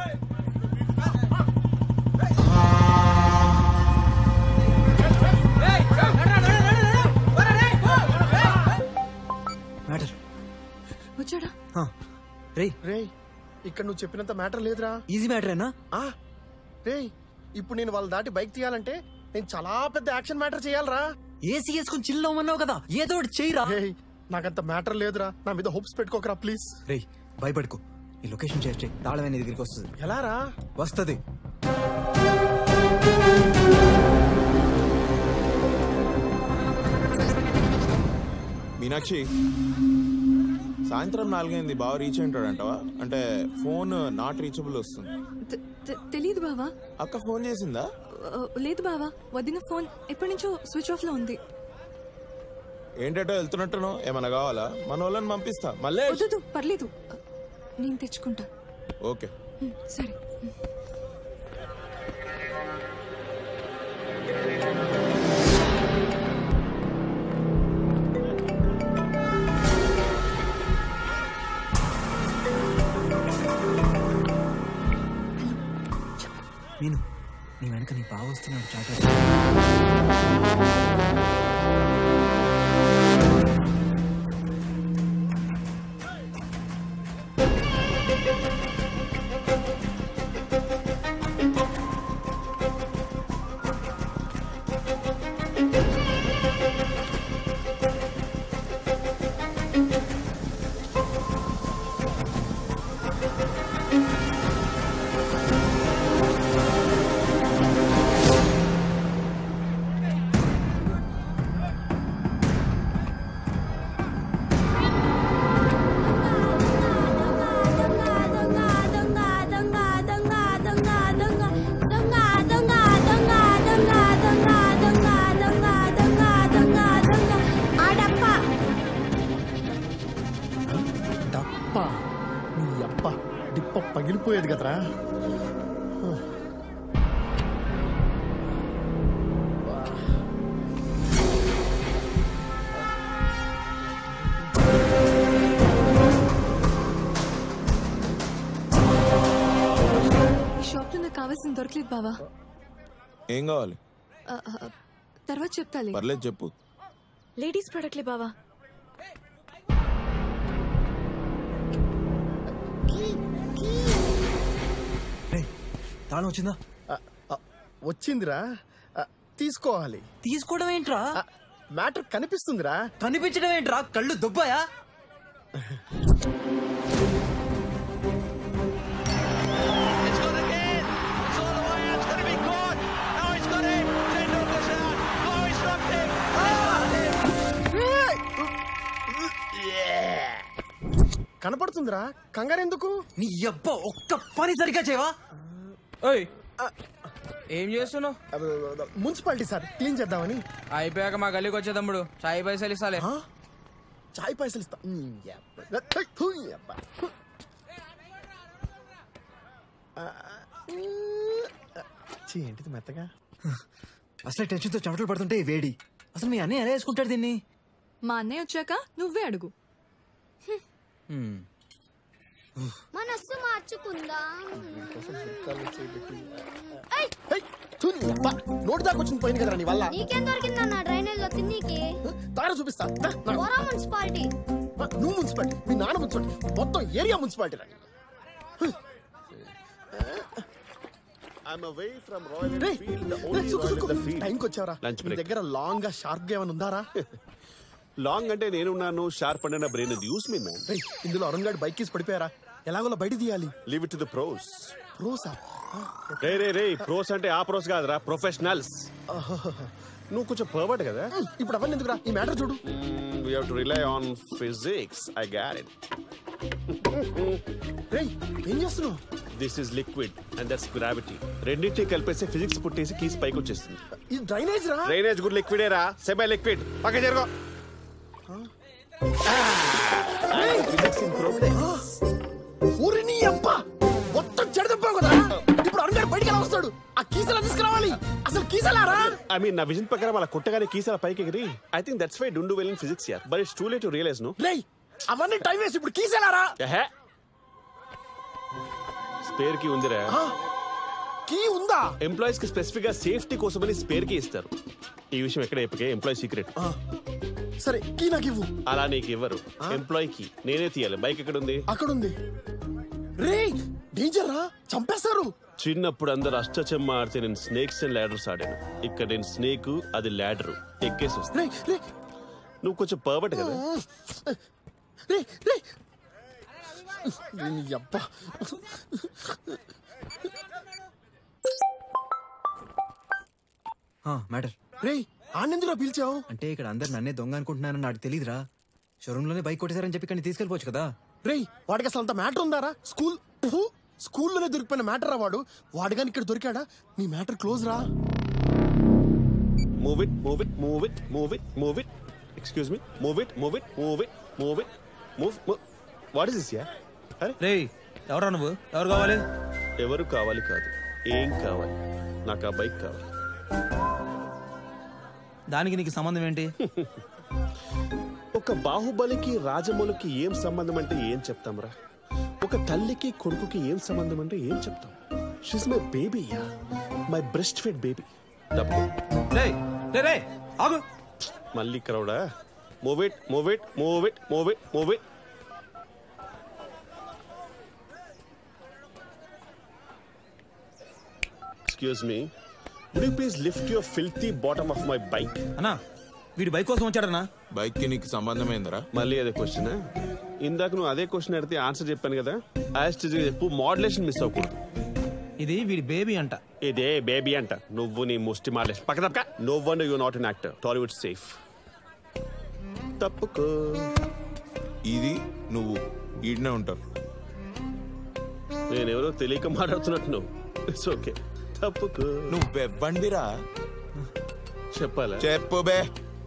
మ్యాటర్ వచ్చాడా రే రే ఇక్కడ నువ్వు చెప్పినంత మ్యాటర్ లేదురా ఈజీ మ్యాటరేనా ఆ రే ఇప్పుడు నేను వాళ్ళ దాటి బైక్ తీయాలంటే నేను చాలా పెద్ద యాక్షన్ మ్యాటర్ చేయాలరా ఏసీ వేసుకుని చిల్ అవ్వమన్నావు కదా ఏదో ఒకటి చెయ్యిరా నాకంత మ్యాటర్ లేదురా నా మీద హోప్స్ పెట్టుకోకరా ప్లీజ్ రే భయపడుకో ఈ లొకేషన్ షేర్ చేయి తాళమే నీ దగ్గరికి వస్తుంది ఎలా రా వస్తుంది మీనాక్షి సాయంత్రం నాలుగైంది బాగా రీచ్ అయింటాడంటవా అంటే ఫోన్ నాట్ రీచబుల్ వస్తుంది తె- తె- తెలీదు బావా అక్క ఫోన్ చేసిందా ఆ, లేదు బావా వదిన ఫోన్ ఎప్పటి నుంచో స్విచ్ ఆఫ్ లో ఉంది ఏంటంటే వెళ్తున్నట్టును ఏమన్నా కావాలా మన వాళ్ళని పంపిస్తా మళ్ళీ వద్దు పర్లేదు ఆ, నేను తెచ్చుకుంటా ఓకే ఉమ్, సరే నేను నీ వెనక నీ బావ వస్తున్నాడు చాట డప్ప నీ అప్ప డిప్ప పగిలిపోయేది కదరా ఈ షాప్ లో నాకు కావాల్సిన దొరకలేదు బావా ఏం కావాలి ఆ, ఆ, తర్వాత చెప్తాలే పర్లేదు చెప్పు లేడీస్ ప్రొడక్ట్లే బావా తాళం వచ్చిందా వచ్చిందిరా ఆ, తీసుకోవాలి తీసుకోవడం ఏంట్రా మ్యాటర్ కనిపిస్తుందిరా కనిపించడం ఏంట్రా కళ్ళు దుబ్బాయా కనపడుతుందిరా కంగారు ఎందుకు నీ అబ్బ ఒక్క పని సరిగ్గా చేయవా ఓయ్ ఏం చేస్తున్నావు మున్సిపాలిటీ సార్ క్లీన్ చేద్దామని అయిపోయాక మా గల్లీకి వచ్చే తమ్ముడు చాయ్ పైసలు ఇస్తాలే చాయ్ పైసలు ఇస్తా నీ అబ్బ. థు, నీ అబ్బ. ఆ, ఛీ, ఏంటిది మెత్తగా అసలు టెన్షన్తో చెమటలు పడుతుంటే ఈ వేడి అసలు మీ అన్నయ్య ఎలా వేసుకుంటాడు దీన్ని మా అన్నయ్య వచ్చాక నువ్వే అడుగు మనస్సు మార్చుకుందాం థు, నీ అబ్బ. నోటి దాకా వచ్చింది పోయింది కదరా నీ వల్ల నీకేం దొరికిందన్న డ్రైనేజ్ లో తిన్నీకి తార చూపిస్తా దా, నా- పోరా మున్సిపాలిటీ నువ్వు మున్సిపాలిటీ మీ నాన్న మున్సిపాలిటీ మొత్తం ఏరియా మున్సిపాలిటీ రా I'm away from Royal రేయ్, Enfield, the రేయ్, only Sukku, Royal Sukku. in the field. టైంకి వచ్చావరా Lunch నీ break. దగ్గర లాంగ్ గా షార్ప్ గా ఏమైనా ఉందారా లాంగ్ అంటే నేనున్నాను షార్ప్ అంటే నా బ్రెయిన్ యూస్ మీ మ్యాన్ రేయ్, ఇందులో అరుణ్ గారి బైక్ కేసి పడిపోయారా ఎలాగోలా బయట తీయాలి leave it to the pros రోసా రే రే రే ప్రోస్ అంటే ఆ ప్రోస్ కాదురా ప్రొఫెషనల్స్ నువ్వు కొంచెం పర్వర్ట్ కదా ఇప్పుడు అవన్నీ ఎందుకురా ఈ మ్యాటర్ చూడు we have to rely on physics I got it రేయ్ ఏం చేస్తున్నావు this is liquid and that's gravity రెండింటిని కలిపేసి ఫిజిక్స్ పుట్టేసి కీస్ పైకి వచ్చేస్తుంది ఇది డ్రైనేజ్ రా డ్రైనేజ్ కూడా లిక్విడే రా సెమీ లిక్విడ్ పక్క జరుగు ఊరి నీ అబ్బా మొత్తం చెడదప్పావు కదా ఇప్పుడు అరుణ్ గారు బయటికి ఎలా వస్తాడు ఆ కీసలా తీసుకురావాలి అసలు కీసలారా ఐ మీన్ నా విజన్ ప్రకారం అలా కొట్టగానే కీస్ అలా పైకి ఎగిరి I think that's why don't do well in physics యార్ but it's too late to realize no రేయ్ అవన్నీ టైం వేస్ట్ ఇప్పుడు కీసలారా స్పేర్ కి ఉందిరా కీ ఉందా ఎంప్లాయీస్ కి స్పెసిఫిక్ గా సేఫ్టీ కోసమని స్పేర్ కి ఇస్తారు ఈ విషయం ఎక్కడ చెప్పకే ఎంప్లాయీ సీక్రెట్ సరే కీ నాకు ఇవ్వు అలా నీకు ఇవ్వరు ఎంప్లాయీ కి నేనే తీయాలి బైక్ ఎక్కడ ఉంది అక్కడ ఉంది రేయ్ డేంజర్ రా చంపేస్తారు చిన్నప్పుడు అందరు అష్టచెమ్మ ఆడితే నేను స్నేక్స్ అండ్ ల్యాడర్స్ ఆడాను ఇక్కడ నేను స్నేక్ అది ల్యాడర్ ఎక్కేసి వస్తా రేయ్ రేయ్ నువ్వు కొంచెం పర్వట్ కదా రే రే దీని అబ్బా మ్యాటర్ రే ఆనందురా పిలిచావు అంటే ఇక్కడ అందరు నన్నే దొంగ అనుకుంటున్నానని నాకు తెలియదురా షోరూమ్ లోనే బైక్ కొట్టేశారని చెప్పి ఇక్కడ తీసుకెళ్ళిపోవచ్చు కదా రేయ్ వాడికి అసలు అంత మ్యాటర్ ఉందారా స్కూల్ ఫు, స్కూల్లోనే దొరికిపోయిన మ్యాటర్ రా వాడు వాడు కానీ ఇక్కడ దొరికాడా నీ మ్యాటర్ క్లోజ్ రా move it move it move it move it move it excuse me move it move it move it move it move what is this yeah అరే రే ఎవరా నువ్వు ఎవరు కావాలి ఎవరు కావాలి కాదు ఏం కావాలి నాకు ఆ బైక్ కావాలి దానికి నీకు సంబంధం ఏంటి ఒక బాహుబలికి రాజమౌళికి ఏం సంబంధం అంటే ఏం చెప్తాంరా ఒక తల్లికి కొడుకుకి ఏం సంబంధం అంటే ఏం చెప్తాం she's my baby yeah my breast fed baby డబ్బు రే రే రే ఆగు మళ్ళీ క్రౌడా move it move it move it move it move it excuse me would you please lift your filthy bottom off my bike అన్నా వీడి బైక్ కోసం వచ్చాడన్నా బైక్ కి నీకు సంబంధం ఏందిరా మళ్ళీ అదే క్వశ్చన్ ఇందాక నువ్వు అదే క్వశ్చన్ అడిగితే ఆన్సర్ చెప్పాను కదా యాజ్ చెప్పు మోడలేషన్ మిస్ అవ్వకూడదు ఇది వీడి బేబీ అంట ఇదే బేబీ అంట నువ్వు నీ ముష్టి మోడలేషన్ పక్క తప్పక no one you not an actor Tollywood safe తప్పుకో ఇది నువ్వు ఈడనే ఉంటావు నేనెవరో తెలియక మాట్లాడుతున్నట్టు నువ్వు ఇట్స్ ఓకే తప్పుకో నువ్వెవ్వండిరా చెప్పాలా చెప్పు బే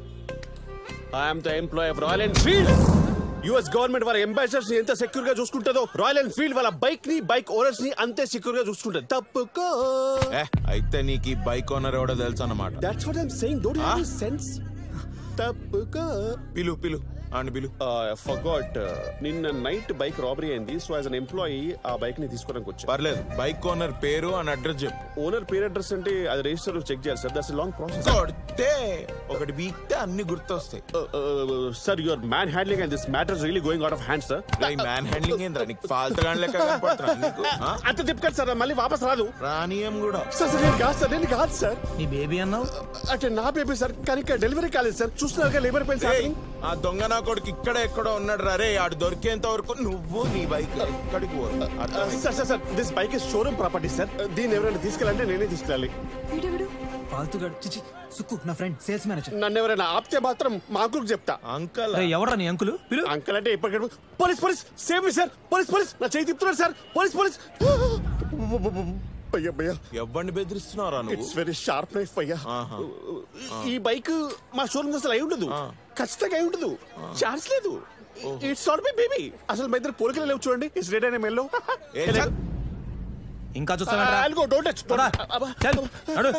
I'm the employ of Royal Enfield US government వాళ్ళ అంబాసిడర్స్ ని ఎంత సెక్యూర్ గా చూసుకుంటుందో రాయల్ ఎన్ఫీల్డ్ వాళ్ళ బైక్ ని బైక్ ఓనర్స్ ని అంతే సెక్యూర్ గా చూసుకుంటుంది తప్పుకో ఏ అయితే నీకు ఈ బైక్ ఓనర్ ఎవడో తెలుసు అన్నమాట that's what I'm saying don't have sense తప్పుకో పిలు పిలు అని పిలు ఫర్గాట్ నిన్న నైట్ బైక్ రాబరీ అయింది సో యాజ్ అన్ ఎంప్లాయీ ఆ బైక్ ని తీసుకోవడానికి వచ్చా పర్లేదు బైక్ ఓనర్ పేరు అని అడ్రస్ చెప్పు ఓనర్ పేరు అడ్రస్ అంటే అది రిజిస్టర్ చెక్ చేయాలి సార్ దట్స్ లాంగ్ ప్రాసెస్ కొడితే ఒకటి బీక్తే అన్ని గుర్తొస్తాయి sir you're manhandling and this matters really going out of hand sir manhandling ఏంద్రా నీకు ఫాల్తు గాని లెక్క కనపడుతున్నా నీకు ఆ? అంత తిప్పకండి సార్ మళ్ళీ వాపస్ రాదు రానియం కూడా సార్ సార్ నేను కాదు సార్ నేను కాదు సార్ నీ బేబీ అన్నావు అంటే నా బేబీ సార్ కానీ ఇక్కడ డెలివరీ కాలేదు సార్ చూస్తున్నారు లేబర్ పెయిన్ సార్ ఏయ్, ఆ దొంగ నా కొడుకు ఇక్కడ ఎక్కడో ఉన్నాడు రా రే ఆడు దొరికేంత వరకు నువ్వు నీ బైక్ ఎక్కడికి పోరు అర్థమైందా? Sir sir sir this bike is showroom property sir దీన్ని ఎవరైనా తీసుకెళ్ళాలంటే నేనే తీసుకెళ్ళాలి వీడెవడు ఫాల్తుగాడు చిచి సుక్కు నా ఫ్రెండ్ సేల్స్ మేనేజర్ నన్ను ఎవరైనా ఆపితే మాత్రం మా అంకుల్ చెప్తా అంకల్ రే ఎవరా నీ అంకులు పిలు అంకుల్ అంటే ఇప్పటికీ police police save me sir police police నా చేయి తిప్పుతున్నారు సార్ పోలీస్ పోలీస్ భయ్యా భయ్యా ఎవరిని బెదిరిస్తున్నారా నువ్వు ఇట్స్ వెరీ షార్ప్ నైఫ్ అయ్యా ఆహా. ఈ బైక్ మా షోరూమ్ అసలు అయి ఉండదు ఖచ్చితంగా అయి ఉండదు ఛాన్స్ లేదు ఇట్స్ నాట్ మై బేబీ అసలు మా ఇద్దరు పోలికలు లేవు చూడండి ఇట్స్ రెడ్ అనే మెల్లో ఏ చల్. ఇంకా చూస్తావేంట్రా? డోంట్ టచ్ పోరా. చల్, నడు.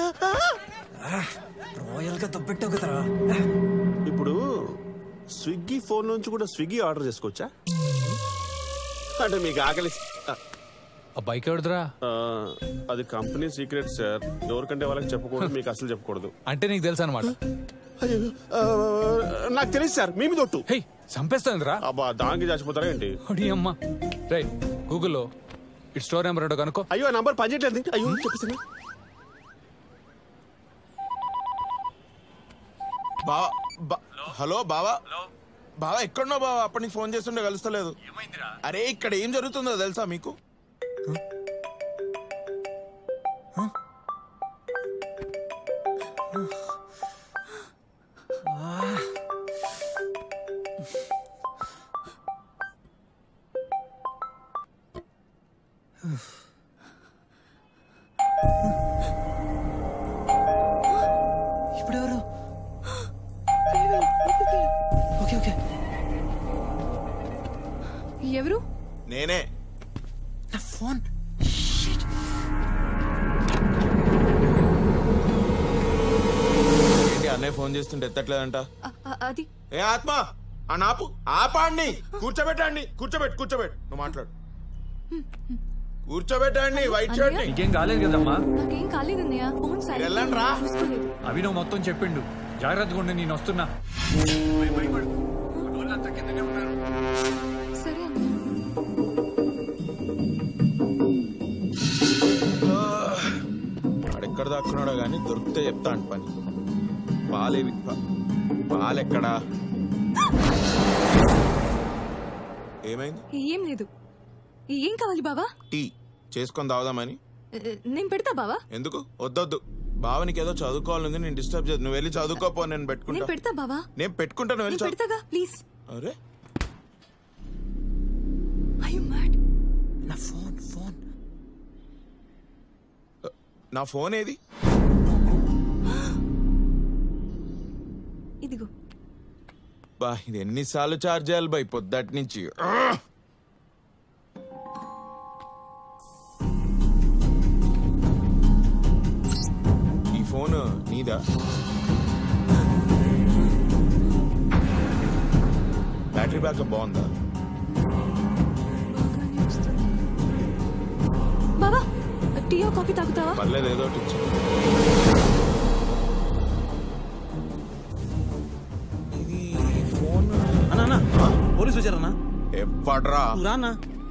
రాయల్ గా దొబ్బెట్టావు కదరా ఇప్పుడు స్విగ్గీ ఫోన్ నుంచి కూడా స్విగ్గీ ఆర్డర్ చేసుకోవచ్చా అంటే మీకు ఆకలి ఆ బైక్ ఎవరిదిరా ఆ, అది కంపెనీ సీక్రెట్ సార్ ఎవరికంటే వాళ్ళకి చెప్పకూడదు మీకు అసలు చెప్పకూడదు అంటే నీకు తెలుసు అనమాట అయ్యో, ఆ, నాకు తెలియదు సార్ మీ మీద ఒట్టు హే చంపేస్తుందిరా అబ్బా దానికి చచ్చిపోతారా ఏంటి అడి అమ్మ రే గూగుల్లో ఇటు స్టోర్ నెంబర్ ఏంటో కనుక్కో అయ్యో నంబర్ పనిచేయట్లేదు అయ్యో చెప్పేసి బావా బా- హలో బావా బావా ఎక్కడున్నావు బావా అప్పటి నీకు ఫోన్ చేస్తుండే కలుస్తలేదు అరే ఇక్కడ ఏం జరుగుతుందో తెలుసా మీకు ఇప్పుడు ఎవరు ఓకే ఓకే ఎవరు నేనే నా ఫోన్ ఏంటి అన్నయ్య ఫోన్ చేస్తుంటే ఎత్తట్లేదంట అ- అ- అది ఏ ఆత్మ ఆ నాపు ఆపాడిని కూర్చోబెట్టండి కూర్చోబెట్టు కూర్చోబెట్టు నువ్వు మాట్లాడు కూర్చోబెట్టండి వైట్ షర్ట్ ని ఇంకేం కాలేదు కదమ్మా నాకేం కాలేదన్నయ్య ఫోన్ సైలెంట్ వెళ్ళండి రా. చూసుకోలేదు అభినవ్ మొత్తం చెప్పిండు జాగ్రత్తగా ఉండి నేను వస్తున్నా సరే అన్నయ్య వాడెక్కడ దాక్కున్నాడో గానీ దొరికితే చెప్తా అంట పని పాలేవి పా- పాలెక్కడా ఏమైంది ఏం లేదు ఏం కావాలి బావా టీ చేసుకొని తాగుదామని ఏ, నేను పెడతా బావా ఎందుకు వద్దొద్దు బావనికి ఏదో చదువుకోవాలని నేను డిస్టర్బ్ చేయదు నువ్వు వెళ్ళి చదువుకోపో నేను నేను పెట్టుకుంటా పెడతా బావా నేను పెట్టుకుంటా నువ్వు వెళ్ళి నేను చదువు పెడతాగా ప్లీజ్ అరే ఐ యు మ్యాడ్ నా ఫోన్ ఫోన్ నా ఫోన్ ఏది ఇదిగో బా ఇది ఎన్నిసార్లు చార్జ్ చేయాలి బై పొద్దటి నుంచి ఆ! ఈ ఫోన్ నీదా బ్యాటరీ బ్యాకప్ బాగుందా బావా టీయో కాఫీ తాగుతావా పర్లేదు ఏదో ఒకటి ఇచ్చు ఇది ఫోన్ అన్నా అన్నా పోలీసులు వచ్చారన్నా ఎప్పట్రా నువ్వు రా అన్నా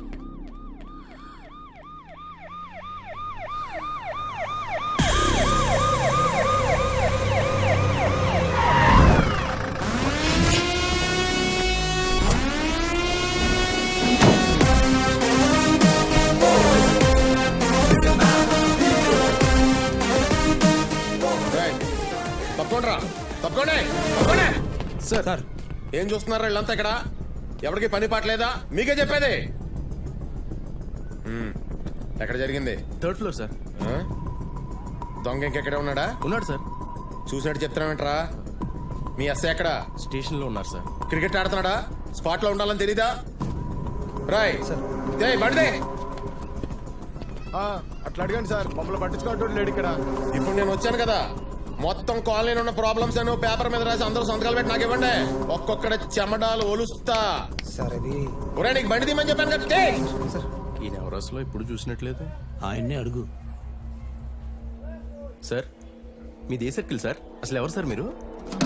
తప్పకుండా తప్పకుండా తప్పకుండా సార్ సార్ ఏం చూస్తున్నారు వీళ్ళంతా ఇక్కడ ఎవరికి పని పాటలేదా మీకే చెప్పేది మ్మ్. ఎక్కడ జరిగింది థర్డ్ ఫ్లోర్ సార్ ఆ? దొంగ ఇంకెక్కడే ఉన్నాడా ఉన్నాడు సార్ చూసినట్టు చెప్తున్నావేంట్రా మీ ఎస్ఐ ఎక్కడ స్టేషన్ లో ఉన్నారు సార్ క్రికెట్ ఆడుతున్నాడా స్పాట్ లో ఉండాలని తెలీదా రాయ్ ఏయ్, బండిదే అట్లా అడగండి సార్ మమ్మల్ని పట్టించుకోవడం లేడు ఇక్కడ ఇప్పుడు నేను వచ్చాను కదా మొత్తం కాలనీలో ఉన్న ప్రాబ్లమ్స్ అని పేపర్ మీద రాసి అందరూ సంతకాలు పెట్టి నాకు ఇవ్వండి ఒక్కొక్కడ చెమడాలు ఒలుస్తా సరే ఒరే నీకు బండి తీయమని చెప్పాను కదా టే. ఈ నవరస్ లో ఇప్పుడు చూసినట్లేదు ఆయన్నే అడుగు సార్ మీ ఏ సర్కిల్ సార్ అసలు ఎవరు సార్ మీరు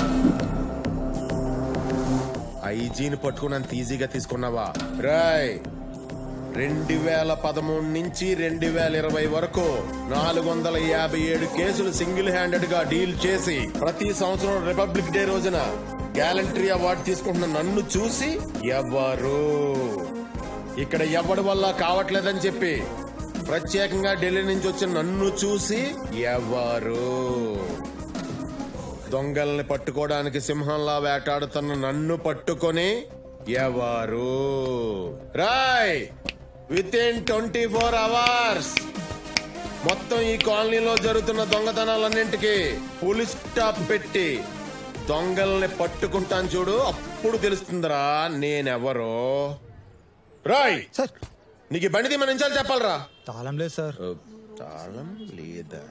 ఐజీని పట్టుకున్నంత ఈజీగా తీసుకున్నావా రాయ్ రెండు వేల పదమూడు నుంచి రెండు వేల ఇరవై వరకు నాలుగు వందల యాభై ఏడు కేసులు సింగిల్ హ్యాండెడ్ గా డీల్ చేసి ప్రతి సంవత్సరం రిపబ్లిక్ డే రోజున గ్యాలంటరీ అవార్డు తీసుకుంటున్న నన్ను చూసి ఎవరు ఇక్కడ ఎవడి వల్ల కావట్లేదని చెప్పి ప్రత్యేకంగా ఢిల్లీ నుంచి వచ్చిన నన్ను చూసి ఎవరు దొంగల్ని పట్టుకోవడానికి సింహంలా వేటాడుతున్న నన్ను పట్టుకొని ఎవరు రాయ్ within twenty four hours మొత్తం ఈ కాలనీలో జరుగుతున్న దొంగతనాలన్నింటికి పోలీస్ స్టాప్ పెట్టి దొంగల్ని పట్టుకుంటాను చూడు అప్పుడు తెలుస్తుందిరా నేనెవరో రాయ్ సార్ నీకు ఈ బండి మన నుంచి చెప్పాలరా తాళం లేదు సార్ తాళం లేదా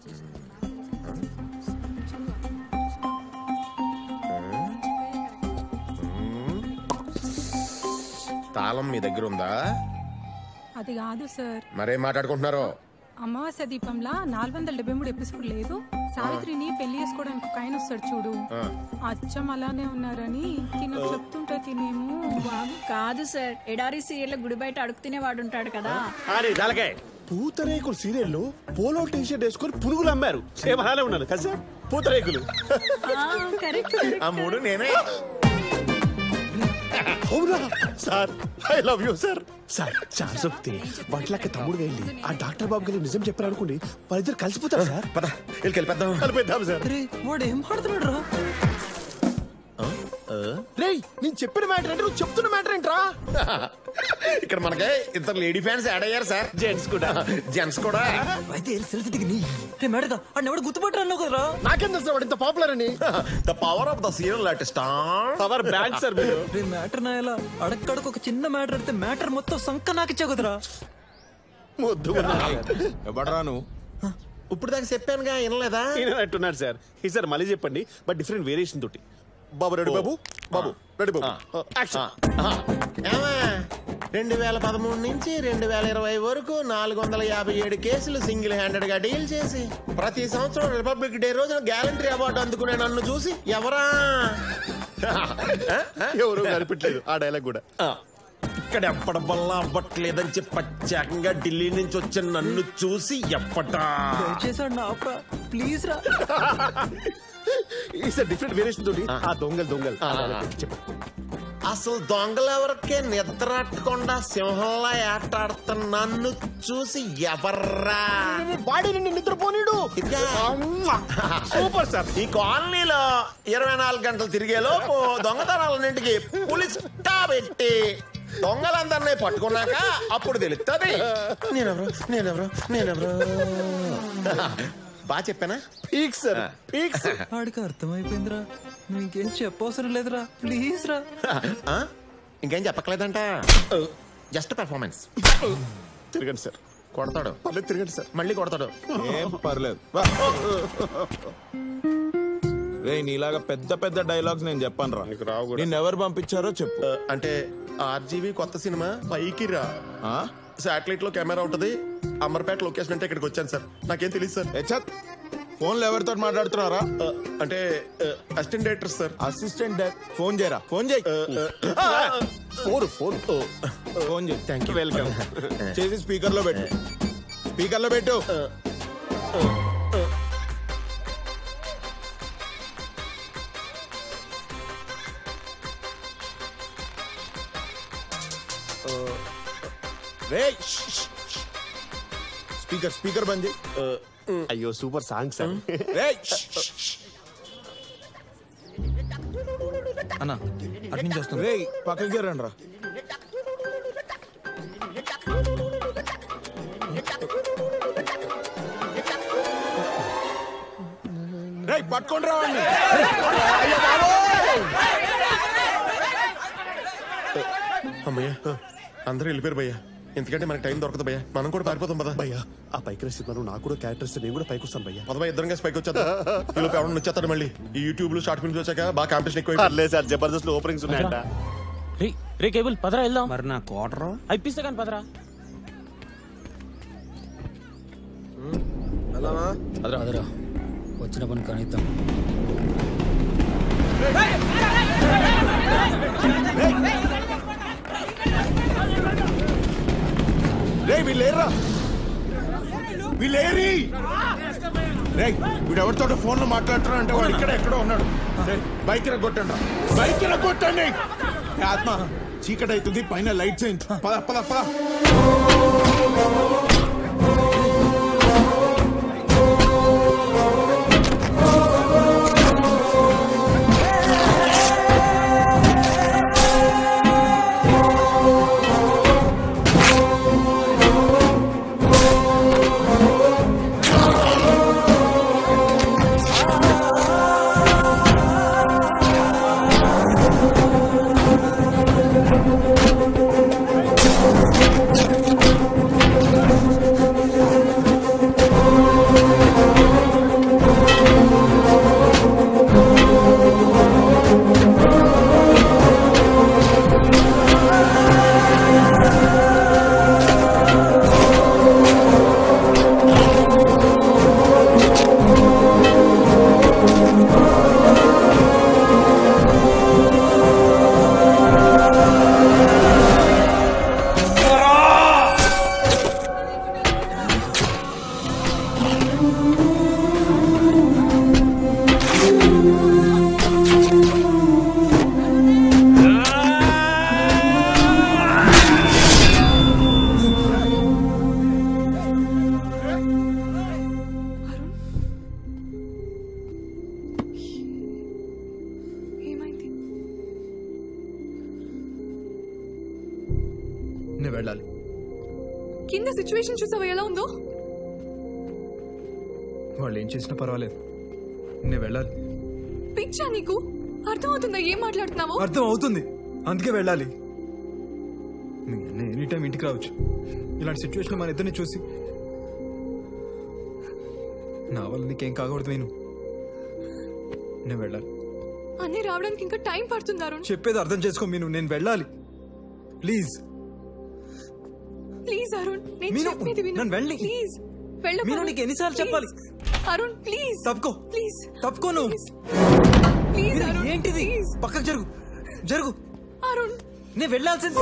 తాళం మీ దగ్గర ఉందా అది కాదు సార్ మరేం మాట్లాడుకుంటున్నారో అమావాస్య దీపంలా నాలుగు వందల డెబ్బై మూడు ఎపిసోడ్ లేదు సావిత్రిని పెళ్లి చేసుకోవడానికి ఒక ఆయన వస్తాడు చూడు ఆ. అచ్చం అలానే ఉన్నారని తిన చెప్తుంటే తినేమో కాదు సార్ ఎడారి సీరియల్ గుడి బయట అడుగు తినేవాడు ఉంటాడు కదా అరే దాలకాయ పూతరేకులు సీరియల్లో పోలో టీ షర్ట్ వేసుకొని పురుగులు అమ్మారు సేమ్ అలానే ఉన్నాను కదా సార్ పూతరేకులు కరెక్ట్ ఆ మూడు నేనే అవునా sir I love you sir sir chance వస్తే వంటలకి తమ్ముడు వెళ్ళి ఆ డాక్టర్ బాబు గారు నిజం చెప్పారు అనుకోండి వాళ్ళిద్దరు కలిసిపోతారు సార్ పద వెళ్ళి కలిపేద్దాం కలిపేద్దాం సార్ వాడు ఏం పాడుతున్నాడు రా రేయ్ నేను చెప్పిన మ్యాటర్ అంటే నువ్వు చెప్తున్న మ్యాటర్ ఏంట్రా ఇక్కడ మనకి ఇద్దరు లేడీ ఫ్యాన్స్ యాడ్ అయ్యారు సార్ జెంట్స్ కూడా జెంట్స్ కూడా అయితే సెల్ఫీ దిగి నీ రే మేడగా అన్న ఎవడు గుర్తుపట్టరా అన్నావు కదరా నాకేం తెలుసు వాడు ఇంత పాపులర్ అని the power of the serial at star power brand sir మీరు రే మ్యాటర్ నాయలా అడక్కడకు ఒక చిన్న మ్యాటర్ అడితే మ్యాటర్ మొత్తం సంక నాకిచ్చావు కదరా ముద్దు ఎవడరా నువ్వు ఇప్పుడు దాకా చెప్పానుగా వినలేదా అంటున్నాడు సార్ ఈ సార్ మళ్ళీ చెప్పండి బట్ డిఫరెంట్ వేరియేషన్ తోటి బాబు రెడీ బాబు బాబు రెడీ బాబు యాక్షన్ ఏమా రెండు వేల పదమూడు నుంచి రెండు వేల ఇరవై వరకు నాలుగు వందల యాభై ఏడు కేసులు సింగిల్ హ్యాండెడ్ గా డీల్ చేసి ప్రతి సంవత్సరం రిపబ్లిక్ డే రోజున గ్యాలంటరీ అవార్డు అందుకునే నన్ను చూసి ఎవరా ఎవరు కనిపించలేదు ఆ డైలాగ్ కూడా ఇక్కడ ఎప్పటి వల్ల అవ్వట్లేదని చెప్పి ప్రత్యేకంగా ఢిల్లీ నుంచి వచ్చిన నన్ను చూసి ఎప్పటా దయచేసాడు నా ఆపరా ప్లీజ్ రా ఈ సార్ డిఫరెంట్ వేరియేషన్ తోటి ఆ దొంగలు దొంగలు ఆ dialogue చెప్పు అసలు దొంగలెవరికే నిద్రట్టకుండా సింహంలా ఏటాడుతున్న నన్ను చూసి ఎవర్రా బాడీ నిన్ను నిద్రపోనీడు సూపర్ సార్ ఈ కాలనీలో ఇరవై నాలుగు గంటలు తిరిగేలోపు దొంగతనాలన్నింటికి పోలీస్ పెట్టి దొంగలందరినీ పట్టుకున్నాక అప్పుడు తెలుస్తుంది నేనెవరు నేనెవరు నేనెవరు బాగా చెప్పానా పీక్ సార్ పీక్ ఆడికి అర్థమైపోయిందిరా నువ్వు ఇంకేం చెప్పవసరం లేదురా ప్లీజ్ రా ఆ? ఇంకేం చెప్పట్లేదంట జస్ట్ పెర్ఫార్మెన్స్ తిరగండి సార్ కొడతాడు పర్లేదు తిరగండి సార్ మళ్ళీ కొడతాడు ఏం పర్లేదు రే నీలాగా పెద్ద పెద్ద డైలాగ్స్ నేను చెప్పాను రా నిన్ను ఎవరు పంపించారో చెప్పు అంటే ఆర్జీవి కొత్త సినిమా పైకి రా శాటిలైట్ లో కెమెరా ఉంటది అమర్పేట లొకేషన్ అంటే ఇక్కడికి వచ్చాను సార్ నాకేం తెలియదు సార్ ఫోన్లో ఎవరితో మాట్లాడుతున్నారా అంటే assistant director sir assistant phone చేయరా ఫోన్ చేయి ఫోన్ ఫోన్ ఫోన్ చేయి థ్యాంక్ యూ వెల్కమ్ చేసి స్పీకర్ లో పెట్టు స్పీకర్ లో పెట్టు రే స్పీకర్ స్పీకర్ బంద్ చేయి అయ్యో సూపర్ సాంగ్ సార్ రే అన్న అటు నుంచి వస్తుంది రే పక్కకి రండి రా రే పట్టుకొని రావండి అమ్మయ్య అందరూ వెళ్ళిపోయారు భయ్యా ఎందుకంటే మనకి టైం దొరకదు భయ్యా మనం కూడా పారిపోతాం పదా భయ్యా ఆ పైకి రసిద్దాను నాకు కూడా క్యారెక్టర్స్ నేను కూడా పైకి వస్తాను భయ్యా పదవా ఇద్దరం కలిసి పైకి వచ్చేద్దాం ఈలోపు ఎవరు వచ్చేస్తాడు మళ్ళీ ఈ యూట్యూబ్ లో షార్ట్ ఫిల్మ్స్ వచ్చాక బాగా కాంపిటీషన్ ఎక్కువ పర్లేదు సార్ జబర్దస్త్ ఓపెనింగ్స్ ఉన్నాయంట రే రే కేబుల్ పదరా వెళ్దాం మరి నా కోటరు అయిపిస్తే కానీ పదరా అదరా అదరా వచ్చిన పని కానిద్దాం రే వీళ్ళేరా వీళ్ళేరి రే వీడు ఎవరితో ఫోన్ లో మాట్లాడుతున్నా అంటే వాడు ఇక్కడ ఎక్కడో ఉన్నాడు రేయ్, బైక్ రగ్గొట్టండి రా. బైక్ రగ్గొట్టండి ఏ ఆత్మ చీకటి అవుతుంది పైన లైట్స్ వేయించు పద పద పద Thank నేను వెళ్ళాలి కింద సిచ్యువేషన్ చూసావా ఎలా ఉందో వాళ్ళు ఏం చేసినా పర్వాలేదు నేను వెళ్ళాలి పిచ్చా నీకు అర్థమవుతుందా ఏం మాట్లాడుతున్నావు అర్థం అవుతుంది అందుకే వెళ్ళాలి మీ అన్న ఎనీ టైం ఇంటికి రావచ్చు ఇలాంటి సిచ్యువేషన్ మన ఇద్దరిని చూసి నా వల్ల నీకేం కాకూడదు నేను నేను వెళ్ళాలి అన్నీ రావడానికి ఇంకా టైం పడుతుంది అరుణ్ చెప్పేది అర్థం చేసుకో మీను నేను వెళ్ళాలి ప్లీజ్ ప్లీజ్ అరుణ్ నేను మీను, చెప్పేది విను నన్ను వెళ్ళి. ప్లీజ్ వెళ్ళకు మీను, అరుణ్. నీకు ఎన్నిసార్లు Please. చెప్పాలి? అరుణ్ ప్లీజ్ తప్పుకో ప్లీజ్ తప్పుకో నువ్వు ప్లీజ్ మీను, అరుణ్ ఏంటిది పక్కకు జరుగు జరుగు అరుణ్ నేను వెళ్ళాల్సింది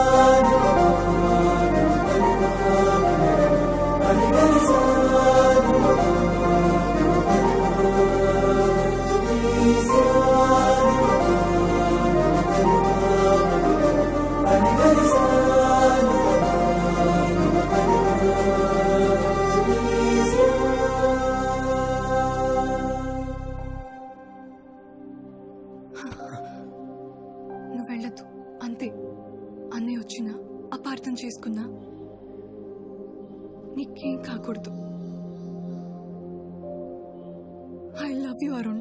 నువ్వు వెళ్ళొద్దు అంతే అన్నయ్య వచ్చినా అపార్థం చేసుకున్నా నీకేం కాకూడదు ఐ లవ్ యు అరుణ్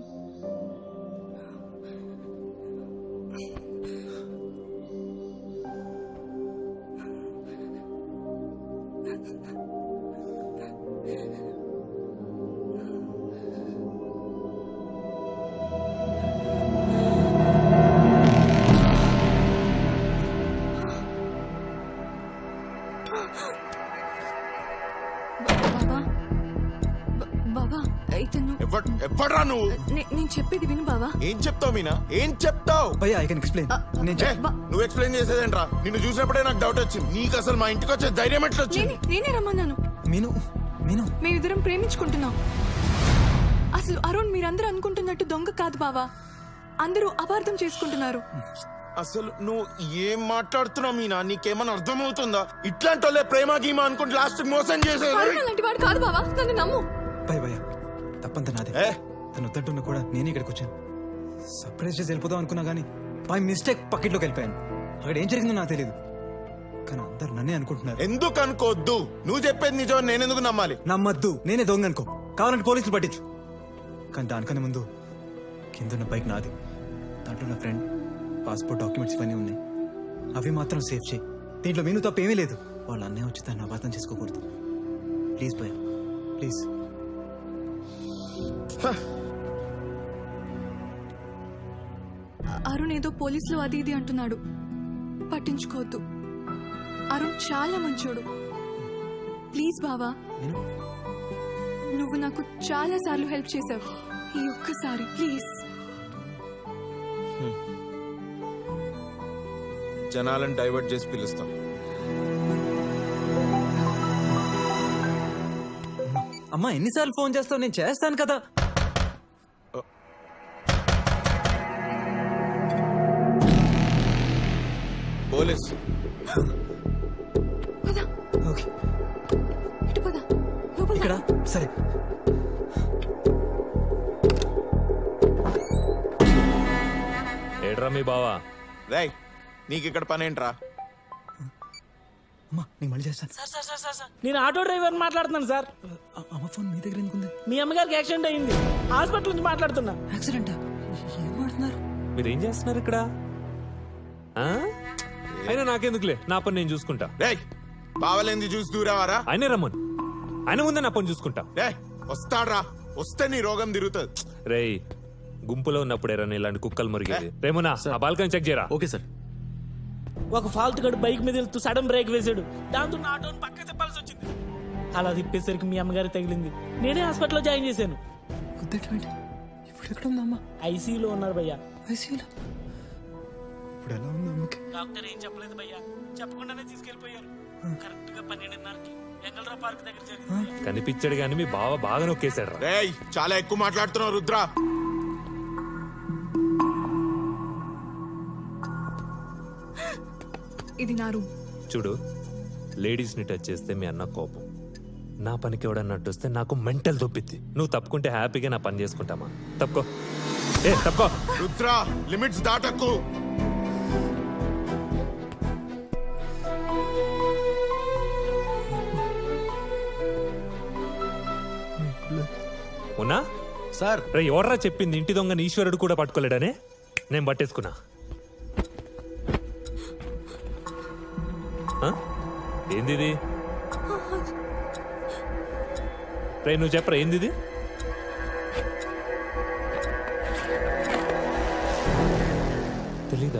బాబా బ- బాబా ఇతను ఎప్పుడ్రా నువ్వు నే- నేను చెప్పేది విను బావా ఏం చెప్తావు మీనా ఏం చెప్తావు భయ్యా ఐ కెన్ ఎక్స్ప్లెయిన్ నేను ఏ, నువ్వు ఎక్స్ప్లెయిన్ చేసేదేంట్రా నిన్ను చూసినప్పుడే నాకు డౌట్ వచ్చింది నీకు అసలు మా ఇంటికి వచ్చే ధైర్యం ఎట్లా వచ్చింది నేనే నేనే రమ్మన్నాను మీను మీను మేమిద్దరం ప్రేమించుకుంటున్నాం అసలు అరుణ్ మీరందరూ అనుకుంటున్నట్టు దొంగ కాదు బావా అందరూ అపార్థం చేసుకుంటున్నారు అసలు నువ్వు ఏం మాట్లాడుతున్నావు మీనా నీకేమన్నా అర్థమవుతుందా ఇట్లాంటి వాళ్ళే ప్రేమ గీమ అనుకుంటే లాస్ట్ మోసం చేసేది అరుణ్ అలాంటి వాడు కాదు బావా నన్ను నమ్ము భయ భయ తప్పంత నాదే తను వద్దంటున్నా కూడా నేనే ఇక్కడికి వచ్చాను సర్ప్రైజ్ చేసి వెళ్ళిపోదాం అనుకున్నా కానీ బై మిస్టేక్ పకెట్లోకి వెళ్ళిపోయాను అక్కడ ఏం జరిగిందో నాకు తెలియదు కానీ అందరు నన్నే అనుకుంటున్నారు ఎందుకు అనుకోవద్దు నువ్వు చెప్పేది నిజం నేనెందుకు నమ్మాలి నమ్మద్దు నేనే దొంగ అనుకో కావాలంటే పోలీసులు పట్టించు కానీ దానికన్నా ముందు కింద ఉన్న బైక్ నాది దాంట్లో నా ఫ్రెండ్ పాస్పోర్ట్ డాక్యుమెంట్స్ ఇవన్నీ ఉన్నాయి అవి మాత్రం సేఫ్ చేయి దీంట్లో మీను తప్ప ఏమీ లేదు వాళ్ళ అన్నయ్య వచ్చి దాన్ని అపార్థం చేసుకోకూడదు ప్లీజ్ భయ ప్లీజ్ అరుణ్ ఏదో పోలీసులు అది ఇది అంటున్నాడు పట్టించుకోవద్దు అరుణ్ చాలా మంచోడు ప్లీజ్ బావా నువ్వు నాకు చాలా సార్లు హెల్ప్ చేశావు ఈ ఒక్కసారి ప్లీజ్ జనాలను డైవర్ట్ చేసి పిలుస్తాం అమ్మా ఎన్నిసార్లు ఫోన్ చేస్తావు నేను చేస్తాను కదా పోలీస్ ఓకే ఇటు పద లోపల ఇక్కడ సరే ఏడ్రా మీ బావా రేయ్ నీకు ఇక్కడ పని ఏంట్రా అమ్మా నేను మళ్ళీ చేస్తాను నేను ఆటో డ్రైవర్ మాట్లాడుతున్నాను సార్ అమ్మ ఫోన్ మీ దగ్గర ఎందుకుంది మీ అమ్మగారికి యాక్సిడెంట్ అయింది హాస్పిటల్ నుంచి మాట్లాడుతున్నా యాక్సిడెంట్ ఏం మాట్లాడుతున్నారు మీరు ఏం చేస్తున్నారు ఇక్కడ ఆ? అయినా నాకెందుకులే నా పని నేను చూసుకుంటా రేయ్ బావలేంది చూసి దూరావారా ఆయనే రమ్మను ఆయన ముందే నా పని చూసుకుంటా రే వస్తాడ్రా వస్తే నీ రోగం తిరుగుతుంది రేయ్ గుంపులో ఉన్నప్పుడేరా నీ ఇలాంటి కుక్కలు మురిగేది రేమునా ఆ బాల్కనీ చెక్ చేయరా ఓకే సార్ ఒక ఫాల్తు గడు బైక్ మీద వెళ్తూ సడన్ బ్రేక్ వేసాడు దాంతో నా ఆటోని పక్క తిప్పాల్సి వచ్చింది అలా తిప్పేసరికి మీ అమ్మగారి తగిలింది నేనే హాస్పిటల్లో జాయిన్ చేశాను ఇప్పుడు ఎక్కడ ఉంది అమ్మ ఐసీయూలో ఉన్నారు భయ్యా ఐసీయూలో ఇప్పుడు ఎలా ఉంది అమ్మకి డాక్టర్ ఏం చెప్పలేదు భయ్యా చెప్పకుండానే తీసుకెళ్లిపోయారు కరెక్ట్ గా పన్నెండున్నరకి ఎంగళరావు పార్క్ దగ్గర జరిగింది కనిపించాడు కానీ మీ బావ బాగా నొక్కేశాడు రా రేయ్ చాలా ఎక్కువ మాట్లాడుతున్నావు రుద్ర ఇది నా రూమ్ చూడు లేడీస్ ని టచ్ చేస్తే మీ అన్న కోపం నా పనికి ఎవడన్నట్టు వస్తే నాకు మెంటల్ దొబ్బిద్ది నువ్వు తప్పుకుంటే హ్యాపీగా నా పని చేసుకుంటామా తప్పుకో ఏ తప్పుకో రుద్ర లిమిట్స్ దాటకు ఉన్నా సార్ రే ఎవర్రా చెప్పింది ఇంటి దొంగని ఈశ్వరుడు కూడా పట్టుకోలేడనే నేను పట్టేసుకున్నా ఆ? ఏంది ఇది రే నువ్వు చెప్పరా ఏంది ఇది తెలీదా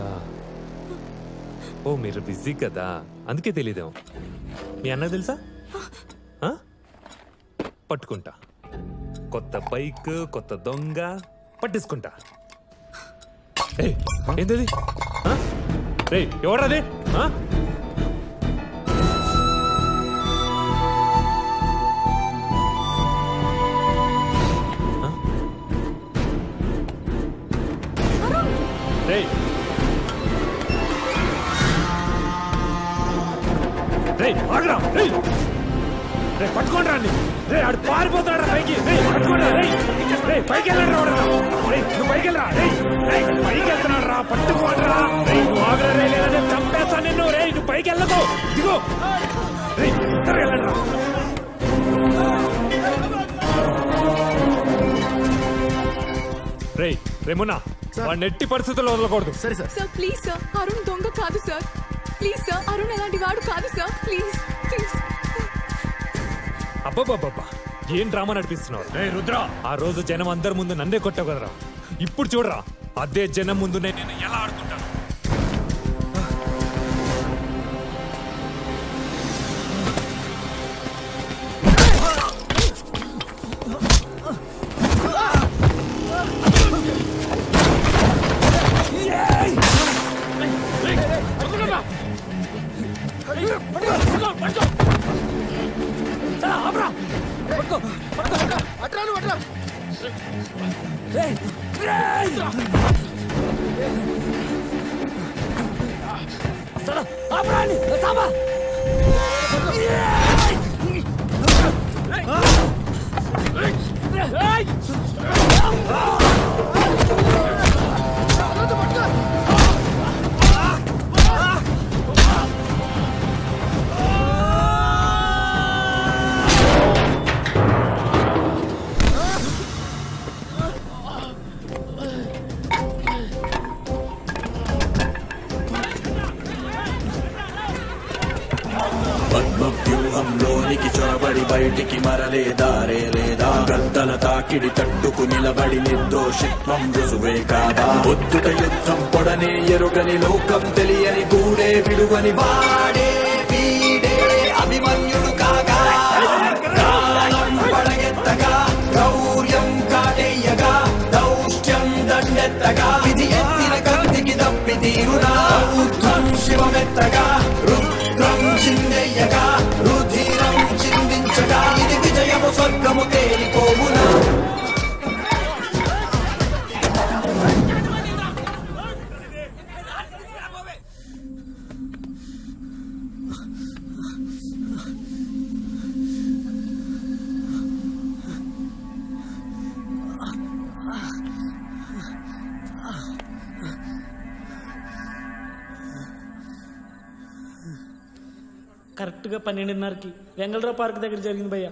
ఓ మీరు బిజీ కదా అందుకే తెలీదేమో మీ అన్న తెలుసా ఆ? పట్టుకుంటా కొత్త బైక్ కొత్త దొంగ పట్టేసుకుంటా ఏయ్, ఏందది ఆ? రేయ్ ఎవరది ఆ? ఆ? రేయ్ రేయ్ ఆగరా రేయ్ రే పట్టుకోండి రండి రే ఆడు పారిపోతాడు పైకి రే పట్టుకోండి రే రే పైకి వెళ్ళండి రా వాడు. రేయ్ నువ్వు పైకి వెళ్ళరా రే రే పైకి వెళ్తున్నాడు రా పట్టుకోండి రా రే నువ్వు ఆగరా రే లేదంటే చంపేస్తా నిన్ను రే నువ్వు పైకి వెళ్ళకు దిగు రే ఇద్దరు వెళ్ళండి రా రే రేమున్నా వాడిని ఎట్టి పరిస్థితుల్లో వదలకూడదు సరే sir sir please sir Arun దొంగ కాదు సార్ ప్లీజ్ సార్ అరుణ్ అలాంటి వాడు కాదు సార్ ప్లీజ్ ప్లీజ్ అబ్బబ్బబ్బబ్బా ఏం డ్రామా నడిపిస్తున్నావు రే రుద్ర ఆ రోజు జనం అందరి ముందు నన్నే కొట్టావు కదరా ఇప్పుడు చూడరా అదే జనం ముందు నేను నిన్ను ఎలా ఆడుకుంటాను పద్మవ్యూహంలోనికి చొరబడి బయటికి మరలే దారే లేదా గద్దల తాకిడి తట్టుకు నిలబడి నిర్దోషిత్వం రుజువే కాదా ఒత్తుట యుద్ధం పొడనే ఎరుగని లోకం తెలియని గూడే విడువని వాడే వీడే అభిమన్యుడు కాగా ప్రాణం పడగెత్తగా గౌర్యం కాటేయగా దౌష్ట్యం దండెత్తగా ఇది ఎత్తిన కంటికి తప్పి తీరునా రుద్రం శివమెత్తగా రుద్రం చిందెయ్యగా రుధిరం చిందించగా ఇది విజయము స్వర్గము తేలిపోవునా కరెక్ట్గా పన్నెండున్నరకి వెంగళరావు పార్క్ దగ్గర జరిగింది భయ్య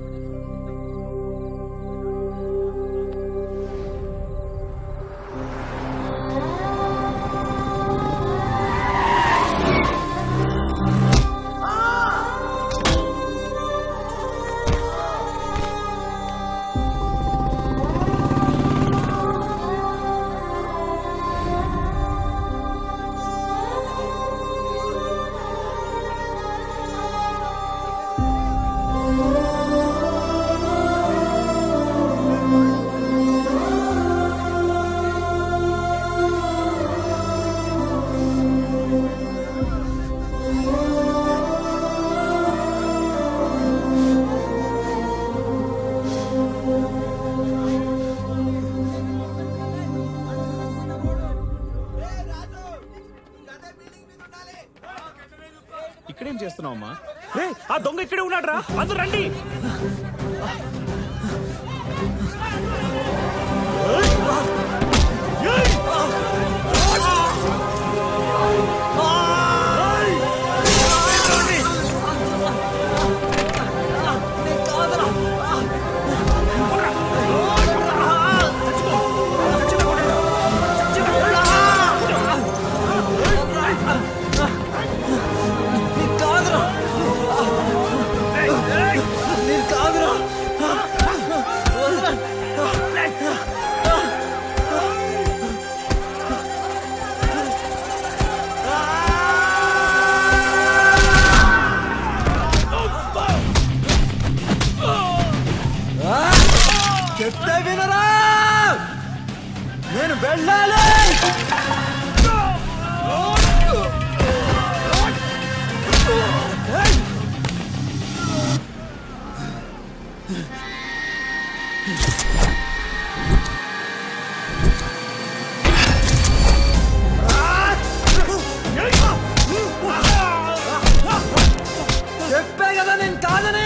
ఇక్కడేం చేస్తున్నావమ్మా రే ఆ దొంగ ఇక్కడే ఉన్నాడు రా అందరూ రండి ఆ వెళ్ళాలి చెప్పే కదా నేను కాదని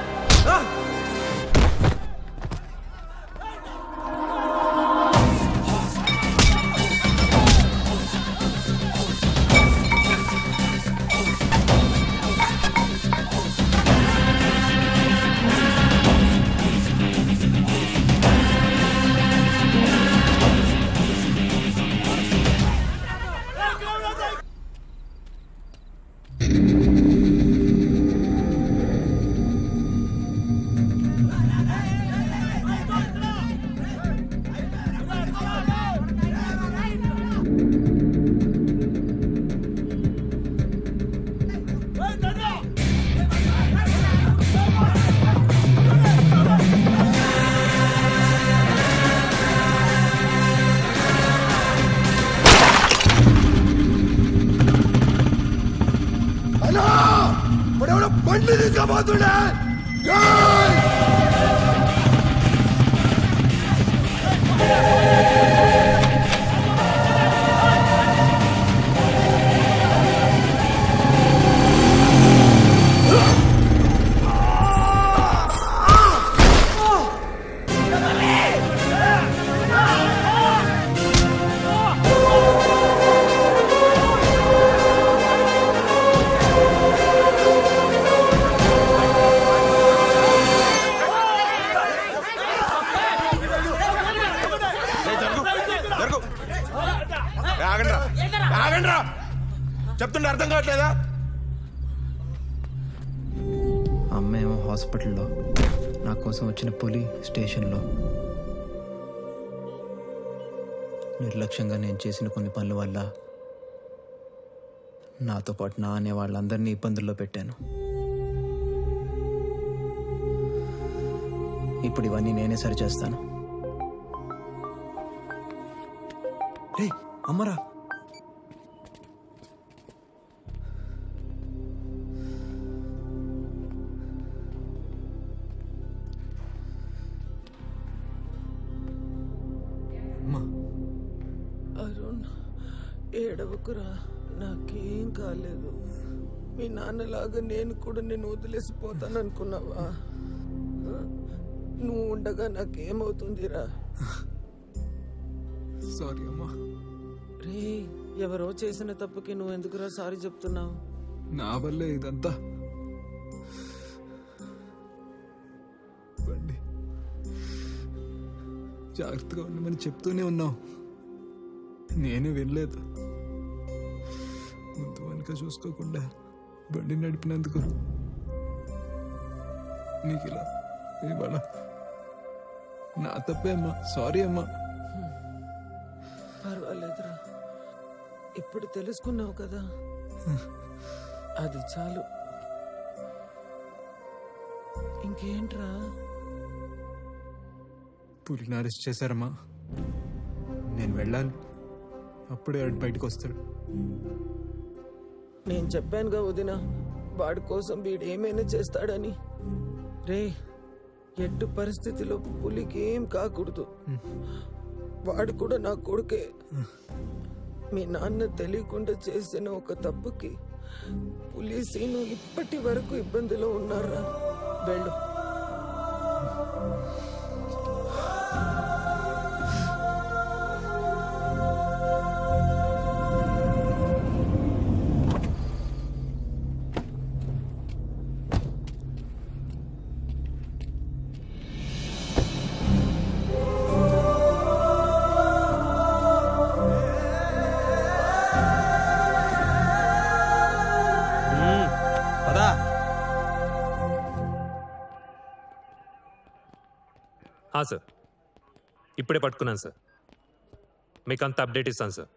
అన్నా ఇప్పుడెవడో బండి తీసుకుపోతుండే జరుగు ఏ, ఆగండ్రా ఆగండ్రా చెప్తుంటే అర్థం కావట్లేదా అమ్మేమో హాస్పిటల్లో నా కోసం వచ్చిన పులి స్టేషన్లో నిర్లక్ష్యంగా నేను చేసిన కొన్ని పనుల వల్ల నాతో పాటు నా అనే వాళ్ళందరినీ ఇబ్బందుల్లో పెట్టాను ఇప్పుడు ఇవన్నీ నేనే సరి చేస్తాను రే అమ్మరా అరుణ్ ఏడవకురా నాకేం కాలేదు మీ నాన్నలాగా నేను కూడా నేను వదిలేసిపోతాను అనుకున్నావా నువ్వు ఉండగా నాకేమవుతుందిరా సారీ అమ్మా రే ఎవరో చేసిన తప్పుకి నువ్వు ఎందుకురా సారీ చెప్తున్నావు నా వల్లే ఇదంతా బండి జాగ్రత్తగా ఉండమని చెప్తూనే ఉన్నావు నేనే వినలేదు ముందు వెనుక చూసుకోకుండా బండి నడిపినందుకు నీకు ఇలా ఇవాళ నా తప్పే అమ్మా సారీ అమ్మా పర్వాలేదురా ఇప్పుడు తెలుసుకున్నావు కదా అది చాలు ఇంకేంట్రా పులిని అరెస్ట్ చేశారమ్మా నేను వెళ్ళాలి అప్పుడే వాడు బయటకు వస్తాడు నేను చెప్పానుగా వదిన వాడి కోసం వీడు ఏమైనా చేస్తాడని రే ఎట్టు పరిస్థితిలో పులికి ఏం కాకూడదు వాడు కూడా నా కొడుకే మీ నాన్న తెలియకుండా చేసిన ఒక తప్పుకి పులిసీను ఇప్పటి వరకు ఇబ్బందిలో ఉన్నారా వెళ్ళు పదా ఆ, సార్ ఇప్పుడే పట్టుకున్నాను సార్ మీకు అంత అప్డేట్ ఇస్తాను సార్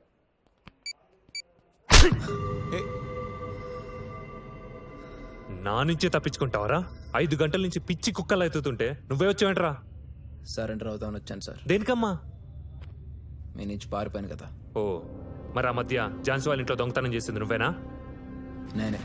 నా నుంచి తప్పించుకుంటావరా ఐదు గంటల నుంచి పిచ్చి కుక్కలు అవుతుంటే నువ్వే వచ్చావంటరా సరెండర్ అవుతామని వచ్చాను సార్ దేనికమ్మా మీ నుంచి పారిపోయాను కదా ఓ మరి ఆ మధ్య ఝాన్సీ వాళ్ళ ఇంట్లో దొంగతనం చేసింది నువ్వేనా నేనే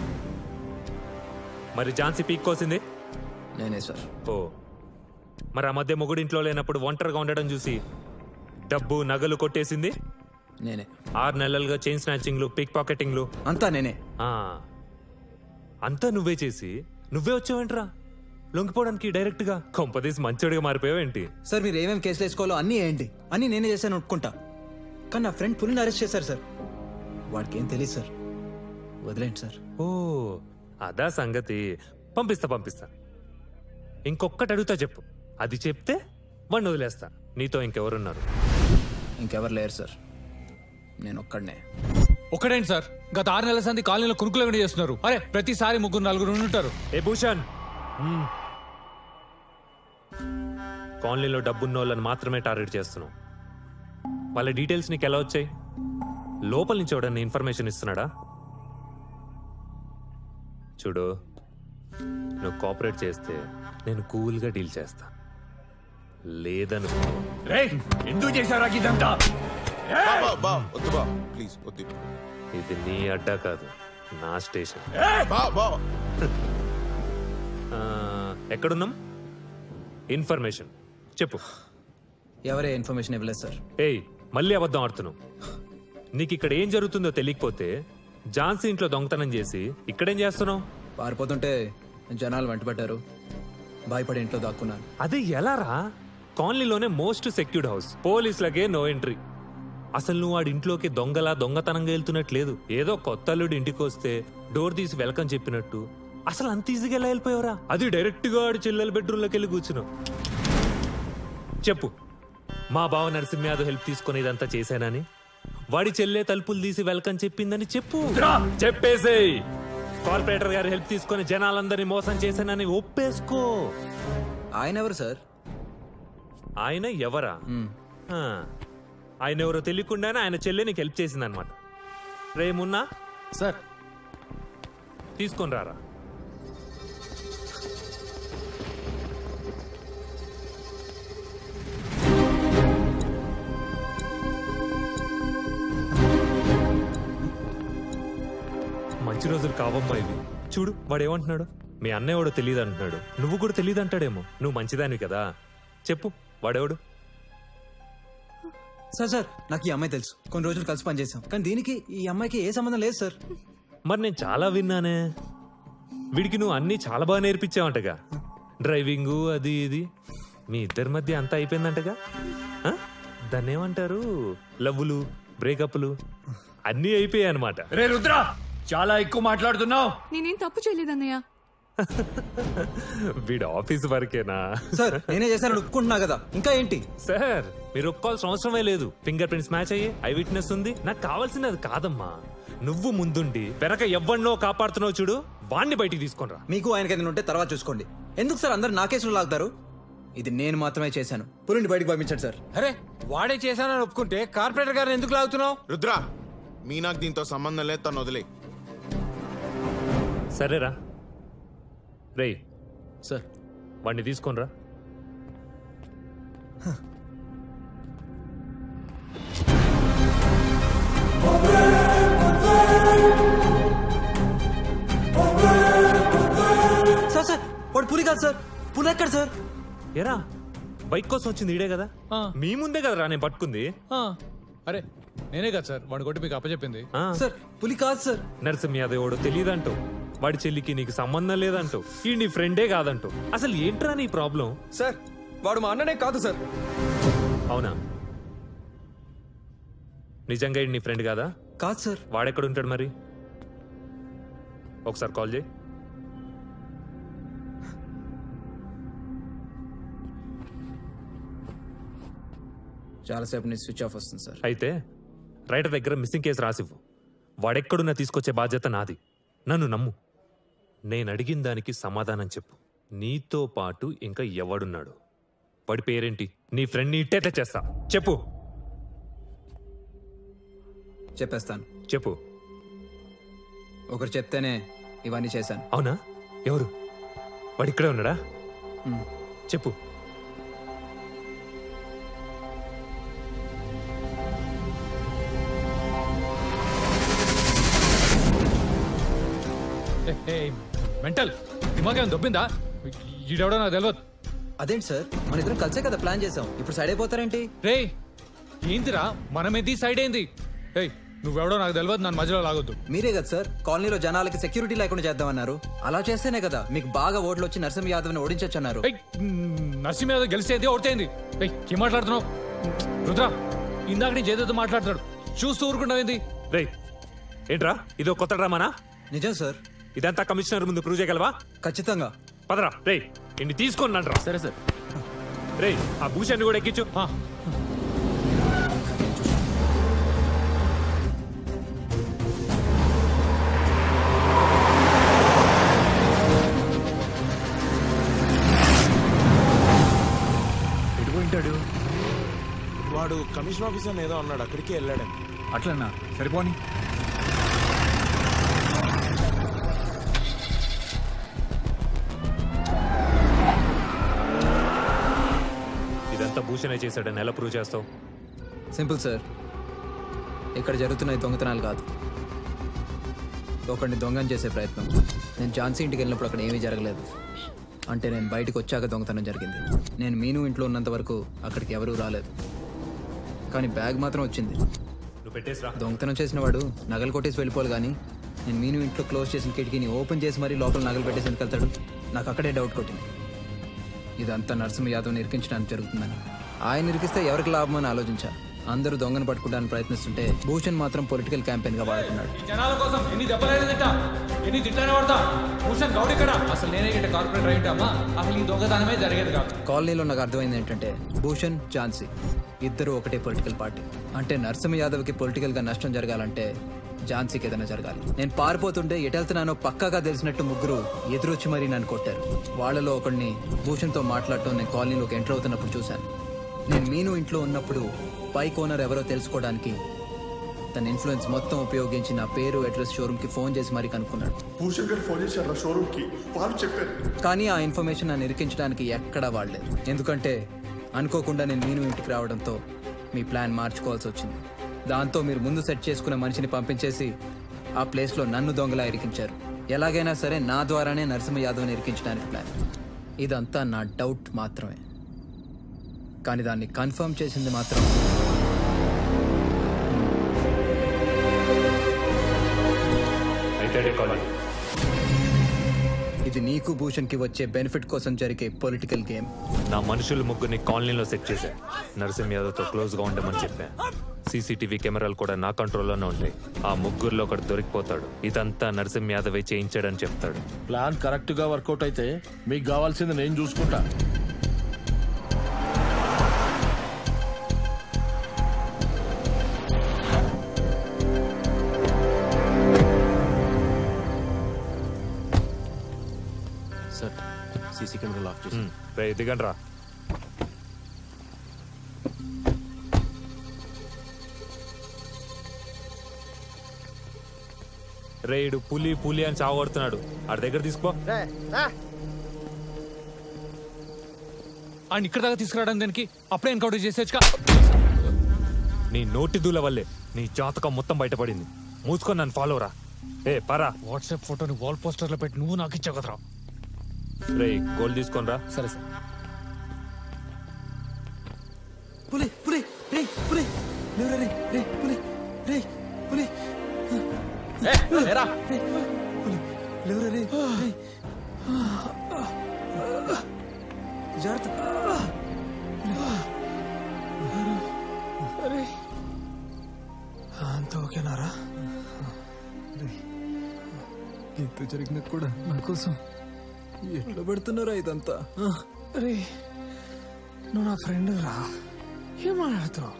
మరి ఝాన్సీ పీక్ కోసింది నేనే సార్ ఓ మరి ఆ మధ్య మొగుడు ఇంట్లో లేనప్పుడు ఒంటరిగా ఉండడం చూసి డబ్బు నగలు కొట్టేసింది నేనే ఆరు నెలలుగా చైన్ స్నాచింగ్లు పిక్ పాకెటింగ్లు అంతా నేనే ఆ, అంతా నువ్వే చేసి నువ్వే వచ్చావేంట్రా లొంగిపోవడానికి డైరెక్ట్ గా కొంపదీసి మంచోడిగా మారిపోయావేంటి సార్ మీరు ఏమేమి కేసులు వేసుకోవాలో అన్నీ వేయండి అన్నీ నేనే చేశాను ఒప్పుకుంటా కానీ నా ఫ్రెండ్ పులిని అరెస్ట్ చేశారు సార్ వాడికి ఏం తెలియదు సార్ వదిలేండి సార్ ఓ అదా సంగతి పంపిస్తా పంపిస్తా ఇంకొక్కటి అడుగుతా చెప్పు అది చెప్తే వాడిని వదిలేస్తా నీతో ఇంకెవరున్నారు ఇంకెవరు లేరు సార్ నేను ఒక్కడనే ఒకటేంటి సార్ గత ఆరు నెలల సంది కాలనీలో కురుకులు వెండి చేస్తున్నారు అరే ప్రతిసారి ముగ్గురు నలుగురు ఉంటారు ఏ భూషణ్ కాలనీలో డబ్బున్న వాళ్ళని మాత్రమే టార్గెట్ చేస్తున్నావు వాళ్ళ డీటెయిల్స్ నీకు ఎలా వచ్చాయి లోపల నుంచి ఎవడన్నా ఇన్ఫర్మేషన్ ఇస్తున్నాడా చూడు నువ్వు కోఆపరేట్ చేస్తే నేను కూల్గా డీల్ చేస్తా లేదను రే ఎందుకు చేశారా ఇదంతా వద్దు బా ప్లీజ్ వద్దు ఇది నీ అడ్డా కాదు నా స్టేషన్ బా బా ఆ, ఎక్కడున్నాం ఇన్ఫర్మేషన్ చెప్పు ఎవరే ఇన్ఫర్మేషన్ ఇవ్వలేదు సార్ ఏయ్ మళ్ళీ అబద్ధం ఆడుతున్నావు నీకు ఇక్కడ ఏం జరుగుతుందో తెలియకపోతే ఝాన్సీ ఇంట్లో దొంగతనం చేసి ఇక్కడేం చేస్తున్నావు పారిపోతుంటే జనాలు వెంటబడ్డారు భయపడి ఇంట్లో దాక్కున్నాను అది ఎలారా కాలనీలోనే మోస్ట్ సెక్యూర్డ్ హౌస్ పోలీసులకే నో ఎంట్రీ అసలు నువ్వు వాడి ఇంట్లోకి దొంగలా దొంగతనంగా వెళ్తున్నట్లేదు ఏదో కొత్త అల్లుడు ఇంటికి వస్తే డోర్ తీసి వెల్కమ్ చెప్పినట్టు అసలు అంత ఈజీగా ఎలా వెళ్ళిపోయావరా అది డైరెక్ట్ గా వాడి చిల్లల బెడ్రూమ్లోకి వెళ్ళి కూర్చున్నావు చెప్పు మా బావ నరసింహ యాదవ్ హెల్ప్ తీసుకొని ఇదంతా చేశానని వాడి చెల్లె తలుపులు తీసి వెల్కమ్ చెప్పిందని చెప్పు చెప్పేసేయ్ కార్పొరేటర్ గారి హెల్ప్ తీసుకొని జనాలందరినీ మోసం చేశానని ఒప్పేసుకో ఆయన ఎవరు సార్ ఆయన ఎవరా ఆ, ఆయన ఎవరో తెలియకుండానే ఆయన చెల్లె నీకు హెల్ప్ చేసిందనమాట రేమున్నా సార్ తీసుకొని రారా మంచి రోజులు కావమ్మా ఇవి చూడు వాడు ఏమంటున్నాడు మీ అన్నయ్య వాడు తెలియదు అంటున్నాడు నువ్వు కూడా తెలియదు అంటాడేమో నువ్వు మంచిదానివి కదా చెప్పు వాడెవడు సార్ సార్ నాకు ఈ అమ్మాయి తెలుసు కొన్ని రోజులు కలిసి పనిచేసాం కానీ దీనికి ఈ అమ్మాయికి ఏ సంబంధం లేదు సార్ మరి నేను చాలా విన్నానే వీడికి నువ్వు అన్నీ చాలా బాగా నేర్పించావంటగా డ్రైవింగు అది ఇది మీ ఇద్దరి మధ్య అంతా అయిపోయిందంటగా ఆ? దాన్ని ఏమంటారు లవ్వులు బ్రేకప్లు అన్నీ అయిపోయాయి అనమాట రే రుద్ర చాలా ఎక్కువ మాట్లాడుతున్నావు నేనేం తప్పు చేయలేదన్నయ్య వీడు ఆఫీస్ వరకేనా సార్ నేనే చేశానని ఒప్పుకుంటున్నా కదా ఇంకా ఏంటి సార్ మీరు ఒప్పుకోవాల్సిన అవసరమే లేదు ఫింగర్ ప్రింట్స్ మ్యాచ్ అయ్యి ఐ విట్నెస్ ఉంది నాకు కావాల్సింది అది కాదమ్మా నువ్వు ముందుండి వెనక ఎవ్వన్నో కాపాడుతున్నావు చూడు వాణ్ణి బయటికి తీసుకొనిరా మీకు ఆయనకి ఏదైనా ఉంటే తర్వాత చూసుకోండి ఎందుకు సార్ అందరు నా కేసులో లాగుతారు ఇది నేను మాత్రమే చేశాను పులిని బయటికి పంపించండి సార్ అరే వాడే చేశానని ఒప్పుకుంటే కార్పొరేటర్ గారిని ఎందుకు లాగుతున్నావు రుద్ర మీ నాకు దీంతో సంబంధం లేదు తను వదిలే సరేరా రేయ్ సార్ వాడిని తీసుకొనిరా సార్ సార్ వాడు పులి కాదు సార్ పులి ఎక్కడ సార్ ఎరా బైక్ కోసం వచ్చింది ఈడే కదా మీ ముందే కదరా నేను పట్టుకుంది ఆ, అరే నేనే కదా సార్ వాడు కొట్టి మీకు అప్పచెప్పింది ఆ. సార్ పులి కాదు సార్ నరసింహ యాదవ్ ఎవడో తెలియదంటూ వాడి చెల్లికి నీకు సంబంధం లేదంటూ ఈ నీ ఫ్రెండే కాదంటూ అసలు ఏంట్రా నీ ప్రాబ్లం సార్ వాడు మా అన్ననే కాదు సార్ అవునా నిజంగా ఈడు నీ ఫ్రెండ్ కాదా కాదు సార్ వాడెక్కడ ఉంటాడు మరి ఒకసారి కాల్ చేయి చాలాసేపు నుంచి స్విచ్ ఆఫ్ వస్తుంది సార్ అయితే రైటర్ దగ్గర మిస్సింగ్ కేసు రాసివ్వు వాడెక్కడున్నా తీసుకొచ్చే బాధ్యత నాది నన్ను నమ్ము నేను అడిగిన దానికి సమాధానం చెప్పు నీతో పాటు ఇంకా ఎవడున్నాడు వాడి పేరేంటి నీ ఫ్రెండ్ని ఇట్టే తెచ్చేస్తా చెప్పు చెప్పేస్తాను చెప్పు ఒకరు చెప్తేనే ఇవన్నీ చేశాను అవునా ఎవరు వాడు ఇక్కడే ఉన్నాడా చెప్పు మెంటల్ దిమాగేం దొబ్బిందా ఈడెవడో నాకు తెలియదు అదేంటి సార్ మన ఇద్దరం కలిసే కదా ప్లాన్ చేసాం ఇప్పుడు సైడ్ అయిపోతారేంటి రే ఏంటిరా మనమేది సైడ్ ఏంది ఏయ్ నువ్వెవడో నాకు తెలియదు నన్ను మధ్యలో లాగొద్దు మీరే కదా సార్ కాలనీలో జనాలకి సెక్యూరిటీ లేకుండా చేద్దామన్నారు అలా చేస్తేనే కదా మీకు బాగా ఓట్లు వచ్చి నరసింహ యాదవ్ని ఓడించొచ్చు అన్నారు నరసింహ యాదవ్ గెలిచేది ఓడిపోయింది ఏయ్ ఏం మాట్లాడుతున్నావు రుద్ర ఇందాక నుంచి ఏదేదో మాట్లాడుతున్నాడు చూస్తూ ఊరుకున్నావేంది రే ఏంట్రా ఇది ఒక కొత్త డ్రామానా నిజం సార్ ఇదంతా కమిషనర్ ముందు ప్రూవ్ చేయగలవా ఖచ్చితంగా పదరా రే ఇన్ని తీసుకొని రండ్రా సరే సార్ రే ఆ భూషణ్ కూడా ఎక్కించు ఎటు పోయింటాడు వాడు కమిషన్ ఆఫీసర్ ఏదో అన్నాడు అక్కడికి వెళ్ళాడని అట్లన్నా సరిపోని ఇదంతా భూషణే చేశాడని ఎలా ప్రూవ్ చేస్తావు సింపుల్ సార్ ఇక్కడ జరుగుతున్న ఈ దొంగతనాలు కాదు ఒకడిని దొంగని చేసే ప్రయత్నం నేను ఝాన్సీ ఇంటికి వెళ్ళినప్పుడు అక్కడ ఏమీ జరగలేదు అంటే నేను బయటకు వచ్చాక దొంగతనం జరిగింది నేను మీను ఇంట్లో ఉన్నంత వరకు అక్కడికి ఎవరూ రాలేదు కానీ బ్యాగ్ మాత్రం వచ్చింది నువ్వు పెట్టేసిరా దొంగతనం చేసిన వాడు నగలు కొట్టేసి వెళ్ళిపోవాలి కానీ నేను మీను ఇంట్లో క్లోజ్ చేసిన కిటికీని ఓపెన్ చేసి మరీ లోపల నగలు పెట్టేసి ఎందుకు వెళ్తాడు నాకు అక్కడే డౌట్ కొట్టింది ఇదంతా నరసింహ యాదవ్ని ఇరికించడానికి జరుగుతుందని ఆయన ఇరికిస్తే ఎవరికి లాభం అని ఆలోచించా అందరూ దొంగను పట్టుకోవడానికి ప్రయత్నిస్తుంటే భూషణ్ మాత్రం పొలిటికల్ క్యాంపెయిన్ గా వాడుకున్నాడు ఈ జనాల కోసం ఎన్ని దెబ్బలేదు తింటా ఎన్ని తిట్టానే పడతా భూషణ్ గౌడ్ ఇక్కడ అసలు నేనే గిట్ట కార్పొరేట్ రైట్ అమ్మా అసలు ఈ దొంగతనమే జరిగేది కాదు కాలనీలో నాకు అర్థమైంది ఏంటంటే భూషణ్ ఝాన్సీ ఇద్దరు ఒకటే పొలిటికల్ పార్టీ అంటే నరసింహ యాదవ్కి పొలిటికల్ గా నష్టం జరగాలంటే ఝాన్సీకి ఏదైనా జరగాలి నేను పారిపోతుంటే ఎటెళ్తున్నానో పక్కాగా తెలిసినట్టు ముగ్గురు ఎదురొచ్చి మరీ నన్ను కొట్టారు వాళ్ళలో ఒకడిని భూషణ్తో మాట్లాడటం నేను కాలనీలోకి ఎంటర్ అవుతున్నప్పుడు చూశాను నేను మీను ఇంట్లో ఉన్నప్పుడు బైక్ ఓనర్ ఎవరో తెలుసుకోవడానికి తన ఇన్ఫ్లుయెన్స్ మొత్తం ఉపయోగించి నా పేరు అడ్రస్ షోరూమ్ కి ఫోన్ చేసి మరీ కనుక్కున్నాడు భూషణ్ గారు ఫోన్ చేశారు షోరూమ్ కి వాళ్ళు చెప్పారు కానీ ఆ ఇన్ఫర్మేషన్ నన్ను ఇరికించడానికి ఎక్కడా వాడలేదు ఎందుకంటే అనుకోకుండా నేను మీను ఇంటికి రావడంతో మీ ప్లాన్ మార్చుకోవాల్సి వచ్చింది దాంతో మీరు ముందు సెట్ చేసుకున్న మనిషిని పంపించేసి ఆ ప్లేస్లో నన్ను దొంగలా ఇరికించారు ఎలాగైనా సరే నా ద్వారానే నరసింహ యాదవ్ని ఇరికించడానికి ప్లాన్ ఇదంతా నా డౌట్ మాత్రమే కానీ దాన్ని కన్ఫర్మ్ చేసింది మాత్రం అయితే కాలేజ్ ఇది నీకు భూషణ్కి వచ్చే బెనిఫిట్ కోసం జరిగే పొలిటికల్ గేమ్ నా మనుషులు ముగ్గురిని కాలనీలో సెట్ చేశా నరసింహ యాదవ్తో క్లోజ్ గా ఉండమని చెప్పా సీసీటీవీ కెమెరాలు కూడా నా కంట్రోల్లోనే ఉంటాయి ఆ ముగ్గురులో ఒకటి దొరికిపోతాడు ఇదంతా నరసింహ యాదవే చేయించాడని చెప్తాడు ప్లాన్ కరెక్ట్ గా వర్కౌట్ అయితే మీకు కావాల్సింది నేను చూసుకుంటా సార్ సీసీ కెమెరాలు ఆఫ్ చేసి రే దిగండి రా రేయుడు పులి పులి అని చావగొడుతున్నాడు ఆడి దగ్గర తీసుకో ఆయన ఇక్కడ దాకా తీసుకురావడం దానికి అప్పుడే ఎన్కౌంటర్ చేసేచ్చుగా నీ నోటి దూల వల్లే నీ జాతకం మొత్తం బయటపడింది మూసుకొని నన్ను ఫాలో రా ఏ పరా వాట్సాప్ ఫోటోని వాల్ పోస్టర్ లో పెట్టి నువ్వు నాకు ఇచ్చావు కదరా రే గోల్ తీసుకొని రా సరే సార్ పులి పులి రే పులి లేవురా రే రే పులి రే పులి లేరా పులి లేవురా రే రే జాగ్రత్త అరే అంత ఓకేనారా ఇంత జరిగినా కూడా నా కోసం ఎట్లా పెడుతున్నారా ఇదంతా అరే నువ్వు నా ఫ్రెండ్ రా ఏం మాట్లాడుతున్నావు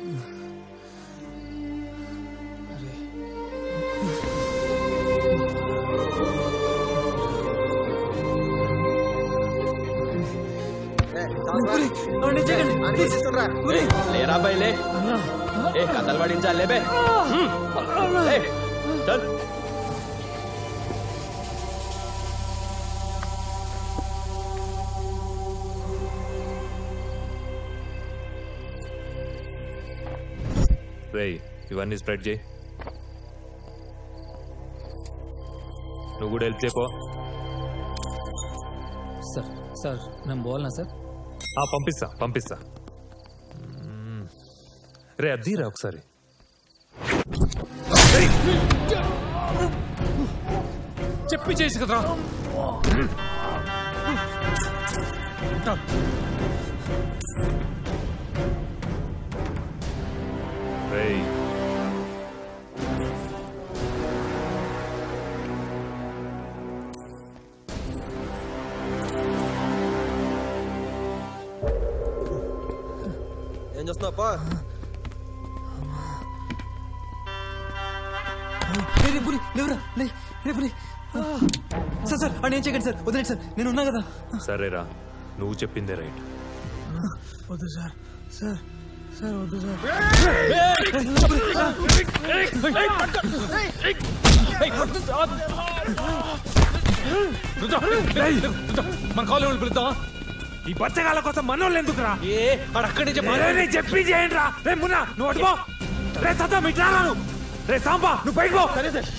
లేరా బై లే ఏ కథలు పడించాలి లేబే ఏ, చల్ రేయ్ ఇవన్నీ స్ప్రెడ్ చేయి నువ్వు కూడా హెల్ప్ చేయపో సార్ నేను పోవాలనా సార్ ఆ పంపిస్తా పంపిస్తా మ్మ్. రే అద్దీరా ఒకసారి చెప్పి చేసి కదరా రేయ్ ఏం చేస్తున్నావా రే, రే, పులి లేవురా లే రే పులి సార్ సార్ అని ఏం చేయకండి సార్ వదిలేండి సార్ నేను ఉన్నా కదా సరేరా నువ్వు చెప్పిందే రైట్ వద్దు సార్ సార్ సార్ వద్దు సార్ మన కాలేజీ పిలుద్దామా ఈ బచ్చగాళ్ళ కోసం మనోళ్ళు ఎందుకురా ఏ అక్కడి నుంచి అరే, రే, చెప్పి చేయండి రా రే మున్నా నువ్వు అటుపో రే సత్తా ఇట్లా రాను రే సాంబా నువ్వు పైకి పో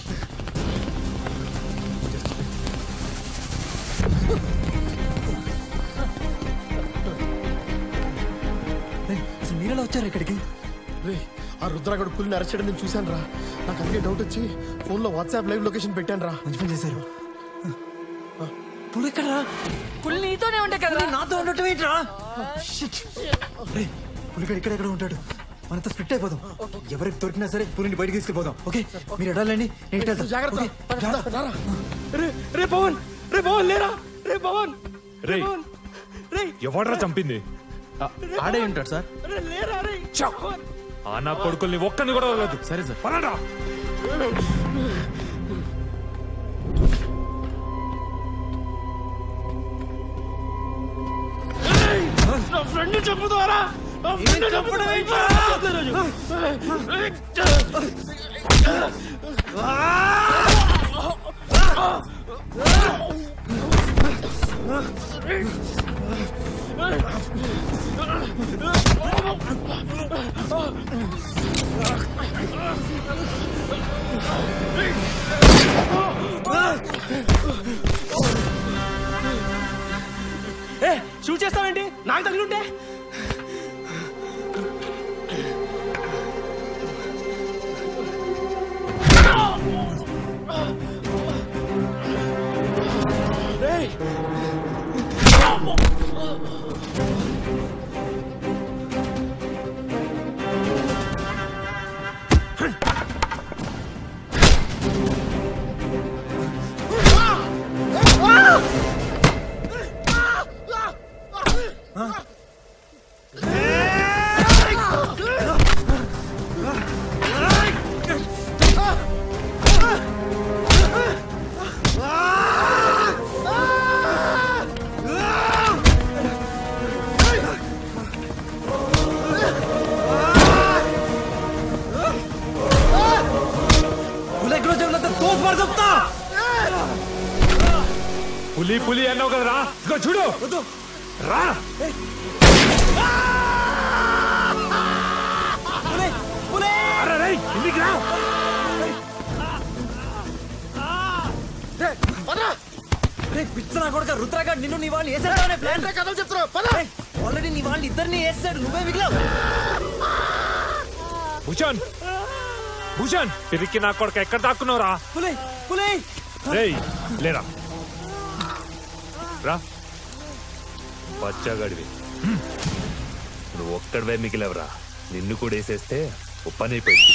అసలు మీరెలా వచ్చారు ఇక్కడికి రే ఆ రుద్రాగడు పులిని అరెస్ట్ చేయడం నేను చూశాను రా నాకు అందుకే డౌట్ వచ్చి ఫోన్లో వాట్సాప్ లైవ్ లొకేషన్ పెట్టాను రా మంచి పని చేశారు పులి ఎక్కడరా పులి నీతోనే ఉండే కదా నాతో ఉండటం ఏంట్రా షిట్ రే పులిగడ ఇక్కడెక్కడ ఉంటాడు మనతో స్ప్లిట్ అయిపోదాం ఎవరికి దొరికినా సరే పులిని బయటికి తీసుకెళ్ళిపోదాం ఓకే మీరు ఎడాలండి నేను ఇటు వెళ్తాను. జాగ్రత్త. ఓకే? జాగ్రత్త. రే పవన్ రే పవన్ లేరా రే పవన్ రే రే ఎవడ్రా చంపింది ఆడే ఉంటాడు సార్ రే లేరా రే ఆ నా కొడుకుల్ని ఒక్కని కూడా వదలదు సరే సార్ పదండ్రా నా ఫ్రెండ్ చెప్పుతారా నా ఫ్రెండ్ చెప్పడం ఏ షూట్ చేస్తావేంటి నాకు తగిలింటే పులి ఎక్కడో చెవులంతా తోసి మారి చెప్తా పులి పులి అన్నావు కదరా ఇదిగో చూడు రా అరే రేయ్, ఇంటికి రా రే పిచ్చనా కొడుక రుద్రగాడ్ నిన్ను నీ వాళ్ళని వేసేద్దామనే ప్లాన్ కథలు చెప్తున్నా పద ఆల్రెడీ నీ వాళ్ళని ఇద్దరిని వేసాడు నువ్వే మిగిలావు భూషణ్ భూషణ్ తిరిగి నా కొడుకు ఎక్కడ దాక్కున్నావురా పులి పులి రేయ్ లేరా రా బచ్చాగాడివి హ్మ్. నువ్వు ఒక్కడివే మిగిలేవరా నిన్ను కూడా వేసేస్తే ఓ పని అయిపోయింది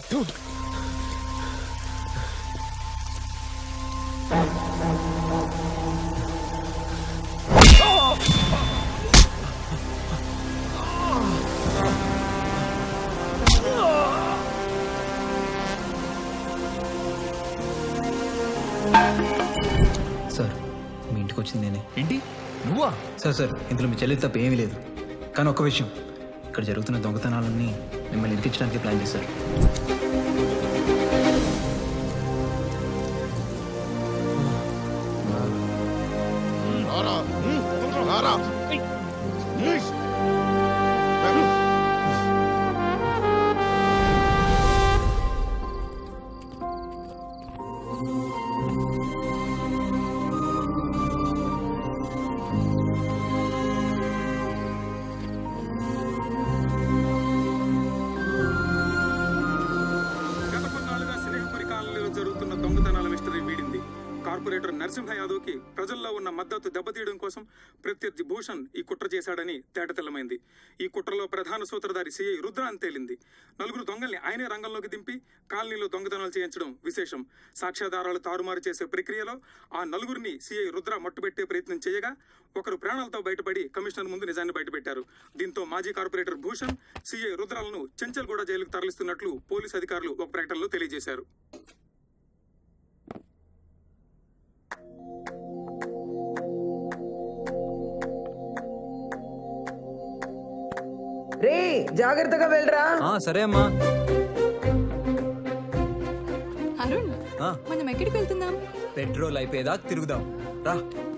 సార్ మీ ఇంటికి వచ్చింది నేనే ఏంటి నువ్వా సార్ సార్ ఇందులో మీ చెల్లి తప్ప ఏమీ లేదు కానీ ఒక్క విషయం ఇక్కడ జరుగుతున్న దొంగతనాలన్నీ మిమ్మల్ని ఇరికించడానికి ప్లాన్ చేశారు రారా రారా గత కొన్నాళ్ళుగా సినగపరి కాలనీలో జరుగుతున్న దొంగతనాల మిస్టరీ వీడింది కార్పొరేటర్ నరసింహ యాదవ్ కి ప్రజల్లో ఉన్న మద్దతు దెబ్బతీయడం కోసం ప్రత్యర్థి భూషణ్ ఈ కుట్ర చేశాడని తేటతెల్లమైంది ఈ కుట్రలో ప్రధాన సూత్రధారి సిఐ రుద్ర అని తేలింది నలుగురు దొంగల్ని ఆయనే రంగంలోకి దింపి కాలనీలో దొంగతనాలు చేయించడం విశేషం సాక్ష్యాధారాలు తారుమారు చేసే ప్రక్రియలో ఆ నలుగురిని సిఐ రుద్ర మట్టుబెట్టే ప్రయత్నం చేయగా ఒకరు ప్రాణాలతో బయటపడి కమిషనర్ ముందు నిజాన్ని బయటపెట్టారు దీంతో మాజీ కార్పొరేటర్ భూషణ్ సిఐ రుద్రాలను చెంచల్గూడ జైలుకు తరలిస్తున్నట్లు పోలీసు అధికారులు ఒక ప్రకటనలో తెలియజేశారు రే జాగ్రత్తగా వెళ్ళరా ఆ, సరే అమ్మా అరుణ్ ఆ, మనం ఎక్కడికి వెళ్తున్నాం పెట్రోల్ అయిపోయేదా తిరుగుదాం రా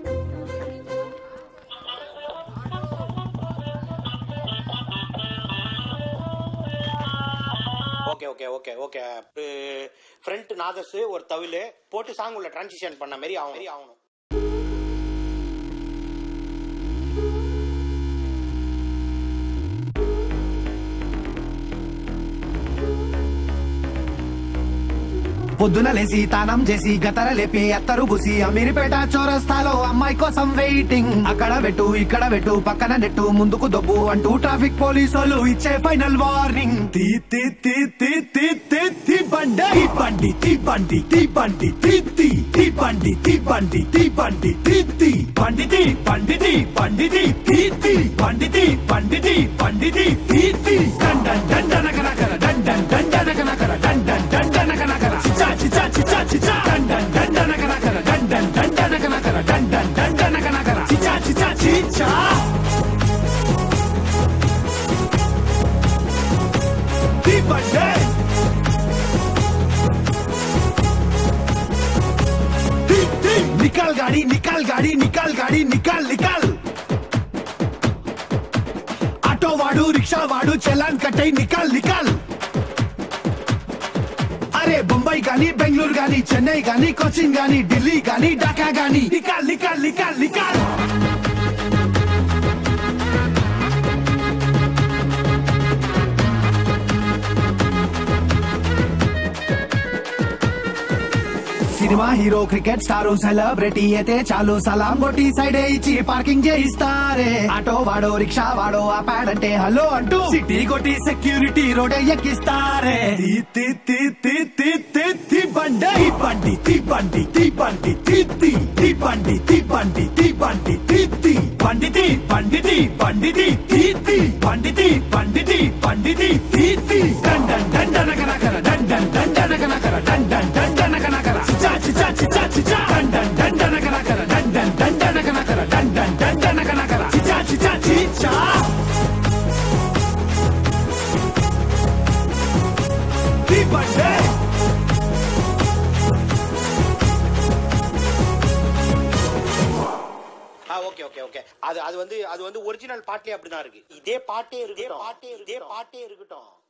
okay okay okay okay friend Nathas ஒரு தவில் போட்டு சாங் உள்ள டிரான்சிஷன் பண்ண மாதிரி ஆகும் மாதிரி ஆகணும் పొద్దున లేసి తానం చేసి గతర లేపి అత్తరు బుసి అమీర్పేట చౌరస్తాలో అమ్మాయి కోసం వెయిటింగ్ అక్కడ పెట్టు ఇక్కడ పెట్టు పక్కన నెట్టు ముందుకు దొబ్బు అంటూ ట్రాఫిక్ పోలీసు వాళ్ళు ఇచ్చే ఫైనల్ వార్నింగ్ తీ తీ తీ తీ తీ తీ తీ బండి తీ బండి తీ బండి తీ బండి తీ తీ తీ బండి తీ బండి తీ బండి తీ తీ బండి తీ బండి తీ బండి తీ తీ తీ బండి తీ బండి తీ బండి తీ తీ తీ డండన్ డండన కనకర డండన్ డండన కనకర డండన్ డండన కనకర చిచా చిచా చిచా చిచా డండన్ డండన కనకర డండన్ డండన కనకర డండన్ డండన కనకర చిచా చిచా చిచా తీ బండి ती, ती, निकाल गाड़ी निकाल गाड़ी निकाल गाड़ी निकाल निकाल ఆటో వాడు రిక్షా వాడు చలాన్ కట్టై నికాల్ నికాల్ అరే బొంబాయి గాని బెంగళూరు గాని చెన్నై గాని కొచ్చిన్ గాని ఢిల్లీ గాని ఢాకా గాని నికాల్ నికాల్ నికాల్ నికాల్ cinema hero cricket star celebrity అయితే చాలు సలాం కొట్టి సైడ్ ఇచ్చి పార్కింగ్ చేయిస్తారే ఆటో వాడో రిక్షా వాడో ఆపాడంటే హలో అంటూ సిటీ కొట్టి సెక్యూరిటీ రోడ్ ఎక్కిస్తారే తీ, తీ, తీ, తీ, తీ, తీ, తీ బండి తీ బండి తీ బండి తీ బండి తీ తీ తీ బండి తీ బండి తీ బండి తీ తీ బండి తీ బండి తీ బండి తీ తీ తీ బండి తీ బండి తీ బండి తీ తీ తీ డండన్ డండన కనకర డండన్ డండన కనకర డండన్ డండన కనకర చిచా చిచా చిచా చిచా డండన్ డండన కనకర డండన్ డండన కనకర డండన్ డండన కనకర చిచా చిచా చిచా తీ బండి ஆ ஓகே ஓகே ஓகே அது அது வந்து அது வந்து ஒரிஜினல் பாட்டே அப்படிதான் இருக்கு இதே பாட்டே இருக்கட்டும் பாட்டே இதே பாட்டே இருக்கட்டும்